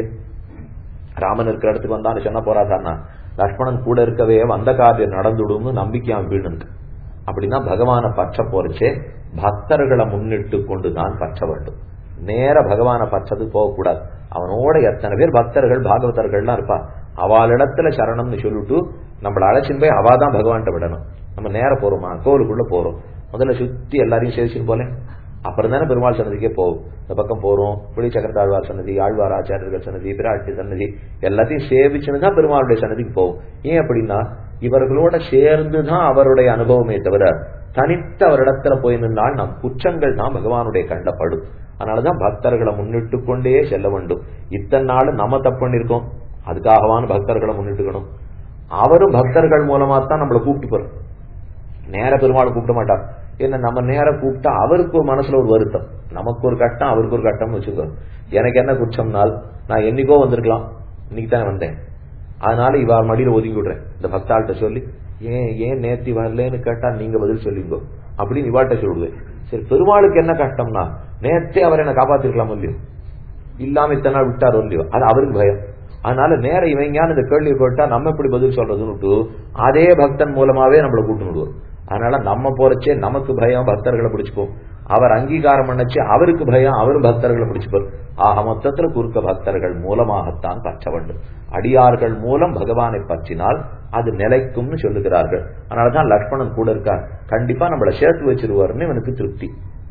ராமன் இருக்கிற இடத்துக்கு வந்தான்னு சொன்ன போறாதான்னா லக்ஷ்மணன் கூட இருக்கவே வந்த காரியம் நடந்துடும்னு நம்பிக்கையான் வீணுக்கு அப்படின்னா பகவான பற்ற போறச்சே பக்தர்களை முன்னிட்டு கொண்டு தான் பற்ற வேண்டும் நேர பகவான பற்றது போகக்கூடாது அவனோட எத்தனை பேர் பக்தர்கள் பாகவதர்கள்லாம் இருப்பா அவளிடத்துல சரணம்னு சொல்லிட்டு நம்மள அழைச்சின்னு போய் அவா தான் பகவான்கிட்ட விடணும் நம்ம நேர போறோமா கோவிலுக்குள்ள போறோம் முதல்ல சுத்தி எல்லாரையும் சேவிச்சுன்னு போல அப்புறம் தானே பெருமாள் சன்னதிக்கே போகும் இந்த பக்கம் போறோம் புளி சக்கரத்தாழ்வார் சன்னதி ஆழ்வார் ஆச்சாரியர்கள் சன்னதி பிராட்டி சன்னதி எல்லாத்தையும் சேவிச்சுன்னு தான் பெருமாளுடைய சன்னதிக்கு போகும் ஏன் அப்படின்னா இவர்களோட சேர்ந்து தான் அவருடைய அனுபவமே தவிர தனித்த அவரிடத்துல போய் நின்றால் நம் குற்றங்கள் தான் பகவானுடைய கண்டப்படும் அதனாலதான் பக்தர்களை முன்னிட்டு கொண்டே செல்ல வேண்டும் இத்தனை நாள் நம்ம தப்பு பண்ணிருக்கோம் அதுக்காகவான பக்தர்களை முன்னிட்டுக்கணும் அவரும் பக்தர்கள் மூலமா தான் நம்மளை கூப்பிட்டு போறோம் நேர பெருமாள் கூப்பிட மாட்டார் என்ன நம்ம நேர கூப்பிட்டா அவருக்கு ஒரு மனசுல ஒரு வருத்தம் நமக்கு ஒரு கட்டம் அவருக்கு ஒரு கட்டம்னு வச்சுக்கோ எனக்கு என்ன குற்றம்னால் நான் என்னைக்கோ வந்திருக்கலாம் இன்னைக்கு தானே வந்தேன் அதனால இவ மடியில ஒதுங்கி விடுறேன் இந்த பக்தாள்கிட்ட சொல்லி ஏன் ஏன் நேத்தி வரலன்னு கேட்டா நீங்க பதில் சொல்லிங்கோ அப்படின்னு இவாட்ட சொல்லுவேன் சரி பெருமாளுக்கு என்ன கஷ்டம்னா நேத்தே அவர் என்ன காப்பாத்திருக்கலாம் இல்லையோ இல்லாம இத்தனை நாள் விட்டாரோ இல்லையோ அது அவருக்கு பயம் அதனால நேர இவங்க இந்த கேள்வி போட்டா நம்ம எப்படி பதில் சொல்றதுன்னு அதே பக்தன் மூலமாவே நம்மளை கூட்டு விடுவோம் அதனால நம்ம போறச்சே நமக்கு பயம் பக்தர்களை பிடிச்சுப்போம் அவர் அங்கீகாரம் பண்ணச்சு அவருக்கு பயம் அவரும் பக்தர்களை பிடிச்சுப்பார் ஆக மொத்தத்துல குறுக்க பக்தர்கள் மூலமாகத்தான் பற்ற வேண்டும் அடியார்கள் மூலம் பகவானை பற்றினால் அது நிலைக்கும்னு சொல்லுகிறார்கள் அதனாலதான் லக்ஷ்மணன் கூட இருக்கார் கண்டிப்பா நம்மளை சேர்த்து வச்சிருவாருன்னு இவனுக்கு திருப்தி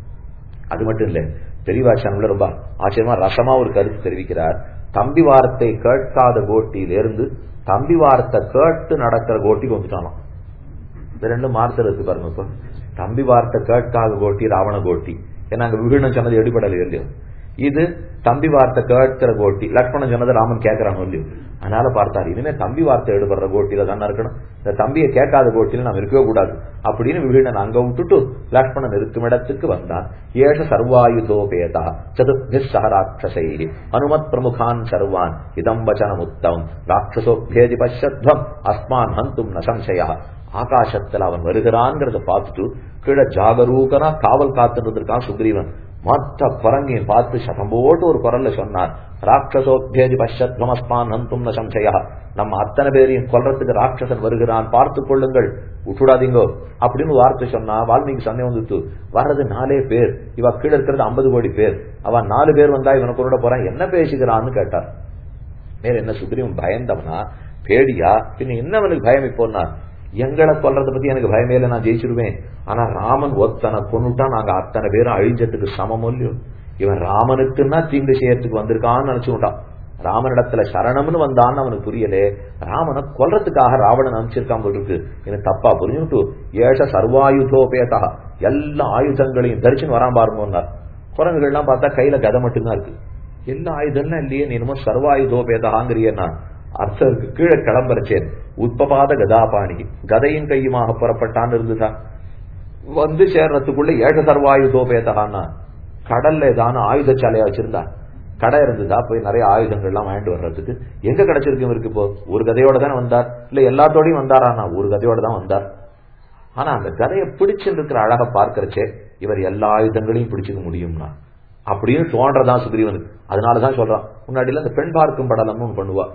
அது மட்டும் இல்ல பெரியவாசனம்ல ரொம்ப ஆச்சரியமா ரசமா ஒரு கருத்து தெரிவிக்கிறார் தம்பி வாரத்தை கேட்காத கோட்டியிலிருந்து தம்பி வாரத்தை கேட்டு நடக்கிற கோட்டிக்கு வந்துட்டானாம் இந்த ரெண்டு மாறுத்தருக்கு பாருங்க இப்ப தம்பி வார்த்தை கேட்காத கோட்டி ராவண கோட்டி ஏன்னா அங்க விபீஷணன் சொன்னது எடுபடலை இல்லையோ இது தம்பி வார்த்தை கேட்கிற கோட்டி லக்ஷ்மணன் சொன்னது ராமன் கேட்கறாங்க இல்லையோ அதனால பார்த்தாரு இனிமே தம்பி வார்த்தை எடுபடுற கோட்டியில தானே இருக்கணும் இந்த தம்பியை கேட்காத கோட்டியில நாம் இருக்கவே கூடாது அப்படின்னு விபீஷணன் அங்க விட்டுட்டு லக்ஷ்மணன் இருக்கும் இடத்துக்கு வந்தான் ஏஷ சர்வாயுதோபேதா சதுர்பி சஹராட்சசை அனுமத் பிரமுகான் சர்வான் இதம் வச்சனம் உத்தம் ராட்சசோபேதி பஷ்யத்வம் அஸ்மான் ஹந்தும் ந சம்சயா ஆகாசத்துல அவன் வருகிறான்ங்கிறத பார்த்துட்டு கீழே ஜாகரூகனா காவல் காத்துட்டு இருக்கான் சுக்ரீவன் மற்ற குரங்கையும் பார்த்து சதம் போட்டு ஒரு குரல்ல சொன்னார் ராட்சசோபேதி பஷ்யத்வமஸ்மான் ஹந்தும் ந சம்சயா நம்ம அத்தனை பேரையும் கொல்றதுக்கு ராட்சசன் வருகிறான் பார்த்து கொள்ளுங்கள் விட்டுடாதீங்கோ அப்படின்னு வார்த்தை சொன்னா வால்மீகி சந்தேகம் வந்துட்டு வர்றது நாலே பேர் இவ கீழே இருக்கிறது ஐம்பது கோடி பேர் அவன் நாலு பேர் வந்தா இவனை கொண்டு போறான் என்ன பேசுகிறான்னு கேட்டார் மேல என்ன சுக்ரீவன் பயந்தவனா பேடியா பின்ன என்ன அவனுக்கு பயம் இப்போன்னா எங்களை கொல்றத பத்தி எனக்கு பயமே இல்லை நான் ஜெயிச்சிருவேன் ஆனா ராமன் ஒத்தனை கொண்டுட்டா நாங்க அத்தனை பேரும் அழிஞ்சதுக்கு சமம் இல்லையோ இவன் ராமனுக்குன்னா தீங்கு செய்யறதுக்கு வந்திருக்கான்னு நினைச்சுட்டான் ராமனிடத்துல சரணம்னு வந்தான்னு அவனுக்கு புரியலே ராமனை கொல்றதுக்காக ராவணன் அனுப்பிச்சிருக்கான் போல் இருக்கு எனக்கு தப்பா புரிஞ்சுட்டு ஏஷ சர்வாயுதோபேதா எல்லா ஆயுதங்களையும் தரிச்சுன்னு வரான் பாருங்கன்னார் குரங்குகள்லாம் பார்த்தா கையில கதை மட்டும்தான் இருக்கு எல்லா ஆயுதம்லாம் இல்லையே நீ என்னமோ சர்வாயுதோபேதாங்கிறியன்னா அர்த்தருக்கு கீழே கிளம்புறச்சேன் உத்பபாத கதாபாணி கதையின் கையுமாக புறப்பட்டான்னு இருந்துதான் வந்து சேர்றதுக்குள்ள ஏக சர்வாயுதோபேதகான்னா கடல்ல ஏதான ஆயுதச்சாலையா வச்சிருந்தா கடை இருந்ததா போய் நிறைய ஆயுதங்கள்லாம் வாங்கிட்டு வர்றதுக்கு எங்க கிடைச்சிருக்கு இவருக்கு இப்போ ஒரு கதையோட தானே வந்தார் இல்ல எல்லாத்தோடையும் வந்தாரானா ஒரு கதையோட தான் வந்தார் ஆனா அந்த கதையை பிடிச்சுட்டு இருக்கிற அழக பார்க்கறச்சே இவர் எல்லா ஆயுதங்களையும் பிடிச்சுக்க முடியும்னா அப்படின்னு தோன்றதான் சுக்ரீவனுக்கு அதனாலதான் சொல்றான் முன்னாடியில அந்த பெண் பார்க்கும் படலம்னு ஒண்ணு பண்ணுவா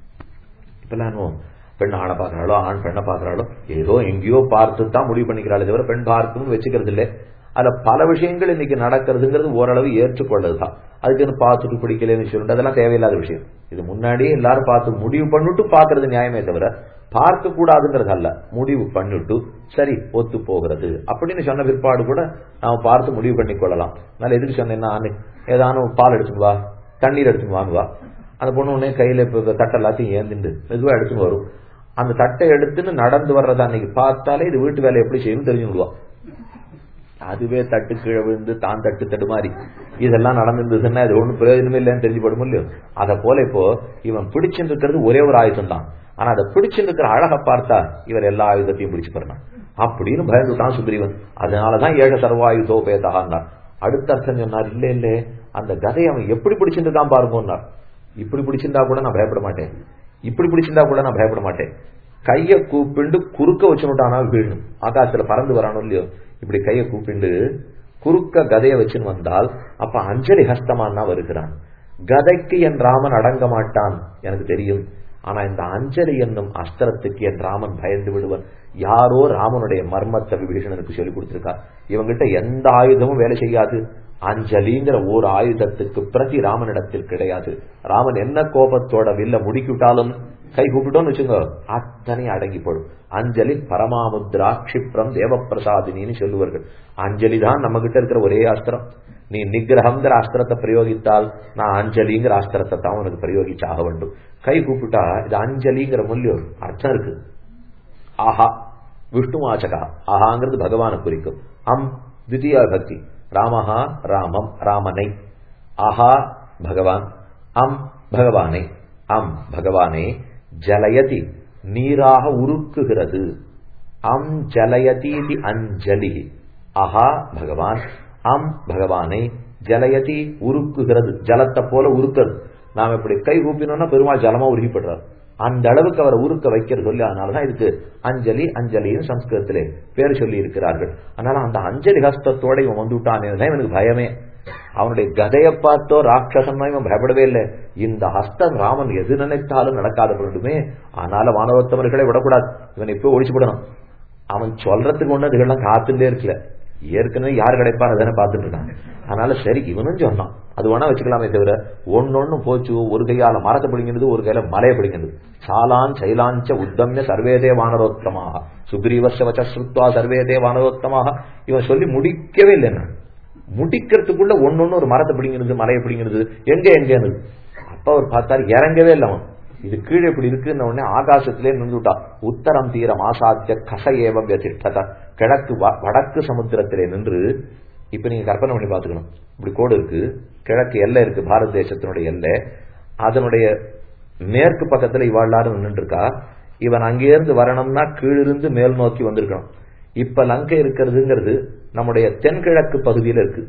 இப்பெல்லாம் பெண் ஆணை பார்க்கறாளோ ஆண் பெண்ணை பார்க்கறாளோ ஏதோ எங்கேயோ பார்த்து தான் முடிவு பண்ணிக்கிறாளே தவிர பெண் பார்க்கும்னு வச்சுக்கிறது இல்லை அதுல பல விஷயங்கள் இன்னைக்கு நடக்கிறதுங்கிறது ஓரளவு ஏற்றுக்கொள்ளதுதான் அதுக்குன்னு பார்த்துட்டு பிடிக்கலன்னு சொல்லிட்டு அதெல்லாம் தேவையில்லாத விஷயம் இது முன்னாடியே எல்லாரும் பார்த்து முடிவு பண்ணிட்டு பாக்குறது நியாயமே தவிர பார்க்க கூடாதுங்கிறது அல்ல முடிவு பண்ணிட்டு சரி ஒத்து போகிறது அப்படின்னு சொன்ன பிற்பாடு கூட நாம பார்த்து முடிவு பண்ணி கொள்ளலாம் அதனால எதுக்கு சொன்னேன்னா ஏதானும் பால் எடுத்துன்னு வா தண்ணீர் எடுத்துன்னு வாங்குவா அந்த பொண்ணு உடனே கையில இப்ப தட்டை எல்லாத்தையும் ஏந்திண்டு மெதுவா எடுத்துன்னு வரும் அந்த தட்டை எடுத்துன்னு நடந்து வர்றதா அன்னைக்கு பார்த்தாலே இது வீட்டு வேலை எப்படி செய்யணும் தெரிஞ்சு விடுவா அதுவே தட்டு கீழே விழுந்து தான் தட்டு தடுமாறி இதெல்லாம் நடந்திருந்ததுன்னா இது ஒண்ணும் பிரயோஜனமே இல்லைன்னு தெரிஞ்சு படும் இல்லையோ அதை போல இப்போ இவன் பிடிச்சிருக்கிறது ஒரே ஒரு ஆயுதம் தான் ஆனா அதை பிடிச்சிருக்கிற அழகை பார்த்தா இவர் எல்லா ஆயுதத்தையும் பிடிச்சு போறான் அப்படின்னு பயந்துட்டான் சுக்ரீவன் அதனாலதான் ஏழ சர்வாயுதோபேதான்னார் அடுத்த அர்த்தம் சொன்னார் இல்ல இல்ல அந்த கதையை அவன் எப்படி பிடிச்சிருக்கான் பாருங்கன்னார் இப்படி பிடிச்சிருந்தா கூட நான் பயப்பட மாட்டேன் இப்படி பிடிச்சிருந்தா கூட நான் பயப்பட மாட்டேன் கைய கூப்பிண்டு குறுக்க வச்சுட்டானா வீழணும் ஆகாசத்துல பறந்து வரானோ இல்லையோ இப்படி கைய கூப்பிண்டு குறுக்க கதைய வச்சுன்னு வந்தால் அப்ப அஞ்சலி ஹஸ்தமானா வருகிறான் கதைக்கு என் ராமன் அடங்க மாட்டான் எனக்கு தெரியும் ஆனா இந்த அஞ்சலி என்னும் அஸ்திரத்துக்கு என் ராமன் பயந்து விடுவன் யாரோ ராமனுடைய மர்மத்தை விபீஷணனுக்கு சொல்லி கொடுத்திருக்கா இவங்கிட்ட எந்த ஆயுதமும் வேலை செய்யாது அஞ்சலிங்கிற ஒரு ஆயுதத்துக்கு பிரதி ராமனிடத்தில் கிடையாது ராமன் என்ன கோபத்தோட வில்ல முடுக்கிவிட்டாலும் கை கூப்பிட்டோம்னு வச்சுங்க அத்தனை அடங்கி போடும் அஞ்சலி பரமாமுத்ரா கஷிப்ரம் தேவப்பிரசாதினின்னு சொல்லுவார்கள் அஞ்சலி தான் நம்ம கிட்ட இருக்கிற ஒரே அஸ்திரம் நீ நிகிரகம்ங்கிற அஸ்திரத்தை பிரயோகித்தால் நான் அஞ்சலிங்கிற அஸ்திரத்தை தான் உனக்கு பிரயோகிச்சாக வேண்டும் கை கூப்பிட்டா இது அஞ்சலிங்கிற மூல்யம் அர்த்தம் இருக்கு ஆஹா விஷ்ணு வாச்சகா ஆஹாங்கிறது பகவானை குறிக்கும் அம் தித்தியா பக்தி ராமஹா ராமம் ராமனை ஆஹா பகவான் அம் பகவானை அம் பகவானே ஜலயதி நீராக உருக்குகிறது அம் ஜலயதி அஞ்சலி அஹா பகவான் அம் பகவானை ஜலயதி உருக்குகிறது ஜலத்தை போல உருக்கிறது நாம் இப்படி கை கூப்பினோம்னா பெருமாள் ஜலமா உருகிப்படுறார் அந்த அளவுக்கு அவரை உருக்க வைக்கிறது சொல்லி அதனாலதான் இதுக்கு அஞ்சலி அஞ்சலின்னு சம்ஸ்கிருதத்திலே பேர் சொல்லி இருக்கிறார்கள் அதனால அந்த அஞ்சலி ஹஸ்தத்தோட இவன் வந்துவிட்டான் இவனுக்கு பயமே அவனுடைய கதையை பார்த்தோ ராட்சசன் இவன் பயப்படவே இல்லை இந்த ஹஸ்தம் ராமன் எது நினைத்தாலும் நடக்காத வேண்டுமே ஆனால மாணவத்தவர்களை விடக்கூடாது இவன் இப்போ ஒழிச்சுப்படணும் அவன் சொல்றதுக்கு ஒண்ணு அதுகள்லாம் காத்துட்டே இருக்கல ஏற்கனவே யார் கிடைப்பார் அதானே பார்த்துட்டு இருக்காங்க அதனால சரி இவனும் சொன்னான் அது வேணா வச்சுக்கலாமே தவிர ஒன்னொன்னு போச்சு ஒரு கையால மரத்தை பிடிங்கிறது ஒரு கையில மலையை பிடிக்கிறது சாலான் சைலாஞ்ச உத்தம்ய சர்வேதே வானரோத்தமாக சுக்ரீவச வச்ச ஸ்ருத்வா சர்வேதே வானரோத்தமாக இவன் சொல்லி முடிக்கவே இல்லை நான் முடிக்கிறதுக்குள்ள ஒன்னொன்னு ஒரு மரத்தை பிடிங்கிறது மலையை பிடிங்கிறது எங்க எங்க அப்ப அவர் பார்த்தாரு இறங்கவே இல்லை அவன் இது கீழே இப்படி இருக்குன்னு உடனே ஆகாசத்திலே நின்றுட்டா உத்தரம் தீரம் ஆசாத்திய கசையேவம் வியதிஷ்டத கிழக்கு வடக்கு சமுத்திரத்திலே நின்று இப்ப நீங்க கற்பனை பண்ணி பாத்துக்கணும் இப்படி கோடு இருக்கு கிழக்கு எல்லை இருக்கு பாரத தேசத்தினுடைய எல்லை அதனுடைய மேற்கு பக்கத்துல இவாழ்லாரும் நின்று இருக்கா இவன் அங்கிருந்து வரணும்னா கீழிருந்து மேல் நோக்கி வந்திருக்கணும் இப்ப லங்கை இருக்கிறதுங்கிறது நம்முடைய தென்கிழக்கு பகுதியில இருக்கு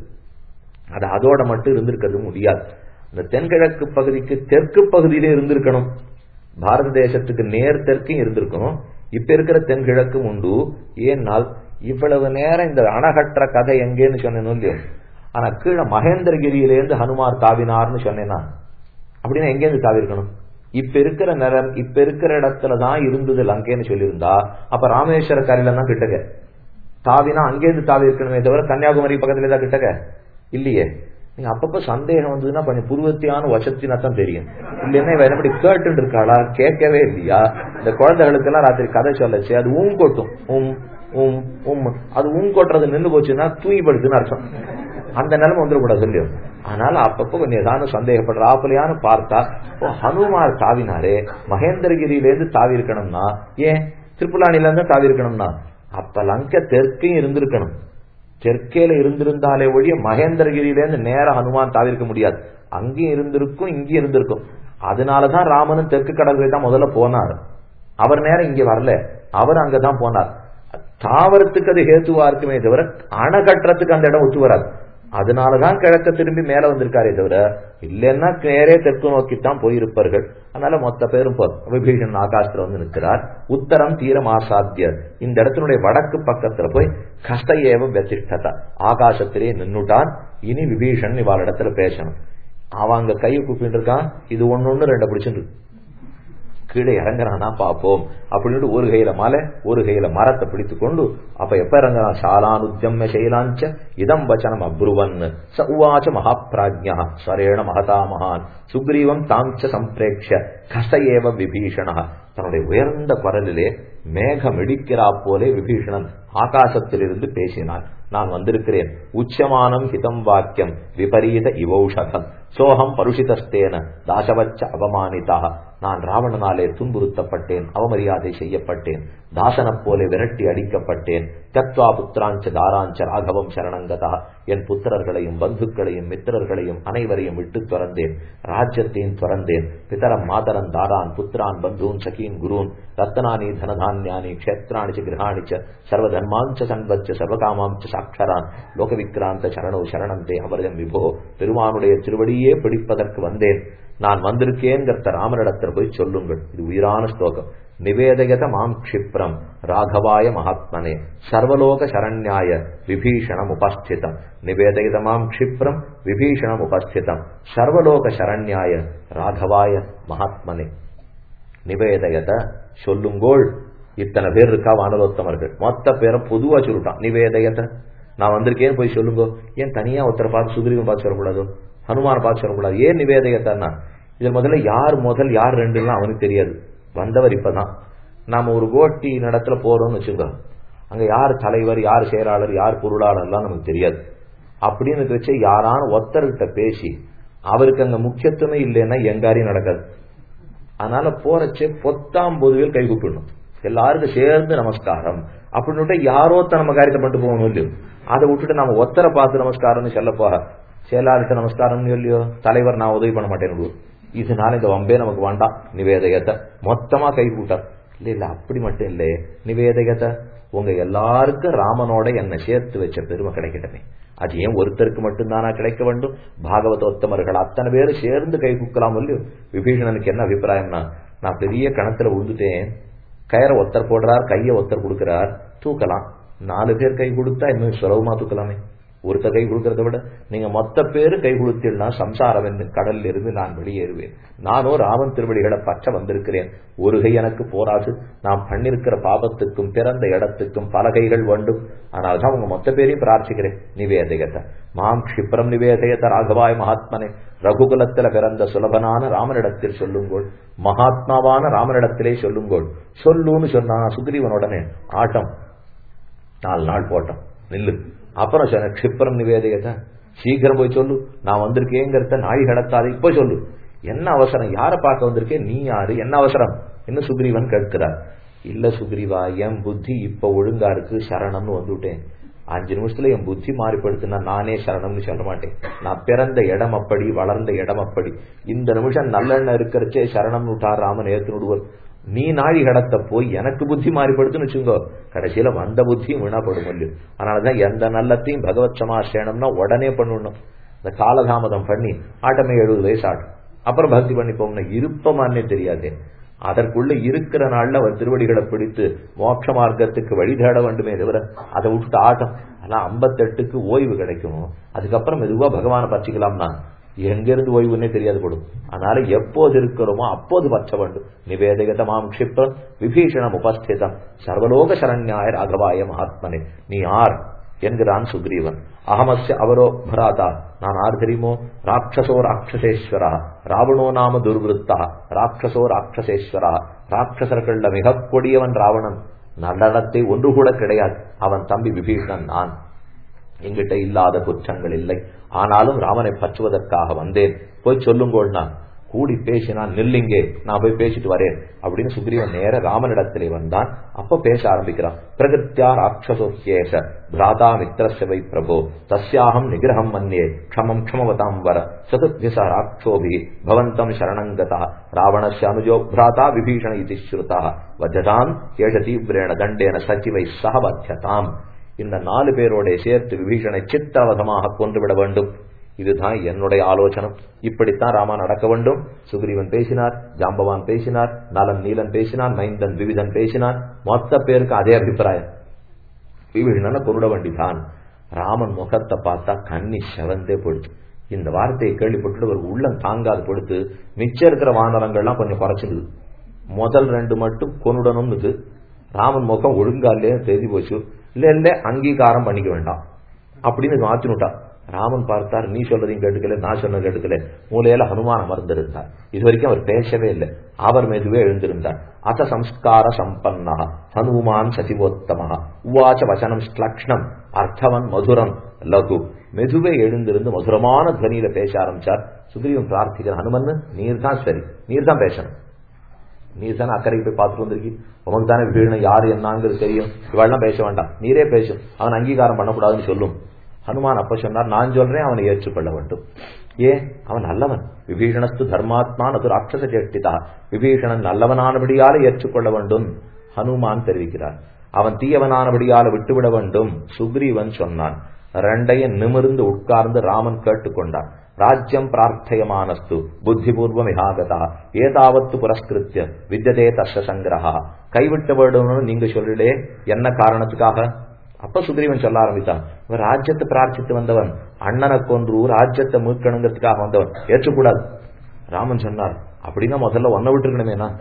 அது அதோட மட்டும் இருந்திருக்கிறது முடியாது இந்த தென்கிழக்கு பகுதிக்கு தெற்கு பகுதியிலே இருந்திருக்கணும் பாரத தேசத்துக்கு நேர் தெற்கும் இருந்திருக்கணும் இப்ப இருக்கிற தென்கிழக்கும் உண்டு ஏன்னால் இவ்வளவு நேரம் இந்த அணகற்ற கதை எங்கேன்னு சொன்னேன் இல்லையோ ஆனா கீழே மகேந்திரகிரியிலேருந்து ஹனுமார் தாவினார்னு சொன்னேன்னா அப்படின்னா எங்கேருந்து தாவி இருக்கணும் இப்ப இருக்கிற நேரம் இப்ப இருக்கிற இடத்துலதான் இருந்தது லங்கேன்னு சொல்லியிருந்தா அப்ப ராமேஸ்வர கரையில தான் கிட்டக்க தாவினா அங்கேருந்து தாவி இருக்கணுமே தவிர கன்னியாகுமரி பக்கத்துல தான் கிட்டக்க இல்லையே நீங்க அப்பப்ப சந்தேகம் வந்ததுன்னா கொஞ்சம் புருவத்தியான வசத்தினா தான் தெரியும் இல்லைன்னா இவ எப்படி கேட்டு இருக்காளா கேட்கவே இல்லையா இந்த குழந்தைகளுக்கு எல்லாம் ராத்திரி கதை சொல்லச்சு அது ஊம் கொட்டும் உம் உம் உம் அது ஊம் கொட்டுறது நின்று போச்சுன்னா தூங்கிப்படுதுன்னு அர்த்தம் அந்த நிலைமை வந்துடக்கூடாது இல்லையோ அதனால அப்பப்போ கொஞ்சம் ஏதாவது சந்தேகப்படுற ஆப்பலையான்னு பார்த்தா ஓ ஹனுமார் தாவினாரே மகேந்திரகிரியிலேருந்து தாவி இருக்கணும்னா ஏன் திருப்புலானில இருந்து தாவி இருக்கணும்னா அப்ப லங்க தெற்கையும் இருந்திருக்கணும் தெற்கேல இருந்திருந்தாலே ஒழிய மகேந்திரகிரியிலேருந்து நேர ஹனுமான் தாவிருக்க முடியாது அங்கேயும் இருந்திருக்கும் இங்கேயும் இருந்திருக்கும் அதனாலதான் ராமனும் தெற்கு கடற்கரை தான் முதல்ல போனார் அவர் நேரம் இங்க வரல அவர் அங்கதான் போனார் தாவரத்துக்கு அது ஹேத்துவா இருக்குமே தவிர அணை கட்டுறதுக்கு அந்த இடம் ஒத்து வராது அதனாலதான் கிழக்க திரும்பி மேல வந்திருக்காரே தவிர இல்லைன்னா நேரே தெற்கு நோக்கித்தான் போயிருப்பார்கள் அதனால மொத்த பேரும் விபீஷன் ஆகாசத்துல வந்து நிற்கிறார் உத்தரம் தீரம் ஆசாத்திய இந்த இடத்தினுடைய வடக்கு பக்கத்துல போய் கஷ்டையேவ வெத்திஷ்டதா ஆகாசத்திலே நின்னுட்டான் இனி விபீஷன் இவாள் இடத்துல பேசணும் அவன் அங்க கையை கூப்பிட்டு இருக்கான் இது ஒன்னு ஒண்ணு ரெண்ட பிடிச்சிட்டு கீழே இறங்குறானா பாப்போம் அப்படின்னு ஒரு கையில மலை ஒரு கையில மரத்தை பிடித்து கொண்டு அப்ப எப்ப இறங்குறான் சாலான் உத்தியம்ம சைலாஞ்ச இதம் வச்சனம் அப்ருவன் ச உவாச்ச மகாபிராஜ்யா ஸ்வரேண மகதா மகான் சுக்ரீவம் தாஞ்ச சம்பிரேக்ஷ கசையேவ விபீஷண தன்னுடைய உயர்ந்த குரலிலே மேகம் இடிக்கிறா போலே விபீஷணன் ஆகாசத்திலிருந்து பேசினான் நான் வந்திருக்கிறேன் உச்சமானம் ஹிதம் வாக்கியம் விபரீத இவௌஷதம் சோகம் பருஷிதஸ்தேன தாசவச்ச அவமானிதா நான் ராவணனாலே துன்புறுத்தப்பட்டேன் அவமரியாதை செய்யப்பட்டேன் தாசனப் போல விரட்டி அடிக்கப்பட்டேன் தத்வா புத்திராஞ்ச தாராஞ்ச ராகவம் சரணங்கதா என் புத்திரர்களையும் பந்துக்களையும் மித்திரர்களையும் அனைவரையும் விட்டு துறந்தேன் ராஜ்யத்தையும் துறந்தேன் பிதரம் மாதரன் தாரான் புத்திரான் பந்தூன் சகீன் குருன் ரத்தனானி தனதான்யானி க்ஷேத்ராணி ச கிரகாணி ச சர்வதர்மாஞ்ச சன்வச்ச சர்வகாமாஞ்ச சாட்சரான் லோகவிக்ராந்த சரணோ சரணந்தே அவரதம் விபோ பெருமானுடைய திருவடியே பிடிப்பதற்கு வந்தேன் நான் வந்திருக்கேங்கிறத ராமனிடத்தில் போய் சொல்லுங்கள் இது உயிரான ஸ்லோகம் நிவேதயத மாம் க்ஷிப்ரம் ராகவாய மகாத்மனே சர்வலோக சரண்யாய விபீஷணம் உபஸ்திதம் நிவேதயத மாம் க்ஷிப்ரம் விபீஷணம் உபஸ்திதம் சர்வலோக சரண்யாய ராகவாய மகாத்மனே நிவேதயத சொல்லுங்கோள் இத்தனை பேர் இருக்கா வானரோத்தமர்கள் மொத்த பேரும் பொதுவா சொல்லிட்டான் நிவேதயத நான் வந்திருக்கேன் போய் சொல்லுங்க ஏன் தனியா ஒருத்தரை பார்த்து சுக்ரீவன் பார்த்து சொல்லக்கூடாதோ ஹனுமான பார்த்து சொல்லக்கூடாது ஏன் நிவேதயத்தன்னா இதில் முதல்ல யார் முதல் யார் ரெண்டுலாம் அவனுக்கு தெரியாது வந்தவர் இப்பதான் நாம ஒரு கோட்டி நடத்துல போறோம்னு வச்சுக்கோ அங்க யார் தலைவர் யார் செயலாளர் யார் பொருளாளர்லாம் நமக்கு தெரியாது அப்படின்னு வச்சு யாரான ஒருத்தர்கிட்ட பேசி அவருக்கு அங்க முக்கியத்துவமே இல்லைன்னா எங்காரியும் நடக்காது அதனால போறச்சே பொத்தாம் பொதுவில் கை கூப்பிடணும் எல்லாருக்கும் சேர்ந்து நமஸ்காரம் அப்படின்னு யாரோத்த நம்ம காரியத்தை பண்ணிட்டு போகணும் இல்லையோ அதை விட்டுட்டு நம்ம ஒத்தரை பார்த்து நமஸ்காரம்னு சொல்ல போக செயலாளர்கிட்ட நமஸ்காரம்னு இல்லையோ தலைவர் நான் உதவி பண்ண மாட்டேன் இதனால இந்த வம்பே நமக்கு வேண்டாம் நிவேதகத்தை மொத்தமா கை கூட்டார் இல்ல இல்ல அப்படி மட்டும் இல்லையே நிவேதகத்தை உங்க எல்லாருக்கும் ராமனோட என்னை சேர்த்து வச்ச பெருமை கிடைக்கட்டுமே அது ஏன் ஒருத்தருக்கு மட்டும்தானா கிடைக்க வேண்டும் பாகவதோத்தமர்கள் அத்தனை பேரும் சேர்ந்து கை குக்கலாம் இல்லையோ விபீஷணனுக்கு என்ன அபிப்பிராயம்னா நான் பெரிய கணத்துல உழுந்துட்டேன் கயரை ஒருத்தர் போடுறார் கையை ஒருத்தர் கொடுக்கிறார் தூக்கலாம் நாலு பேர் கை கொடுத்தா இன்னும் சுலபமா தூக்கலாமே ஒருத்த கை கொடுக்கறத விட நீங்க மொத்த பேரு கை கொடுத்தீங்கன்னா சம்சாரம் என்று கடலில் இருந்து நான் வெளியேறுவேன் நானோ ராமன் திருவடிகளை பற்ற வந்திருக்கிறேன் ஒரு கை எனக்கு போராது நான் பண்ணிருக்கிற பாபத்துக்கும் பிறந்த இடத்துக்கும் பல கைகள் வேண்டும் அதனால்தான் உங்க மொத்த பேரையும் பிரார்த்திக்கிறேன் நிவேதயத்தை மாம் க்ஷிப்ரம் நிவேதயத்த ராகவாய் மகாத்மனே ரகுகுலத்துல பிறந்த சுலபனான ராமனிடத்தில் சொல்லுங்கோள் மகாத்மாவான ராமனிடத்திலே சொல்லுங்கோள் சொல்லுன்னு சொன்னா சுக்ரீவனுடனே ஆட்டம் நாலு நாள் போட்டோம் நில்லு அப்புறம் சொன்ன க்ஷிப்ரம் நிவேதியத்தை சீக்கிரம் போய் சொல்லு நான் வந்திருக்கேங்கிறத நாழி கடத்தாது இப்ப சொல்லு என்ன அவசரம் யாரை பார்க்க வந்திருக்கேன் நீ யாரு என்ன அவசரம் என்ன சுக்ரீவன் கேட்கிறார் இல்ல சுக்ரீவா என் புத்தி இப்ப ஒழுங்கா இருக்கு சரணம்னு வந்துட்டேன் அஞ்சு நிமிஷத்துல என் புத்தி மாறிப்படுத்துனா நானே சரணம்னு சொல்ல மாட்டேன் நான் பிறந்த இடம் அப்படி வளர்ந்த இடம் அப்படி இந்த நிமிஷம் நல்லெண்ண இருக்கிறச்சே சரணம்னு விட்டார் ராமன் ஏத்து விடுவர் நீ நாழி கடத்த போய் எனக்கு புத்தி மாறிப்படுத்துன்னு வச்சுங்கோ கடைசியில வந்த புத்தியும் வீணாப்படும் இல்லையோ அதனாலதான் எந்த நல்லத்தையும் பகவத் சமாசேனம்னா உடனே பண்ணணும் இந்த காலதாமதம் பண்ணி ஆட்டமே எழுபது வயசு ஆட்டும் அப்புறம் பக்தி பண்ணிப்போம்னா இருப்பமானே தெரியாதே அதற்குள்ள இருக்கிற நாள்ல அவர் திருவடிகளை பிடித்து மோட்ச மார்க்கத்துக்கு வழி தேட வேண்டுமே தவிர அதை விட்டுட்டு ஆட்டம் அதெல்லாம் ஐம்பத்தெட்டுக்கு ஓய்வு கிடைக்கும் அதுக்கப்புறம் மெதுவா பகவானை பற்றிக்கலாம்னா எங்கிருந்து ஓய்வுன்னே தெரியாது போடும் அதனால எப்போது இருக்கிறோமோ அப்போது பற்ற வேண்டும் நிவேதகத மாம் க்ஷிப்ரம் விபீஷணம் உபஸ்திதம் சர்வலோக சரண்யாய ராகவாய மகாத்மனே நீ ஆர் என்கிறான் சுக்ரீவன் அகமஸ்ய அவரோ பராதா நான் ஆர் தெரியுமோ ராட்சசோ ராட்சசேஸ்வரா ராவணோ நாம துர்வருத்தா ராட்சசோ ராட்சசேஸ்வரா ராட்சசர்கள்ல மிக கொடியவன் ராவணன் நல்லடத்தை ஒன்று கூட கிடையாது அவன் தம்பி விபீஷணன் நான் எங்கிட்ட இல்லாத குற்றங்கள் இல்லை ஆனாலும் ராமனை பற்றுவதற்காக வந்தேன் போய் சொல்லுங்கோள்னா கூடி பேசினான் நில்லிங்கே நான் போய் பேசிட்டு வரேன் அப்படின்னு சுக்ரீவன் நேர ராமனிடத்திலே வந்தான் அப்ப பேச ஆரம்பிக்கிறான் பிரகிருத்தியா ராட்சசோக்கேஷ பிராதா மித்திரஸ்ய வை பிரபோ தஸ்யாகம் நிகிரகம் மன்யே க்ஷமம் க்ஷமவதாம் வர சதுத்யச ராட்சோபி பவந்தம் சரணங்கதா ராவணஸ்ய அனுஜோ பிராதா விபீஷண இது ஸ்ருதா வஜதாம் ஏஷ தீவிரேண தண்டேன சச்சிவை சக வத்தியதாம் இந்த நாலு பேரோட சேர்த்து விபீஷணை சித்திரவதமாக கொன்றுவிட வேண்டும் இதுதான் என்னுடைய ஆலோசனம் இப்படித்தான் ராமா நடக்க வேண்டும் சுக்ரீவன் பேசினார் ஜாம்பவான் பேசினார் நலன் நீலன் பேசினான் மைந்தன் விவிதன் பேசினான் மொத்த பேருக்கு அதே அபிப்பிராயம் விபீஷணனை கொருட வேண்டிதான் ராமன் முகத்தை பார்த்தா கண்ணி செவந்தே போடுச்சு இந்த வார்த்தையை கேள்விப்பட்டு ஒரு உள்ளம் தாங்காது கொடுத்து மிச்சம் இருக்கிற வானரங்கள்லாம் கொஞ்சம் குறைச்சிடுது முதல் ரெண்டு மட்டும் கொனுடணும்னுது ராமன் முகம் ஒழுங்காலே தெரிஞ்சு போச்சு இல்ல இல்ல அங்கீகாரம் பண்ணிக்க வேண்டாம் அப்படின்னு மாத்தினுட்டா ராமன் பார்த்தார் நீ சொல்றதையும் கேட்டுக்கல நான் சொன்னது கேட்டுக்கல மூலையில ஹனுமான் அமர்ந்திருந்தார் இது வரைக்கும் அவர் பேசவே இல்லை அவர் மெதுவே எழுந்திருந்தார் அத சம்ஸ்கார சம்பன்னா ஹனுமான் சசிவோத்தம உவாச்ச வசனம் ஸ்லக்ஷ்ணம் அர்த்தவன் மதுரம் லகு மெதுவே எழுந்திருந்து மதுரமான துவனியில பேச ஆரம்பிச்சார் சுக்ரீவன் பிரார்த்திக்கிற ஹனுமன் நீர் தான் சரி நீர் தான் பேசணும் நீர் தானே அக்கறைக்கு போய் பார்த்துட்டு வந்திருக்கி உனக்கு தானே விபீஷணன் யாரு என்னங்கிறது தெரியும் இவெல்லாம் பேச வேண்டாம் நீரே பேசும் அவன் அங்கீகாரம் பண்ணக்கூடாதுன்னு சொல்லும் ஹனுமான் அப்ப சொன்னார் நான் சொல்றேன் அவனை ஏற்றுக்கொள்ள வேண்டும் ஏன் அவன் நல்லவன் விபீஷணஸ்து தர்மாத்மா நது ராட்சச சேஷ்டிதா விபீஷணன் நல்லவனானபடியால ஏற்றுக்கொள்ள வேண்டும் ஹனுமான் தெரிவிக்கிறார் அவன் தீயவனானபடியால விட்டுவிட வேண்டும் சுக்ரீவன் சொன்னான் ரெண்டையும் நிமிர்ந்து உட்கார்ந்து ராமன் கேட்டுக்கொண்டான் ராஜ்யம் பிரார்த்தயமானஸ்து புத்திபூர்வம் இகாகதா ஏதாவத்து புரஸ்கிருத்திய வித்தியதே தர்ஷ சங்கிரகா கைவிட்ட வேணும்னு நீங்க சொல்லிடே என்ன காரணத்துக்காக அப்ப சுக்ரீவன் சொல்ல ஆரம்பித்தான் இவன் ராஜ்யத்தை பிரார்த்தித்து வந்தவன் அண்ணனை கொன்று ராஜ்யத்தை மீட்கணுங்கிறதுக்காக வந்தவன் ஏற்றக்கூடாது ராமன் சொன்னார் அப்படின்னா முதல்ல ஒன்ன விட்டுருக்கணுமேனா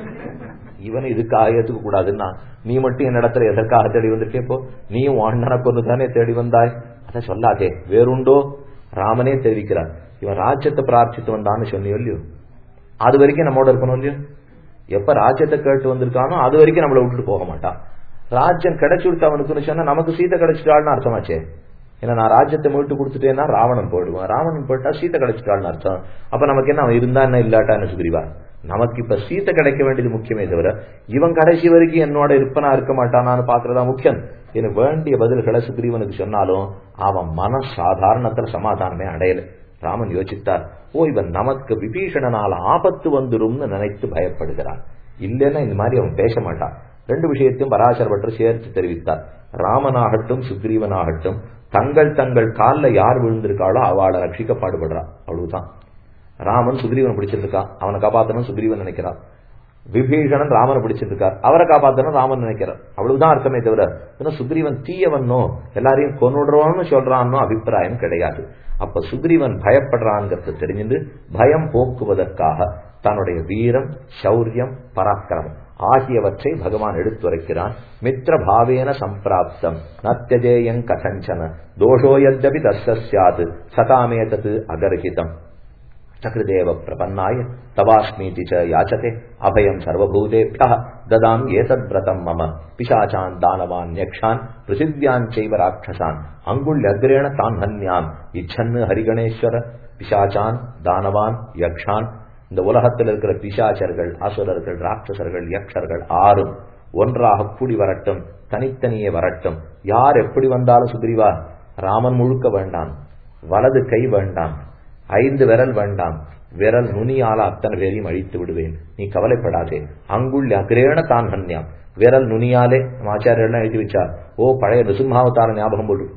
இவனை இதுக்காக ஏத்துக்க கூடாதுன்னா நீ மட்டும் என்னிடத்துல எதற்காக தேடி வந்திருக்கே இப்போ நீயும் அண்ணனை கொண்டு தானே தேடி வந்தாய் அதை சொல்லாதே வேறுண்டோ ராமனே தெரிவிக்கிறார் இவன் ராஜ்யத்தை பிரார்த்தித்து வந்தான்னு சொன்னியோ இல்லையோ அது வரைக்கும் நம்மோட இருக்கணும் இல்லையோ எப்ப ராஜ்யத்தை கேட்டு வந்திருக்கானோ அது வரைக்கும் நம்மளை விட்டுட்டு போக மாட்டான் ராஜ்யம் கிடைச்சு விட்டு அவனுக்குன்னு சொன்னா நமக்கு சீத்தை கிடைச்சிட்டாள்னு அர்த்தமாச்சே ஏன்னா நான் ராஜ்யத்தை மீட்டு கொடுத்துட்டேன்னா ராவணன் போயிடுவான் ராவணன் போயிட்டா சீத்தை கிடைச்சிட்டாள்னு அர்த்தம் அப்ப நமக்கு என்ன அவன் இருந்தா என்ன இல்லாட்டான்னு சுக்ரீவா நமக்கு இப்ப சீத்தை கிடைக்க வேண்டியது முக்கியமே தவிர இவன் கடைசி வரைக்கும் என்னோட இருப்பனா இருக்க மாட்டானான்னு பாக்குறதா முக்கியம் எனக்கு வேண்டிய பதில்களை சுக்ரீவனுக்கு சொன்னாலும் அவன் மன சாதாரணத்துல சமாதானமே அடையல ராமன் யோசித்தார் ஓ இவன் நமக்கு விபீஷணனால் ஆபத்து வந்துரும்னு நினைத்து பயப்படுகிறான் இல்லைன்னா இந்த மாதிரி அவன் பேச மாட்டான் ரெண்டு விஷயத்தையும் பராசர பற்று சேர்த்து தெரிவித்தார் ராமனாகட்டும் சுக்ரீவனாகட்டும் தங்கள் தங்கள் காலில் யார் விழுந்திருக்காளோ அவளை ரட்சிக்க பாடுபடுறா அவ்வளவுதான் ராமன் சுக்ரீவன் பிடிச்சிருக்கான் அவனை காப்பாத்தணும் சுக்ரீவன் நினைக்கிறான் விபீஷணன் ராமனை பிடிச்சிருக்கார் அவரை காப்பாத்தணும் ராமன் நினைக்கிறார் அவ்வளவுதான் அர்த்தமே தவிர இன்னும் சுக்ரீவன் தீயவனோ எல்லாரையும் கொன்னுடுறோம்னு சொல்றான்னோ அபிப்பிராயம் கிடையாது அப்ப சுக்ரீவன் பயப்படுறான்ங்கிறது தெரிஞ்சுட்டு பயம் போக்குவதற்காக தன்னுடைய வீரம் சௌரியம் பராக்கிரமம் ஆகியவற்றை பகவான் எடுத்துரைக்கிறான் மித்திர பாவேன சம்பிராப்தம் நத்தியஜேயங் கதஞ்சன தோஷோயத்தபி தஸ்ஸாத் சதாமேதத் அகர்ஹிதம் சகிருதேவ பிரபன்னாய தவாஸ்மீதி ச யாச்சதே அபயம் சர்வபூதேபியः ததாம் ஏதத் விரதம் மம பிசாச்சான் தானவான் யக்ஷான் பிருத்திவ்யான் செய்வ ராட்சசான் அங்குள்யக்ரேண தான் ஹன்யாம் இச்சன்னு ஹரிகணேஸ்வர பிசாச்சான் தானவான் யக்ஷான் இந்த உலகத்தில் இருக்கிற பிசாச்சர்கள் அசுரர்கள் ராட்சசர்கள் யக்ஷர்கள் ஆறும் ஒன்றாக கூடி வரட்டும் தனித்தனியே வரட்டும் யார் எப்படி வந்தாலும் சுக்ரீவா ராமன் முழுக்க வேண்டாம் வலது கை வேண்டாம் ஐந்து விரல் வேண்டாம் விரல் நுனியால அத்தனை பேரையும் அழித்து விடுவேன் நீ கவலைப்படாதே அங்குள்ள அக்ரேண தான் ஹன்யாம் விரல் நுனியாலே நம்ம ஆச்சாரியெல்லாம் எழுதி வச்சா ஓ பழைய நிசும்ஹாவதார ஞாபகம் போடு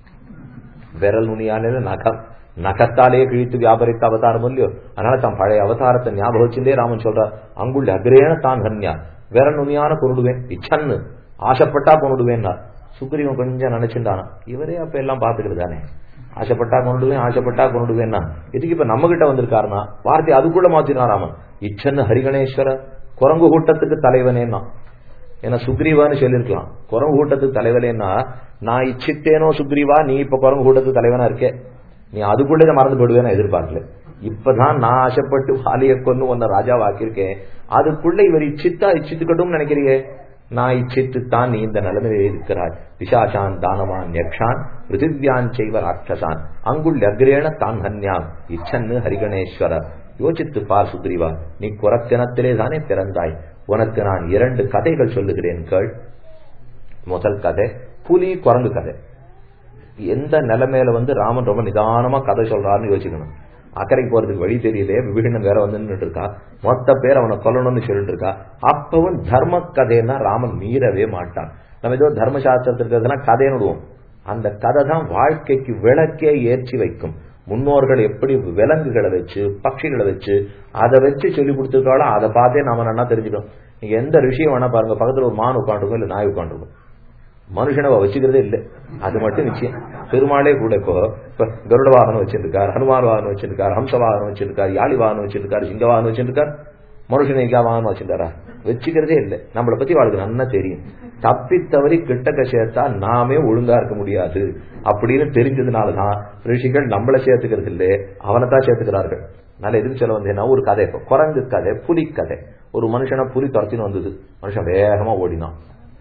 விரல் நுனியாலே நகம் நகத்தாலே கிழித்து வியாபரித்த அவதாரம் இல்லையோ அதனால தான் பழைய அவதாரத்தை ஞாபகம் வச்சுட்டே ராமன் சொல்றார் அங்குள்ள அக்ரேண தான் ஹன்யா விரல் நுனியான கொண்டுடுவேன் இச்சன்னு ஆசைப்பட்டா கொண்டுடுவேன்னா சுக்ரீவன் கொஞ்சம் நினைச்சுட்டானா இவரே அப்ப எல்லாம் பாத்துக்கிறது தானே ஆசைப்பட்டா கொண்டுடுவேன் ஆசைப்பட்டா கொண்டுடுவேன்னா இதுக்கு இப்ப நம்ம கிட்ட வந்திருக்காருனா வார்த்தை அதுக்குள்ள மாத்தினான் ராமன் இச்சன்னு ஹரிகணேஸ்வர குரங்கு கூட்டத்துக்கு தலைவனேன்னா ஏன்னா சுக்ரீவான்னு சொல்லியிருக்கலாம் குரங்கு கூட்டத்துக்கு தலைவனேன்னா நான் இச்சித்தேனோ சுக்ரீவா நீ இப்ப குரங்கு கூட்டத்துக்கு தலைவனா இருக்கே நீ அதுக்குள்ளே மறந்து போடுவேன்னு எதிர்பார்க்கல இப்பதான் நான் ஆசைப்பட்டு வாலிய கொண்டு உன்னை ராஜாவாக்கியிருக்கேன் அதுக்குள்ள இவர் இச்சித்தா இச்சித்துக்கட்டும் நினைக்கிறீங்க நான் இச்சித்து தான் நீ இந்த நிலைமையில இருக்கிறாய் பிசாசான் தானவான் யக்ஷான் பிருத்திவ்யான் செய்வ ராட்சசான் அங்குள் அக்ரேண தான் ஹன்யாம் இச்சன்னு ஹரிகணேஸ்வர யோசித்து பார் சுக்ரீவா நீ குரத்தினத்திலே தானே பிறந்தாய் உனக்கு நான் இரண்டு கதைகள் சொல்லுகிறேன் கேள் முதல் கதை புலி குரங்கு கதை எந்த நிலைமையில வந்து ராமன் ரொம்ப நிதானமா கதை சொல்றாருன்னு யோசிக்கணும் அக்கறைக்கு போறதுக்கு வழி தெரியலையே விபீஷணன் வேற வந்து இருக்கா மொத்த பேர் அவனை கொல்லணும்னு சொல்லிட்டு இருக்கா அப்பவும் தர்ம கதைன்னா ராமன் மீறவே மாட்டான் நம்ம ஏதோ தர்மசாஸ்திரத்திற்கு கதைன்னு விடுவோம் அந்த கதை தான் வாழ்க்கைக்கு விளக்கே ஏற்றி வைக்கும் முன்னோர்கள் எப்படி விலங்குகளை வச்சு பட்சிகளை வச்சு அதை வச்சு சொல்லி கொடுத்துருக்காளோ அதை பார்த்தே நாம நல்லா தெரிஞ்சுக்கணும் நீங்க எந்த விஷயம் வேணா பாருங்க பக்கத்துல ஒரு மான் உட்காந்துருக்கும் இல்ல நாய் உட்காந்துருக்கும் மனுஷனை வச்சுக்கிறதே இல்லை அது மட்டும் நிச்சயம் பெருமாளே கூட இப்போ இப்ப கருட வாகனம் வச்சிருக்கார் ஹனுமான் வாகனம் வச்சிருக்கார் ஹம்ச வாகனம் வச்சிருக்கார் யாழி வாகனம் வச்சிருக்கார் சிங்க வாகனம் வச்சிருக்கார் மனுஷன் எங்கேயா வாங்க வச்சுட்டாரா வச்சுக்கிறதே இல்லை நம்மளை பத்தி வாழ்க்கை நல்லா தெரியும் தப்பி தவறி கிட்டக்க சேர்த்தா நாமே ஒழுங்கா இருக்க முடியாது அப்படின்னு தெரிஞ்சதுனாலதான் ரிஷிகள் நம்மளை சேர்த்துக்கிறது இல்லை அவனை தான் சேர்த்துக்கிறார்கள் நல்ல எதுக்கு சொல்ல வந்தேன்னா ஒரு கதை இப்போ குரங்கு கதை புலி கதை ஒரு மனுஷனை புலி துரத்தின்னு வந்தது மனுஷன் வேகமா ஓடினான்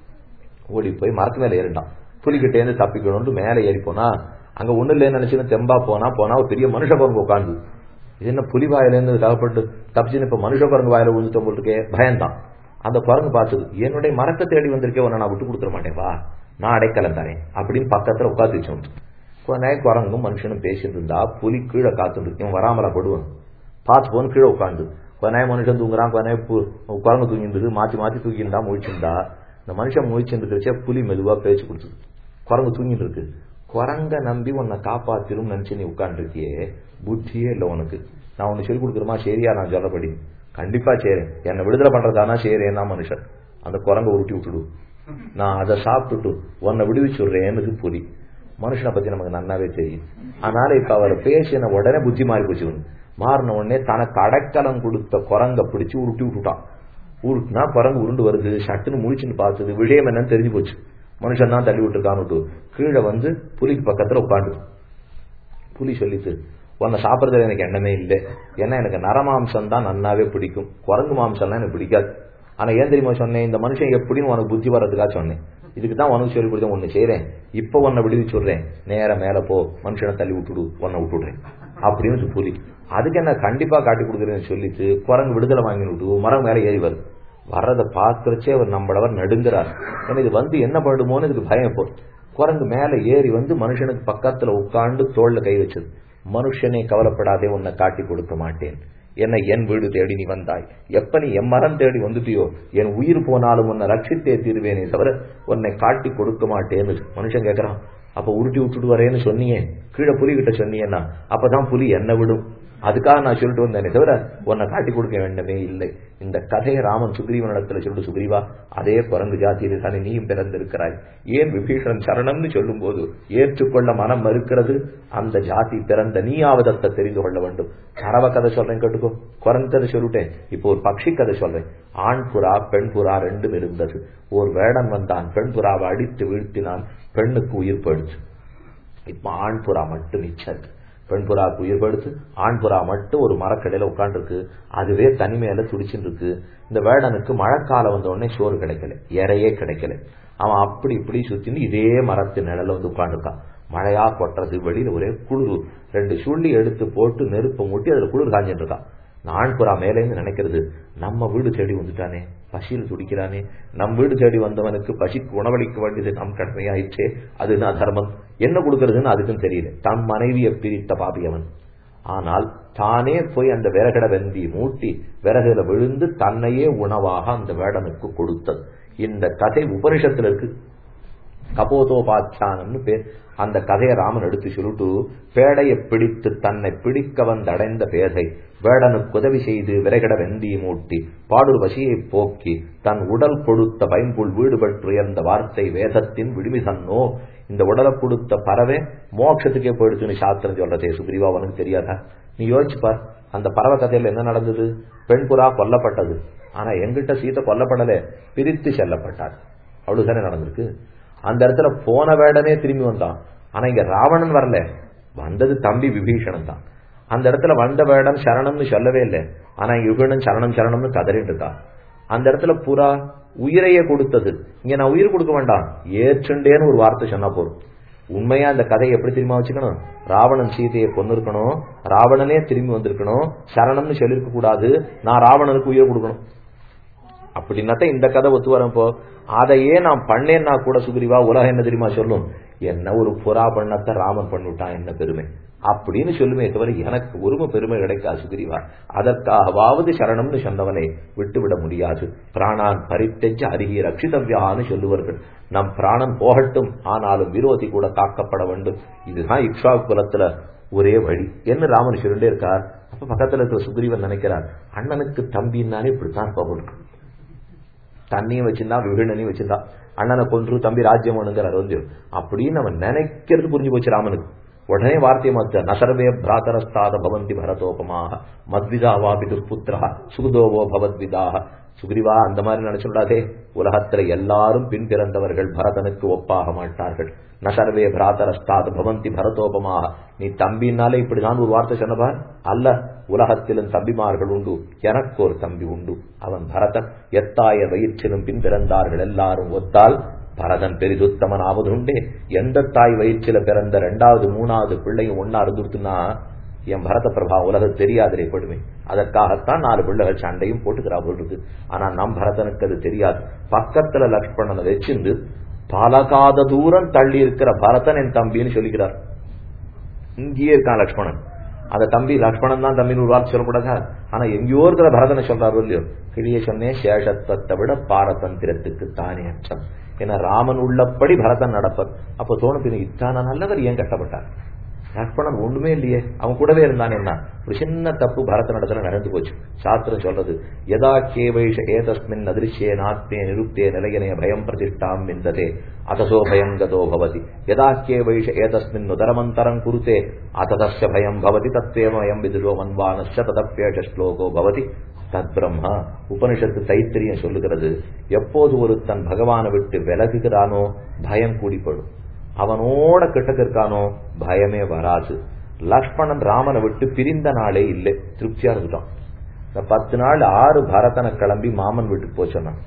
ஓடி போய் மரத்து மேல ஏறிட்டான் புலிகிட்டே இருந்து தப்பிக்கணும்னு மேல ஏறி போனா அங்க ஒண்ணு இல்லைன்னு நினைச்சுன்னு தெம்பா போனா போனா ஒரு பெரிய மனுஷ குரங்கு உட்காந்து இது என்ன புலி வாயில இருந்து தகப்பட்டு தப்பிச்சுன்னு இப்ப மனுஷ குரங்கு வாயில விழுந்துட்டோம் போல் இருக்கே பயந்தான் அந்த குரங்கு பார்த்தது என்னுடைய மரத்தை தேடி வந்திருக்கே உன்னை நான் விட்டு கொடுத்துட மாட்டேன் வா நான் அடைக்கலம் தரேன் அப்படின்னு பக்கத்துல உட்காந்து வச்சோம் கொஞ்ச நேரம் குரங்கும் மனுஷனும் பேசிட்டு இருந்தா புலி கீழே காத்துட்டு இருக்கேன் வராமலா படுவன் பார்த்து போன்னு கீழே உட்காந்து கொஞ்ச நேரம் மனுஷன் தூங்குறான் கொஞ்ச நேரம் குரங்கு தூங்கிட்டு மாத்தி மாத்தி தூக்கியிருந்தா முழிச்சிருந்தா இந்த மனுஷன் முழிச்சுருக்கிறச்சே புலி மெதுவா பேச்சு கொடுத்தது குரங்கு தூங்கிட்டு இருக்கு குரங்க நம்பி உன்னை காப்பாத்திரும் நினைச்சு நீ உட்காந்துருக்கியே புத்தியே இல்லை உனக்கு நான் உனக்கு சொல்லி கொடுக்குறமா சரியா நான் சொல்லப்படி கண்டிப்பா சேரேன் என்னை விடுதலை பண்றதானா சேரேன்னா மனுஷன் அந்த குரங்க உருட்டி விட்டுடு நான் அதை சாப்பிட்டுட்டு உன்னை விடுவிச்சுடுறேன்னு புலி மனுஷனை பத்தி நமக்கு நன்னாவே தெரியும் அதனால இப்ப அவர் பேசின உடனே புத்தி மாறி போச்சு மாறின உடனே தனக்கு அடைக்கலம் கொடுத்த குரங்க பிடிச்சு உருட்டி விட்டுட்டான் உருட்டுனா குரங்கு உருண்டு வருது சட்டுன்னு முழிச்சுன்னு பார்த்தது விஷயம் என்னன்னு தெரிஞ்சு போச்சு மனுஷன் தான் தள்ளி விட்டுருக்கான்னு கீழே வந்து புலிக்கு பக்கத்துல உட்காந்து புலி சொல்லிட்டு உன்னை சாப்பிட்றதுல எனக்கு எண்ணமே இல்லை ஏன்னா எனக்கு நரமாம்சம் தான் நன்னாவே பிடிக்கும் குரங்கு மாம்சம்லாம் எனக்கு பிடிக்காது ஆனா ஏன் தெரியுமா சொன்னேன் இந்த மனுஷன் எப்படின்னு உனக்கு புத்தி வர்றதுக்காக சொன்னேன் இதுக்கு தான் உனக்கு சொல்லி கொடுத்தேன் ஒண்ணு செய்யறேன் இப்ப உன்னை விடுவிச்சு விடுறேன் நேர மேல போ மனுஷனை தள்ளி விட்டுடு உன்னை விட்டுடுறேன் அப்படின்னு புலி அதுக்கு என்ன கண்டிப்பா காட்டி கொடுக்குறேன்னு சொல்லிட்டு குரங்கு விடுதலை வாங்கி விட்டு மரம் மேல ஏறி வருது வர்றதை பார்க்கறச்சே அவர் நம்மளவர் நடுங்கிறார் ஏன்னா இது வந்து என்ன பண்ணுமோன்னு இதுக்கு பயம் இப்போ குரங்கு மேல ஏறி வந்து மனுஷனுக்கு பக்கத்துல உட்கார்ந்து தோல்ல கை வச்சது மனுஷனே கவலைப்படாதே உன்னை காட்டி கொடுக்க மாட்டேன் என்னை என் வீடு தேடி நீ வந்தாய் எப்ப நீ என் மரம் தேடி வந்துட்டியோ என் உயிர் போனாலும் உன்னை ரட்சித்தே தீருவேனே தவிர உன்னை காட்டி கொடுக்க மாட்டேன்னு மனுஷன் கேட்கறான் அப்ப உருட்டி விட்டுட்டு வரேன்னு சொன்னியே கீழே புலி கிட்ட சொன்னியன்னா அப்பதான் புலி என்ன விடும் அதுக்காக நான் சொல்லிட்டு வந்தேனே தவிர உன்னை காட்டி கொடுக்க வேண்டமே இல்லை இந்த கதையை ராமன் சுக்ரீவனிடத்துல சொல்லிட்டு சுக்ரீவா அதே குரங்கு ஜாதியில் தானே நீயும் பிறந்திருக்கிறாய் ஏன் விபீஷன் சரணம்னு சொல்லும் போது ஏற்றுக்கொள்ள மனம் மறுக்கிறது அந்த ஜாதி பிறந்த நீயாவதத்தை தெரிந்து கொள்ள வேண்டும் பறவை கதை சொல்றேன் கேட்டுக்கோ குரங்கு கதை சொல்லிட்டேன் இப்போ ஒரு பக்ஷி கதை சொல்றேன் ஆண் புறா பெண் புறா ரெண்டும் இருந்தது ஒரு வேடன் வந்தான் பெண் புறாவை அடித்து வீழ்த்தினான் பெண்ணுக்கு உயிர் போயிடுச்சு இப்ப ஆண் புறா மட்டும் மிச்சம் பெண் புறாவுக்கு உயிர் படுத்து ஆண் புறா மட்டும் ஒரு மரக்கடையில உட்காந்துருக்கு அதுவே தனிமையில துடிச்சுட்டு இருக்கு இந்த வேடனுக்கு மழைக்காலம் வந்த உடனே சோறு கிடைக்கல இறையே கிடைக்கல அவன் அப்படி இப்படி சுத்தின்னு இதே மரத்து நிழல வந்து உட்காந்துருக்கான் மழையா கொட்டுறது வெளியில ஒரே குளிர் ரெண்டு சுள்ளி எடுத்து போட்டு நெருப்பை மூட்டி அதுல குளிர் காஞ்சிட்டு இருக்கான் ஆண் புறா மேலேருந்து நினைக்கிறது நம்ம வீடு தேடி வந்துட்டானே பசியில் துடிக்கிறானே நம் வீடு தேடி வந்தவனுக்கு பசிக்கு உணவளிக்க வேண்டியது நம் கடமையாயிற்றே அதுதான் தர்மம் என்ன கொடுக்கறதுன்னு அதுக்கும் தெரியல தன் மனைவியை பிரித்த பாபியவன் ஆனால் தானே போய் அந்த விறகட வெந்தி மூட்டி விறகுல விழுந்து தன்னையே உணவாக அந்த வேடனுக்கு கொடுத்தது இந்த கதை உபனிஷத்துல இருக்கு கபோதோபாச்சானம்னு பேர் அந்த கதையை ராமன் எடுத்து சொல்லிட்டு பேடையை பிடித்து தன்னை பிடிக்க வந்தடைந்த பேதை வேடனுக்கு உதவி செய்து விரைகட வெந்தி மூட்டி பாடுர் வசியை போக்கி தன் உடல் கொடுத்த பைம்புள் வீடு பெற்றுயர்ந்த வார்த்தை வேதத்தின் விடுமிசன்னோ இந்த உடலை கொடுத்த பறவை மோட்சத்துக்கே போயிடுச்சுன்னு சாஸ்திரம் சொல்றதே சுக்ரீவா உனக்கு தெரியாதா நீ யோசிச்சு பார் அந்த பறவை கதையில என்ன நடந்தது பெண் புறா கொல்லப்பட்டது ஆனா எங்கிட்ட சீத்தை கொல்லப்படல பிரித்து செல்லப்பட்டார் அவ்வளவுதானே நடந்திருக்கு அந்த இடத்துல போன வேடனே திரும்பி வந்தான் ஆனா இங்க ராவணன் வரல வந்தது தம்பி விபீஷணன் தான் அந்த இடத்துல வந்த வேடம் சரணம்னு சொல்லவே இல்லை ஆனா இங்க விபீஷணன் சரணம் சரணம்னு கதறிட்டு இருக்கான் அந்த இடத்துல புறா உயிரையே கொடுத்தது இங்க நான் உயிர் கொடுக்க வேண்டாம் ஏற்றுண்டேன்னு ஒரு வார்த்தை சொன்னா போதும் உண்மையா அந்த கதையை எப்படி திரும்ப வச்சுக்கணும் ராவணன் சீதையை கொண்டு இருக்கணும் ராவணனே திரும்பி வந்திருக்கணும் சரணம்னு சொல்லிருக்க கூடாது நான் ராவணனுக்கு உயிர் கொடுக்கணும் அப்படின்னாத்தான் இந்த கதை ஒத்து வரப்போ அதையே நான் பண்ணேன்னா கூட சுக்ரீவா உலகம் என்ன தெரியுமா சொல்லும் என்ன ஒரு புறா பண்ணத்தை ராமன் பண்ணிவிட்டான் என்ன பெருமை அப்படின்னு சொல்லுமே தவிர எனக்கு ஒருமை பெருமை கிடைக்காது சுக்ரீவா அதற்காகவாவது சரணம்னு சொன்னவனை விட்டுவிட முடியாது பிராணான் பரித்தெஞ்ச அருகே ரட்சிதவ்யான்னு சொல்லுவார்கள் நம் பிராணம் போகட்டும் ஆனாலும் விரோதி கூட காக்கப்பட வேண்டும் இதுதான் இக்ஷா குலத்துல ஒரே வழி என்ன ராமன் சொல்லிட்டே இருக்கார் அப்ப பக்கத்துல இருக்கிற சுக்ரீவன் நினைக்கிறார் அண்ணனுக்கு தம்பின்னாலே இப்படித்தான் போகணும் தண்ணியும் வச்சிருந்தா விகடனையும் வச்சிருந்தா அண்ணனை கொன்று தம்பி ராஜ்யம் வேணுங்கிறார் வந்து அப்படின்னு அவன் நினைக்கிறது புரிஞ்சு போச்சு ராமனுக்கு உடனே வார்த்தை மத்த நசர்வே பிராதரஸ்தாத பவந்தி பரதோபமாக மத்விதாவாபி துர்புத்திரா சுகுதோவோ பவத்விதாக சுக்ரிவா அந்த மாதிரி நினைச்சுடாதே உலகத்துல எல்லாரும் பின் பிறந்தவர்கள் பரதனுக்கு ஒப்பாக மாட்டார்கள் நசர்வே பிராதரஸ்தாத் பவந்தி பரதோபமாக நீ தம்பினாலே இப்படிதான் ஒரு வார்த்தை சொன்னபா அல்ல உலகத்திலும் தம்பிமார்கள் உண்டு எனக்கு ஒரு தம்பி உண்டு அவன் பரதன் எத்தாய வயிற்றிலும் பின் பிறந்தார்கள் எல்லாரும் ஒத்தால் பரதன் பெரிதுத்தமன் ஆவதுண்டே எந்த தாய் வயிற்றில பிறந்த ரெண்டாவது மூணாவது பிள்ளையும் ஒன்னா இருந்துருத்துனா என் பரத பிரபா உலகம் தெரியாதிரே படுமே அதற்காகத்தான் நாலு பிள்ளைகள் சண்டையும் போட்டுக்கிறா போல் இருக்கு ஆனா நம் பரதனுக்கு அது தெரியாது பக்கத்துல லக்ஷ்மணனை வச்சிருந்து பலகாத தூரம் தள்ளி இருக்கிற பரதன் என் தம்பின்னு சொல்லிக்கிறார் இங்கேயே இருக்கான் லக்ஷ்மணன் அந்த தம்பி லக்ஷ்மணன் தான் தம்பின்னு ஒரு வார்த்தை சொல்லக்கூடாதா ஆனா எங்கேயோ இருக்கிற பரதனை சொல்றாரு இல்லையோ கிளிய சொன்னேன் சேஷத்துவத்தை விட பாரதந்திரத்துக்கு தானே அச்சம் ஏன்னா ராமன் உள்ளபடி பரதன் நடப்பர் அப்போ தோணுப்பின் இத்தான நல்லவர் ஏன் கஷ்டப்பட்டார் லக்ஷ்மணன் ஒண்ணுமே இல்லையே அவன் கூடவே இருந்தான் என்ன ஒரு சின்ன தப்பு பரத நடத்துல நடந்து போச்சு சாஸ்திரம் சொல்றது யதா கேவைஷ ஏதஸ்மின் அதிருஷ்யே நாத்மே நிருப்தே நிலையனே பயம் பிரதிஷ்டாம் விந்ததே அதசோ பயங்கதோ பவதி யதா கேவைஷ ஏதஸ்மின் உதரமந்தரம் குருத்தே அததஸ்ய பயம் பவதி தத்வேமயம் விதுஷோ மன்வானஸ்ய ததப்பேஷ ஸ்லோகோ பவதி தத் பிரம்மா உபனிஷத்து தைத்திரியம் சொல்லுகிறது எப்போது ஒருத்தன் பகவானை விட்டு விலகுகிறானோ பயம் கூடிப்படும் அவனோட கிட்டக்கு இருக்கானோ பயமே வராது லக்ஷ்மணன் ராமனை விட்டு பிரிந்த நாளே இல்லை திருப்தியா இருந்துட்டான் இந்த பத்து நாள் ஆறு பரதனை கிளம்பி மாமன் வீட்டுக்கு போச்சோன்னான்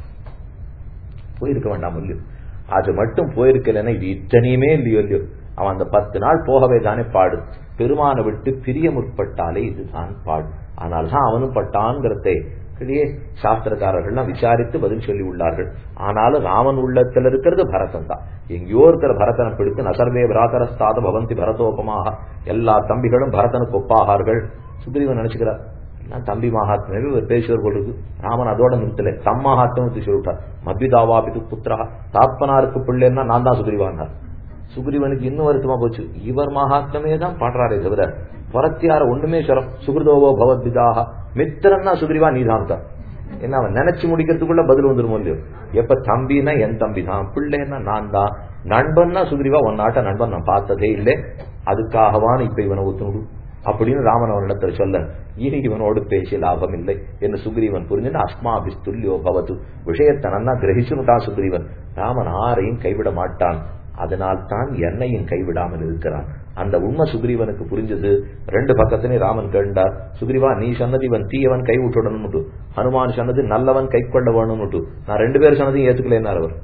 போயிருக்க வேண்டாம் இல்லையோ அது மட்டும் போயிருக்கலன்னா இது இத்தனையுமே இல்லையோ இல்லையோ அவன் அந்த பத்து நாள் போகவே தானே பாடு பெருமானை விட்டு பிரிய முற்பட்டாலே இதுதான் பாடு ஆனால் தான் அவனும் பட்டான்கிறதை வெளியே சாஸ்திரக்காரர்கள்லாம் விசாரித்து பதில் சொல்லி உள்ளார்கள் ஆனாலும் ராமன் உள்ளத்தில் இருக்கிறது பரதன் தான் எங்கேயோ இருக்கிற பரதனை பிடித்து நசர்வே பிராதரஸ்தாத பவந்தி பரதோபமாக எல்லா தம்பிகளும் பரதனுக்கு ஒப்பாகார்கள் சுக்ரீவன் நினைச்சுக்கிறார் நான் தம்பி மகாத்மே ஒரு பேசுவர் போல் இருக்கு ராமன் அதோட நிறுத்தல தம் மகாத்மம் சொல்லிவிட்டார் மத்விதாவாபிது புத்திரா தாப்பனாருக்கு பிள்ளைன்னா நான் தான் சுக்ரீவானார் சுக்ரீவனுக்கு இன்னும் வருத்தமா போச்சு இவர் மகாத்மே தான் பாடுறாரே தவிர புறத்தியார ஒண்ணுமே சொல்லும் சுகிருதோவோ பவத்விதாக மித்திரன்னா சுக்ரீவா நீதான் தான் என்ன அவன் நினைச்சு முடிக்கிறதுக்குள்ள பதில் வந்துடும் இல்லையோ எப்ப தம்பினா என் தம்பி தான் பிள்ளைன்னா நான் தான் நண்பன்னா சுக்ரீவா ஒன்னாட்ட நண்பன் நான் பார்த்ததே இல்லை அதுக்காகவான் இப்ப இவனை ஒத்துணும் அப்படின்னு ராமன் அவனிடத்தில் சொல்ல இனி இவனோடு பேசி லாபம் இல்லை என்று சுக்ரீவன் புரிஞ்சுட்டு அஸ்மாபிஸ்துல்யோ பவது விஷயத்தை நன்னா கிரகிச்சுட்டான் சுக்ரீவன் ராமன் ஆரையும் கைவிட மாட்டான் அதனால் தான் என்னையும் கைவிடாமல் இருக்கிறான் அந்த உண்மை சுக்ரீவனுக்கு புரிஞ்சது ரெண்டு பக்கத்திலையும் ராமன் கேண்டார் சுக்ரீவா நீ சொன்னது இவன் தீயவன் கை விட்டுடணும் ஹனுமான் சொன்னது நல்லவன் கை கொள்ள வேணும்னு நான் ரெண்டு பேரும் சொன்னதையும் ஏத்துக்கலைன்னார் அவர்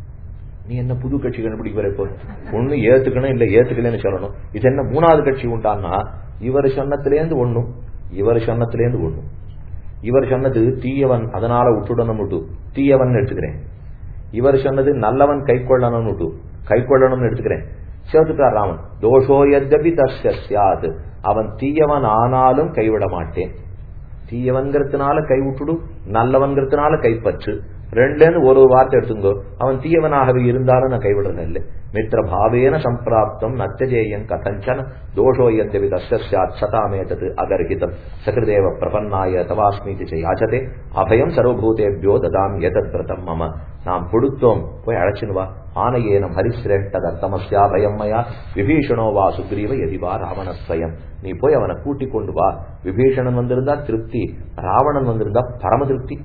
நீ என்ன புது கட்சி கண்டுபிடிக்கிற இப்போ ஒண்ணு ஏத்துக்கணும் இல்ல ஏத்துக்கலன்னு சொல்லணும் இது என்ன மூணாவது கட்சி உண்டான்னா இவர் சொன்னத்திலேருந்து ஒண்ணும் இவர் சொன்னத்திலேருந்து ஒண்ணும் இவர் சொன்னது தீயவன் அதனால விட்டுடணும் தீயவன் எடுத்துக்கிறேன் இவர் சொன்னது நல்லவன் கை கொள்ளணும் கை கொள்ளணும்னு எடுத்துக்கிறேன் சேர்த்துட்டார் ராமன் தோஷோ எத்தபி தஸ்யாது அவன் தீயவன் ஆனாலும் கைவிட மாட்டேன் தீயவன்கிறதுனால கை விட்டுடு நல்லவன்கிறதுனால கைப்பற்று ரெண்டுன்னு ஒரு வார்த்தை எடுத்துங்கோ அவன் தீயவனாகவே இருந்தாலும் நான் கைவிடுறது இல்லை மித்திர பாவேன சம்பிராப்தம் நத்தியஜேயன் கதஞ்சன தோஷோயந்தவி தஸ்யாத் சதாமேதது அகர்ஹிதம் சகிருதேவ பிரபன்னாய தவாஸ்மீதி யாச்சதே அபயம் சர்வபூதேபியோ ததாம் எதத் பிரதம் மம நாம் கொடுத்தோம் போய் அழைச்சின்னு வா ஆனையேனம் ஹரிசிரேஷ்ட தத்தமஸ்யா பயம் மயா விபீஷணோ வா சுக்ரீவ எதிவா ராவணஸ்வயம் நீ போய் அவனை கூட்டிக் கொண்டு வா விபீஷணன் வந்திருந்தா திருப்தி ராவணன் வந்திருந்தா பரம திருப்தி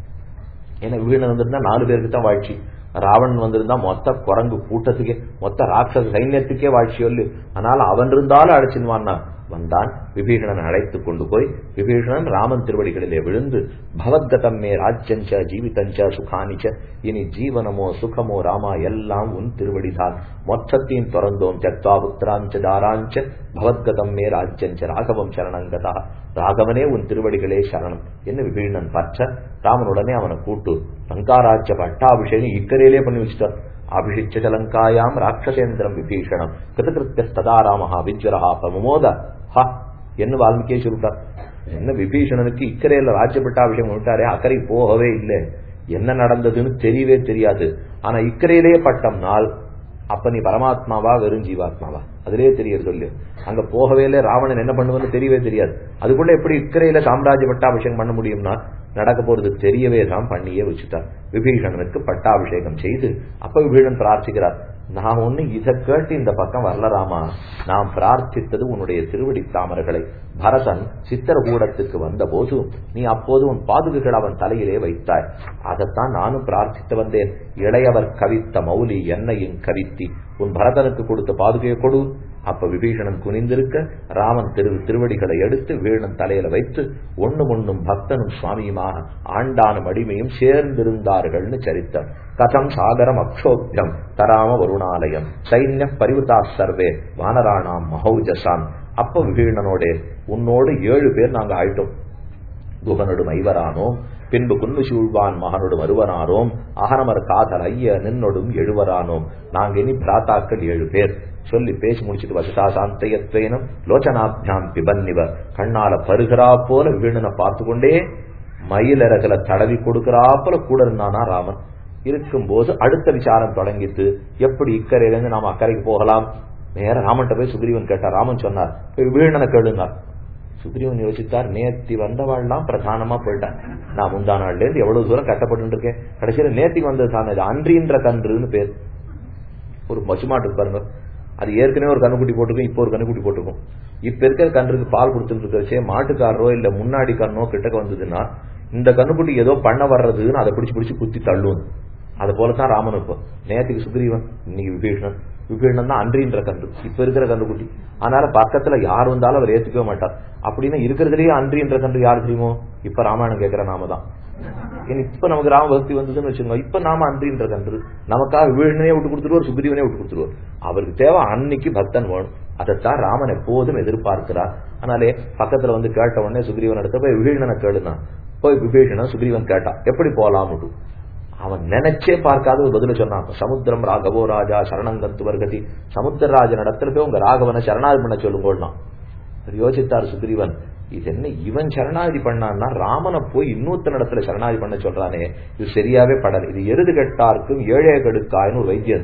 ஏன்னா விபீஷணன் வந்திருந்தா நாலு பேருக்கு தான் வாழ்ச்சி ராவணன் வந்திருந்தா மொத்த குரங்கு கூட்டத்துக்கே மொத்த ராட்சச சைன்யத்துக்கே வாழ்ச்சி சொல்லு அதனால அவன் இருந்தாலும் அழைச்சின்வான்னா வந்தான் விபீஷணன் அழைத்து கொண்டு போய் விபீஷணன் ராமன் திருவடிகளிலே விழுந்து பவத்கதம் மே ராஜ்யஞ்ச ஜீவிதஞ்ச சுகானிச்ச இனி ஜீவனமோ சுகமோ ராமா எல்லாம் உன் திருவடிதான் மொத்தத்தையும் திறந்தோம் தத்வா புத்திராஞ்ச தாராஞ்ச பவத்கதம் மே ராஜ்யஞ்ச ராகவம் சரணங்கதா ராகவனே உன் திருவடிகளே சரணம் என்று விபீஷணன் பற்ற ராமனுடனே அவனை கூட்டு லங்காராஜ்ய பட்டாபிஷேகம் இக்கரையிலே பண்ணி வச்சுட்டார் அபிஷிச்ச லங்காயாம் ராட்சசேந்திரம் விபீஷணம் கிருதகிருத்தியஸ்ததா ராமஹா விஜ்வரஹா பிரமோத ஹா என்ன வால்மீகியே சொல்லிட்டார் என்ன விபீஷணனுக்கு இக்கரையில ராஜ்யப்பட்டாபிஷேகம் விட்டாரே அக்கறை போகவே இல்லை என்ன நடந்ததுன்னு தெரியவே தெரியாது ஆனா இக்கரையிலே பட்டம் நாள் அப்ப நீ பரமாத்மாவா வெறும் ஜீவாத்மாவா அதுலயே தெரியறது சொல்லு அங்க போகவே இல்லை ராவணன் என்ன பண்ணுவன்னு தெரியவே தெரியாது அதுக்குள்ள எப்படி இக்கரையில சாம்ராஜ்ய பட்டாபிஷேகம் பண்ண முடியும்னா நடக்க போறது தெரியவே தான் பண்ணியே வச்சுட்டார் விபீஷணனுக்கு பட்டாபிஷேகம் செய்து அப்ப விபீஷன் பிரார்த்திக்கிறார் நான் ஒண்ணு இதை கேட்டு இந்த பக்கம் வரல ராமா நான் பிரார்த்தித்தது உன்னுடைய திருவடி தாமர்களை பரதன் சித்திரகூடத்துக்கு வந்த போது நீ அப்போது உன் பாதுகைகள் அவன் தலையிலே வைத்தாய் அதைத்தான் நானும் பிரார்த்தித்து வந்தேன் இளையவர் கவித்த மௌலி என்னையும் கவித்தி உன் பரதனுக்கு கொடுத்த பாதுகையை கொடு அப்ப விபீஷணன் குனிந்திருக்க ராமன் திரு திருவடிகளை எடுத்து வீணன் தலையில வைத்து ஒண்ணு ஒண்ணும் பக்தனும் சுவாமியுமாக ஆண்டானும் அடிமையும் சேர்ந்திருந்தார்கள்னு சரித்தம் கதம் சாகரம் அக்ஷோபியம் தராம வருணாலயம் சைன்ய பரிவுதா சர்வே வானராணாம் மகௌஜசான் அப்ப விபீஷணனோட உன்னோடு ஏழு பேர் நாங்க ஆயிட்டோம் குகனொடும் ஐவரானோம் பின்பு குன்னு சூழ்வான் மகனொடும் அருவரானோம் அகரமர் காதல் ஐய நின்னொடும் எழுவரானோம் நாங்க இனி பிராத்தாக்கள் ஏழு பேர் சொல்லி பேசி முடிச்சிட்டு வசதா சாந்தயத்வேனம் லோச்சனாபியாம் பிபன்னிவ கண்ணால பருகிறா போல வீணனை பார்த்து கொண்டே மயிலரகல தடவி கொடுக்கறாப்புல கூட இருந்தானா ராமன் இருக்கும்போது அடுத்த விசாரம் தொடங்கிட்டு எப்படி இக்கரையிலிருந்து நாம அக்கறைக்கு போகலாம் நேர ராமன்ட்ட போய் சுக்ரீவன் கேட்டார் ராமன் சொன்னார் போய் வீணனை கேளுனார் சுக்ரீவன் யோசித்தார் நேத்தி வந்தவாள்லாம் பிரதானமா போயிட்டான் நான் முந்தா நாள்ல இருந்து எவ்வளவு தூரம் கட்டப்பட்டு இருக்கேன் கடைசியில நேத்தி வந்தது தானே இது அன்றின்ற கன்றுன்னு பேர் ஒரு பசுமாட்டு பாருங்க அது ஏற்கனவே ஒரு கண்ணுக்குட்டி போட்டிருக்கும் இப்போ ஒரு கண்ணுக்குட்டி போட்டிருக்கும் இப்ப இருக்கிற கன்றுக்கு பால் கொடுத்துட்டு இருக்கிறச்சே மாட்டுக்காரரோ இல்ல முன்னாடி கண்ணோ கிட்டக்க வந்ததுன்னா இந்த கண்ணுக்குட்டி ஏதோ பண்ண வர்றதுன்னு அதை பிடிச்சு பிடிச்சு குத்தி தள்ளுவது அது போலதான் ராமன் இப்போ நேற்றுக்கு சுக்ரீவன் இன்னைக்கு விபீஷணன் விபீஷணன் தான் அன்றின்ற கன்று இப்ப இருக்கிற கன்றுக்குட்டி அதனால பக்கத்துல யார் வந்தாலும் அவர் ஏத்துக்கவே மாட்டார் அப்படின்னா இருக்கிறதுலயே அன்றின்ற கன்று யார் தெரியுமோ இப்ப ராமாயணம் கேட்கிற நாம தான் இப்ப நமக்கு ராம பக்தி வந்ததுன்னு வச்சுக்கோங்க இப்ப நாம அன்றின்ற கன்று நமக்காக விபீஷணனே விட்டு கொடுத்துருவார் சுக்ரீவனே விட்டு கொடுத்துருவார் அவருக்கு தேவை அன்னைக்கு பக்தன் வேணும் அதைத்தான் ராமன் எப்போதும் எதிர்பார்க்கிறார் அதனாலே பக்கத்துல வந்து கேட்ட உடனே சுக்ரீவன் எடுத்த போய் விபீஷணனை கேளுனா போய் விபீஷணன் சுக்ரீவன் கேட்டான் எப்படி போலாம்னு அவன் நினைச்சே பார்க்காத ஒரு பதில சொன்னான் சமுத்திரம் ராகவோ ராஜா சரணங்கத்து வர்கதி சமுத்திரராஜன் இடத்துல போய் உங்க ராகவனை சரணாதி பண்ண சொல்லுங்கோன்னா யோசித்தார் சுக்ரீவன் இது என்ன இவன் சரணாதி பண்ணான்னா ராமனை போய் இன்னொருத்தன் இடத்துல சரணாதி பண்ண சொல்றானே இது சரியாவே படல இது எருது கெட்டார்க்கும் ஏழே கெடுக்காயின்னு ஒரு வைத்தியன்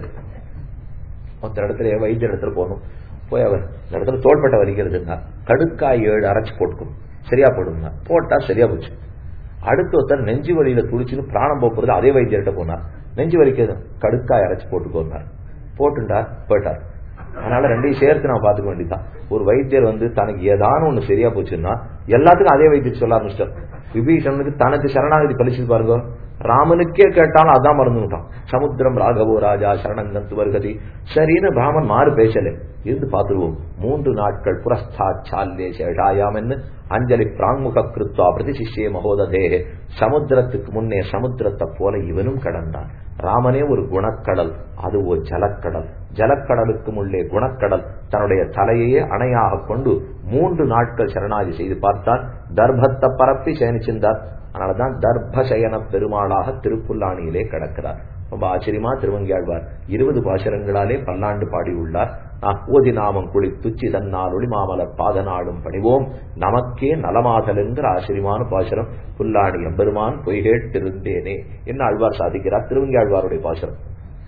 ஒருத்தர் இடத்துல வைத்தியர் இடத்துல போகணும் போய் அவர் இந்த இடத்துல தோள்பட்ட வலிக்கிறதுன்னா கடுக்காய் ஏழு அரைச்சு போட்டுக்கும் சரியா போடுங்க போட்டா சரியா போச்சு அடுத்து ஒருத்தர் நெஞ்சு வலியில துடிச்சுன்னு பிராணம் போறது அதே வைத்தியர்கிட்ட போனார் நெஞ்சு வலிக்கிறது கடுக்காய் அரைச்சு போட்டுக்கோனார் போட்டுண்டார் போயிட்டார் அதனால ரெண்டையும் சேர்த்து நான் பாத்துக்க வேண்டியதான் ஒரு வைத்தியர் வந்து தனக்கு ஏதானு ஒண்ணு சரியா போச்சுன்னா எல்லாத்துக்கும் அதே வைத்தியர் சொல்ல ஆரம்பிச்சிட்டார் விபீஷணனுக்கு தனக்கு சரணாகதி பழிச்சு பாருங்க ராமனுக்கே கேட்டாலும் அதான் மறந்துட்டான் சமுத்திரம் ராகவோ ராஜா சரணங்கத்து வருகதி சரின்னு ராமன் மாறு பேசல இருந்து பார்த்துருவோம் மூன்று நாட்கள் புரஸ்தா சால்லே சேஷாயாம்னு அஞ்சலி பிராங்முக கிருத்வா பிரதிசிஷ்யே மகோததேகே சமுத்திரத்துக்கு முன்னே சமுத்திரத்தை போல இவனும் கடந்தான் ராமனே ஒரு குணக்கடல் அது ஒரு ஜலக்கடல் ஜலக்கடலுக்கும் உள்ளே குணக்கடல் தன்னுடைய தலையையே அணையாக கொண்டு மூன்று நாட்கள் சரணாகி செய்து பார்த்தான் தர்பத்தை பரப்பி சயனிச்சிருந்தார் அதனாலதான் தர்பசயன பெருமாளாக திருப்புல்லாணியிலே கிடக்கிறார் ரொம்ப ஆச்சரியமா திருவங்கியாழ்வார் இருபது பாசரங்களாலே பல்லாண்டு பாடியுள்ளார் ஓதி நாமம் குளி துச்சி தன்னால் ஒளிமாமலர் பாதநாடும் பணிவோம் நமக்கே நலமாதல் என்கிற ஆச்சரியமான பாசரம் புல்லாணி எம்பெருமான் பொய்கேட்டிருந்தேனே என்ன ஆழ்வார் சாதிக்கிறார் திருவங்கியாழ்வாருடைய பாசரம்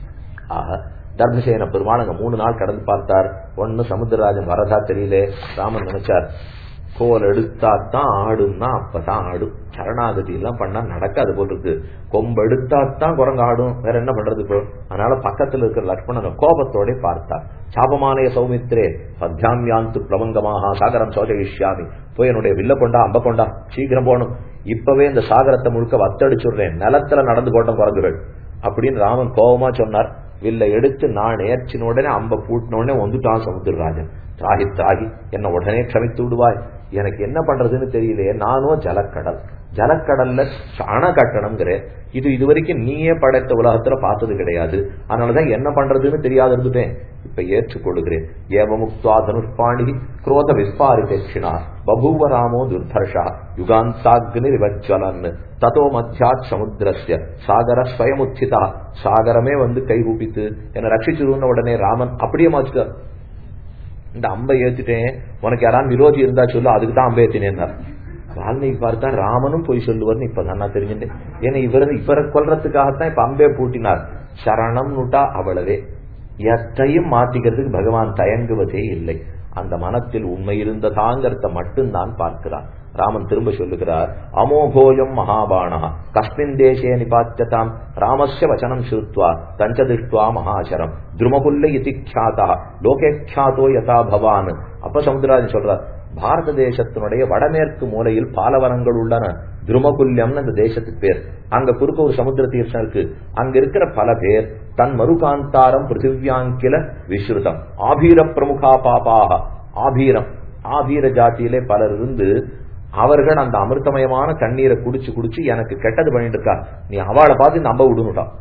ஆக தர்மசேன பெருமாள் அங்க மூணு நாள் கடந்து பார்த்தார் ஒன்னு சமுத்திரராஜன் வரதா தெரியல ராமன் நினைச்சார் கோல் எடுத்தாத்தான் ஆடும்னா அப்பதான் ஆடும் சரணாகதி எல்லாம் பண்ணா நடக்காது போல் இருக்கு கொம்பு எடுத்தாத்தான் குரங்கு ஆடும் வேற என்ன பண்றது இப்போ அதனால பக்கத்துல இருக்கிற லக்ஷ்மணனை கோபத்தோட பார்த்தார் சாபமானய சௌமித்ரே பத்யாமியாந்து பிளவங்கமாக சாகரம் சோஜயிஷ்யாமி போய் என்னுடைய வில்ல கொண்டா அம்ப கொண்டா சீக்கிரம் போகணும் இப்பவே இந்த சாகரத்தை முழுக்க வத்தடிச்சுடுறேன் நிலத்துல நடந்து போட்டோம் குரங்குகள் அப்படின்னு ராமன் கோபமா சொன்னார் வில்ல எடுத்து நான் ஏற்றின உடனே அம்ப பூட்டின உடனே வந்துட்டான் சமுத்திரராஜன் திராகி திராகி என்ன உடனே க்ஷமித்து விடுவாய் எனக்கு என்ன பண்றதுன்னு தெரியலையே நானும் ஜலக்கடல் ஜலக்கடல்ல அணை கட்டணம்ங்கிற இது இதுவரைக்கும் நீயே படைத்த உலகத்துல பார்த்தது கிடையாது அதனாலதான் என்ன பண்றதுன்னு தெரியாது இருந்துட்டேன் இப்ப ஏற்றுக்கொள்கிறேன் ஏவமுக்துவா தனுஷ்பாணி குரோத விஸ்பாரி தட்சிணா பபூவ ராமோ துர்தர்ஷா யுகாந்தாக்னி விவஜ்வலன் ததோ மத்தியாத் சமுத்திரஸ்ய சாகர ஸ்வயமுச்சிதா சாகரமே வந்து கை கூப்பித்து என்னை ரட்சிச்சிருந்த உடனே ராமன் அப்படியே மாச்சுட்டார் இந்த அம்பை ஏத்திட்டேன் உனக்கு யாராவது விரோதி இருந்தா சொல்லு அதுக்கு தான் அம்பை ஏத்தினேன்னார் வால்மீகி பார்த்தா ராமனும் போய் சொல்லுவார்னு இப்ப நான் தெரிஞ்சுட்டேன் ஏன்னா இவர இவரை கொல்றதுக்காகத்தான் இப்ப அம்பே பூட்டினார் சரணம் நுட்டா அவ்வளவே எத்தையும் மாத்திக்கிறதுக்கு பகவான் தயங்குவதே இல்லை அந்த மனத்தில் உண்மை இருந்ததாங்கிறத மட்டும்தான் பார்க்கிறான் ராமன் திரும்ப சொல்லுகிறார் அமோகோயம் மகாபாணா கஸ்மின் தேசே நிபாத்தியதாம் ராமஸ்ய வச்சனம் ஸ்ருத்வா தஞ்சதிஷ்டுவா மகாசரம் துருமகுல்ல இதி ख्याता லோகே ख्यातो யதா பவான் அப்ப சமுத்திரராஜன் சொல்றார் பாரத தேசத்தினுடைய வடமேற்கு மூலையில் பாலவனங்கள் உள்ளன துருமகுல்யம்னு அந்த தேசத்துக்கு பேர் அங்க குறுக்க ஒரு சமுத்திர தீர்த்தம் இருக்கு அங்க இருக்கிற பல பேர் தன் மறுகாந்தாரம் பிருத்திவியாங்கில விஸ்ருதம் ஆபீர பிரமுகா பாபாக ஆபீரம் ஆபீர ஜாத்தியிலே பலர் இருந்து அவர்கள் அந்த அமிர்தமயமான தண்ணீரை குடிச்சு குடிச்சு எனக்கு கெட்டது பண்ணிட்டு இருக்கா நீ அவளை பார்த்து நம்ப விடுனுட்டான்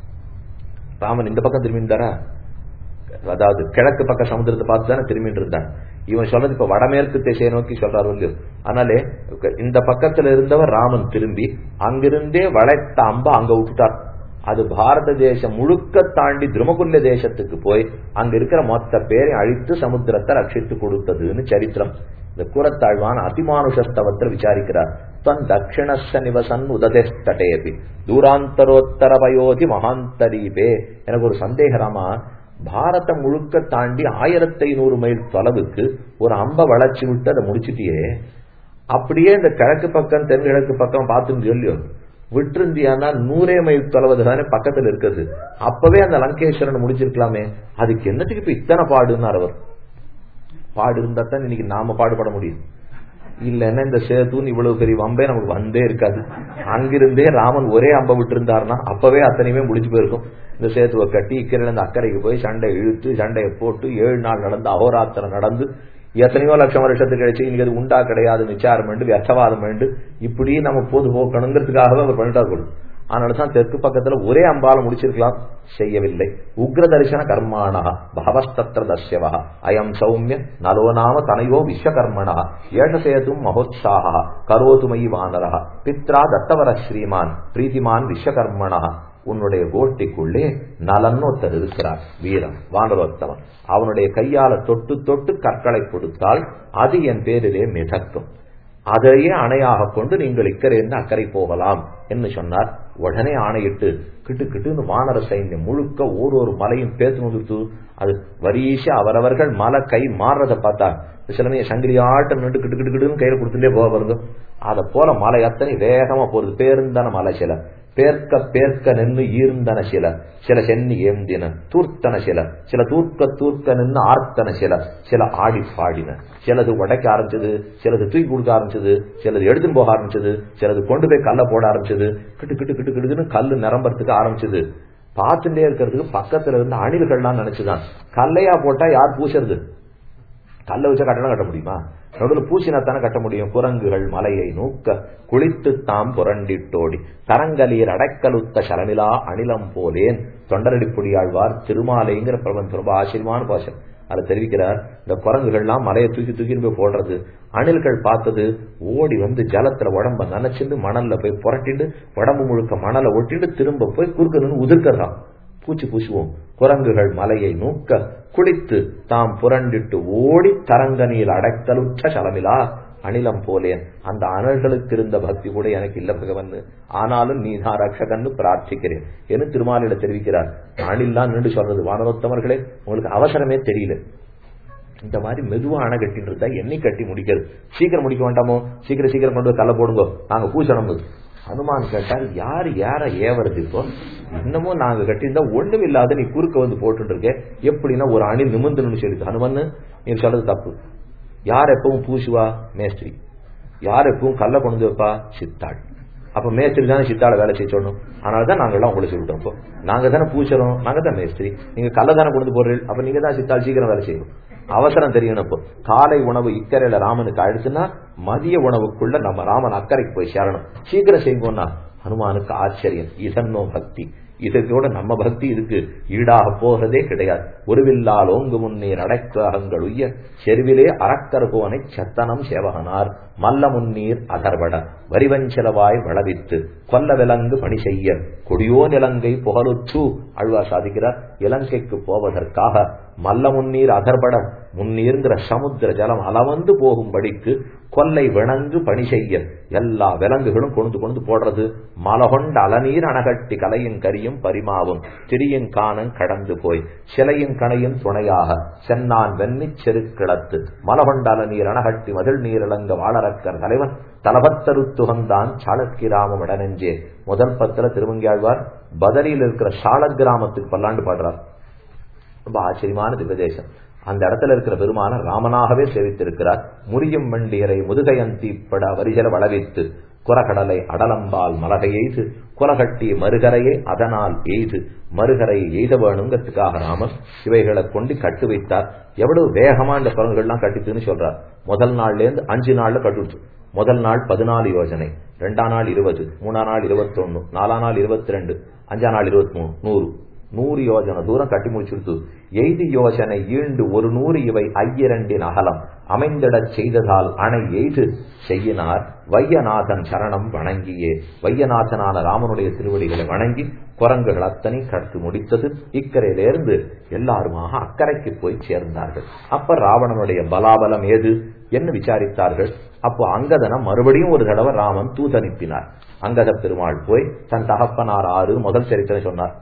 ராமன் இந்த பக்கம் திரும்பிட்டாரா அதாவது கிழக்கு பக்க சமுத்திரத்தை பார்த்து தானே திரும்பிட்டு இருந்தான் இவன் சொன்னது இப்ப வடமேற்கு திசையை நோக்கி சொல்றாரு இல்லையோ அதனாலே இந்த பக்கத்துல இருந்தவர் ராமன் திரும்பி அங்கிருந்தே வளைத்த அம்ப அங்க விட்டுட்டார் அது பாரத தேசம் முழுக்க தாண்டி திருமகுல்ல தேசத்துக்கு போய் அங்க இருக்கிற மொத்த பேரை அழித்து சமுத்திரத்தை ரட்சித்து கொடுத்ததுன்னு சரித்திரம் இந்த கூறத்தாழ்வான் அதிமானுஷஸ்தவத்தில் விசாரிக்கிறார் தன் தட்சிணஸ்த நிவசன் உததேஷ்டேபி தூராந்தரோத்தர வயோதி மகாந்தரீபே எனக்கு ஒரு சந்தேகராமா பாரதம் முழுக்க தாண்டி ஆயிரத்தி ஐநூறு மைல் தொலைவுக்கு ஒரு அம்ப வளர்ச்சி விட்டு அதை முடிச்சிட்டியே அப்படியே இந்த கிழக்கு பக்கம் தென்கிழக்கு பக்கம் பார்த்துன்னு சொல்லியோ விட்டுருந்தியானா நூறே மைல் தொலைவது தானே பக்கத்துல இருக்குது அப்பவே அந்த லங்கேஸ்வரன் முடிச்சிருக்கலாமே அதுக்கு என்னத்துக்கு இப்ப இத்தனை பாடுன்னார் அவர் பாடு இருந்தா தான் இன்னைக்கு நாம பாடுபட முடியும் இல்லைன்னா இந்த சேத்துன்னு இவ்வளவு பெரிய வம்பே நமக்கு வந்தே இருக்காது அங்கிருந்தே ராமன் ஒரே அம்ப விட்டு இருந்தாருன்னா அப்பவே அத்தனையுமே முடிச்சு போயிருக்கும் இந்த சேத்துவை கட்டி இக்கரையில இருந்து அக்கறைக்கு போய் சண்டை இழுத்து சண்டையை போட்டு ஏழு நாள் நடந்து அகோராத்திரம் நடந்து எத்தனையோ லட்சம் வருஷத்துக்கு கழிச்சு இன்னைக்கு அது உண்டா கிடையாது விசாரம் வேண்டு வியர்த்தவாதம் வேண்டு இப்படி நம்ம போது போக்கணுங்கிறதுக்காகவே அவர் பண்ணிட்டார்கள் அதனாலதான் தெற்கு பக்கத்துல ஒரே அம்பால முடிச்சிருக்கலாம் செய்யவில்லை உக்ர தரிசன கர்மாணா பகவஸ்தத்திர தஸ்யவா அயம் சௌமிய நலோ நாம தனையோ விஸ்வகர்மணா ஏஷசேதும் மகோத்சாக கரோதுமயி வானரா பித்ரா தத்தவர ஸ்ரீமான் பிரீதிமான் விஸ்வகர்மணா உன்னுடைய கோட்டிக்குள்ளே நலன் ஒருத்தர் இருக்கிறார் வீரன் வானரோத்தவன் அவனுடைய கையால தொட்டு தொட்டு கற்களை கொடுத்தால் அது என் பேரிலே மிதக்கும் அதையே அணையாக கொண்டு நீங்கள் இக்கரையிருந்து அக்கறை போகலாம் என்று சொன்னார் உடனே ஆணையிட்டு கிட்டு கிட்டுன்னு வானர சைன்யம் முழுக்க ஒரு ஒரு மலையும் பேத்து முதிர்த்து அது வரிசை அவரவர்கள் மலை கை மாறுறத பார்த்தா சிலமைய சங்கிலியாட்டம் நின்று கிட்டு கிட்டு கிட்டுன்னு கையில கொடுத்துட்டே போக வருது அதை போல மலை அத்தனை வேகமா போறது பேருந்தான மலை சில பேர்க்க பேர்க்க நின்று ஈர்ந்தன சில சில சென்னி ஏந்தின தூர்த்தன சில சில தூர்க்க தூர்க்க நின்று ஆர்த்தன சில சில ஆடி பாடின சிலது உடைக்க ஆரம்பிச்சது சிலது தூக்கி கொடுக்க ஆரம்பிச்சது சிலது எடுத்துன்னு போக ஆரம்பிச்சது சிலது கொண்டு போய் கல்ல போட ஆரம்பிச்சது கிட்டு கிட்டு கிட்டு கிட்டுன்னு கல்லு நிரம்பறதுக்கு ஆரம்பிச்சது பார்த்துட்டே இருக்கிறதுக்கு பக்கத்துல இருந்து அணில்கள்லாம் நினைச்சுதான் கல்லையா போட்டா யார் பூசறது கல்ல வச்சா கட்டணம் கட்ட முடியுமா நடுவில் பூசினத்தானே கட்ட முடியும் குரங்குகள் மலையை நூக்க குளித்து தாம் புரண்டிட்டோடி கரங்கலீர் அடைக்கலுத்த சலமிலா அணிலம் போலேன் தொண்டரடிப்பொடியாழ்வார் திருமாலைங்கிற பிரபந்தம் ரொம்ப ஆச்சரியமான பாஷம் அதை தெரிவிக்கிறார் இந்த குரங்குகள்லாம் மலையை தூக்கி தூக்கின்னு போய் போடுறது அணில்கள் பார்த்தது ஓடி வந்து ஜலத்துல உடம்ப நனைச்சிட்டு மணல்ல போய் புரட்டிட்டு உடம்பு முழுக்க மணலை ஒட்டிட்டு திரும்ப போய் குறுக்க நின்று உதிர்க்கிறான் பூச்சி பூசுவோம் குரங்குகள் மலையை நூக்க குளித்து தாம் புரண்டிட்டு ஓடி தரங்க நீர் அடைக்கலுற்ற சலமிலா அணிலம் போலேன் அந்த அனல்களுக்கு இருந்த பக்தி கூட எனக்கு இல்ல பகவன் ஆனாலும் நீதான் ரட்சகன்னு பிரார்த்திக்கிறேன் என்று திருமாலிட தெரிவிக்கிறார் அணில்லாம் நின்று சொல்றது வானரோத்தமர்களே உங்களுக்கு அவசரமே தெரியல இந்த மாதிரி மெதுவா அணை கட்டின்னு இருந்தா என்னை கட்டி முடிக்கிறது சீக்கிரம் முடிக்க வேண்டாமோ சீக்கிரம் சீக்கிரம் கொண்டு போய் கல்ல போடுங்கோ நாங்க பூசணும் ஹனுமான் கேட்டார் யார் யார ஏவறது இப்போ இன்னமும் நாங்க கட்டியிருந்தா ஒண்ணும் இல்லாத நீ குறுக்க வந்து போட்டு இருக்க எப்படின்னா ஒரு அணி நிமிந்துன்னு சொல்லிட்டு ஹனுமன் நீ சொல்றது தப்பு யார் எப்பவும் பூசுவா மேஸ்திரி யார் எப்பவும் கல்ல கொண்டு வைப்பா சித்தாள் அப்ப மேஸ்திரி தானே சித்தாள வேலை செய்ய சொல்லணும் அதனால தான் நாங்கள்லாம் உங்களை சொல்லிட்டோம் இப்போ நாங்க தானே பூசறோம் நாங்க தான் மேஸ்திரி நீங்க கல்ல தானே கொண்டு போடுறீங்க அப்ப நீங்க தான் சித்தாள் சீக்கிரம் வேலை செய்யணும் அவசரம் தெரியணும் இப்போ காலை உணவு இக்கரையில ராமனுக்கு அழுத்துனா மதிய உணவுக்குள்ள நம்ம ராமன் அக்கறைக்கு போய் சேரணும் சீக்கிரம் செய்வோம்னா ஹனுமானுக்கு ஆச்சரியம் இதன்னோ பக்தி இதோட நம்ம பக்தி இதுக்கு ஈடாக போகிறதே கிடையாது ஒருவில்லால் ஓங்கு முன்னீர் அடைக்ககங்கள் உய்ய செருவிலே அறக்கருகோனை சத்தனம் சேவகனார் மல்ல முன்னீர் அகர்வட வரிவஞ்சலவாய் வளவித்து கொல்ல விலங்கு பணி செய்ய கொடியோ நிலங்கை புகழுற்று அழ்வா சாதிக்கிறார் இலங்கைக்கு போவதற்காக மல்ல முன்னீர் அகர்பட முன்னீர்ங்கிற சமுத்திர ஜலம் அளவந்து போகும்படிக்கு கொல்லை விணங்கு பணி செய்ய எல்லா விலங்குகளும் கொண்டு கொண்டு போடுறது மலகொண்ட அலநீர் அணகட்டி கலையும் கரியும் பரிமாவும் திரியும் காணம் கடந்து போய் சிலையும் கணையும் துணையாக சென்னான் வெண்ணிச் செருக்கிளத்து மலகொண்ட அலநீர் அணகட்டி மதில் நீரிழங்க வாழறக்கர் தலைவன் தலபத்தருத்துகந்தான் சாளக்கிராமம் இடனெஞ்சே முதல் பத்துல திருமங்கியாழ்வார் பதரியில் இருக்கிற சால கிராமத்துக்கு பல்லாண்டு பாடுறார் ரொம்ப ஆச்சரியமான திவ்யதேசம் அந்த இடத்துல இருக்கிற பெருமான ராமனாகவே சேவித்திருக்கிறார் முறியும் வண்டியரை முதுகையந்தீப்பட வரிஜல வளவித்து குரகடலை அடலம்பால் மலகை எய்து குலகட்டி மறுகரையை அதனால் எய்து மறுகரையை எய்த வேணுங்கிறதுக்காக ராமன் இவைகளை கொண்டு கட்டு வைத்தார் எவ்வளவு வேகமா இந்த குரங்குகள்லாம் கட்டித்துன்னு சொல்றார் முதல் நாள்ல இருந்து அஞ்சு நாள்ல கட்டுச்சு முதல் நாள் பதினாலு யோஜனை ரெண்டாம் நாள் இருபது மூணாம் நாள் இருபத்தொன்னு நாலாம் நாள் இருபத்தி ரெண்டு அஞ்சாம் நாள் இருபத்தி மூணு நூறு நூறு யோஜனை தூரம் கட்டி முடிச்சுடுத்து எய்தி யோஜனை ஈண்டு ஒரு நூறு இவை ஐயிரண்டின் அகலம் அமைந்திடச் செய்ததால் அணை எய்து செய்யினார் வையநாதன் சரணம் வணங்கியே வையநாதனான ராமனுடைய திருவடிகளை வணங்கி குரங்குகள் அத்தனை கட்டு முடித்தது இக்கரையிலிருந்து எல்லாருமாக அக்கறைக்கு போய் சேர்ந்தார்கள் அப்ப ராவணனுடைய பலாபலம் ஏது என்று விசாரித்தார்கள் அப்போ அங்கதனை மறுபடியும் ஒரு தடவை ராமன் தூதனுப்பினார் அங்கத பெருமாள் போய் தன் தகப்பனார் ஆறு முதல் சரித்திரம் சொன்னார்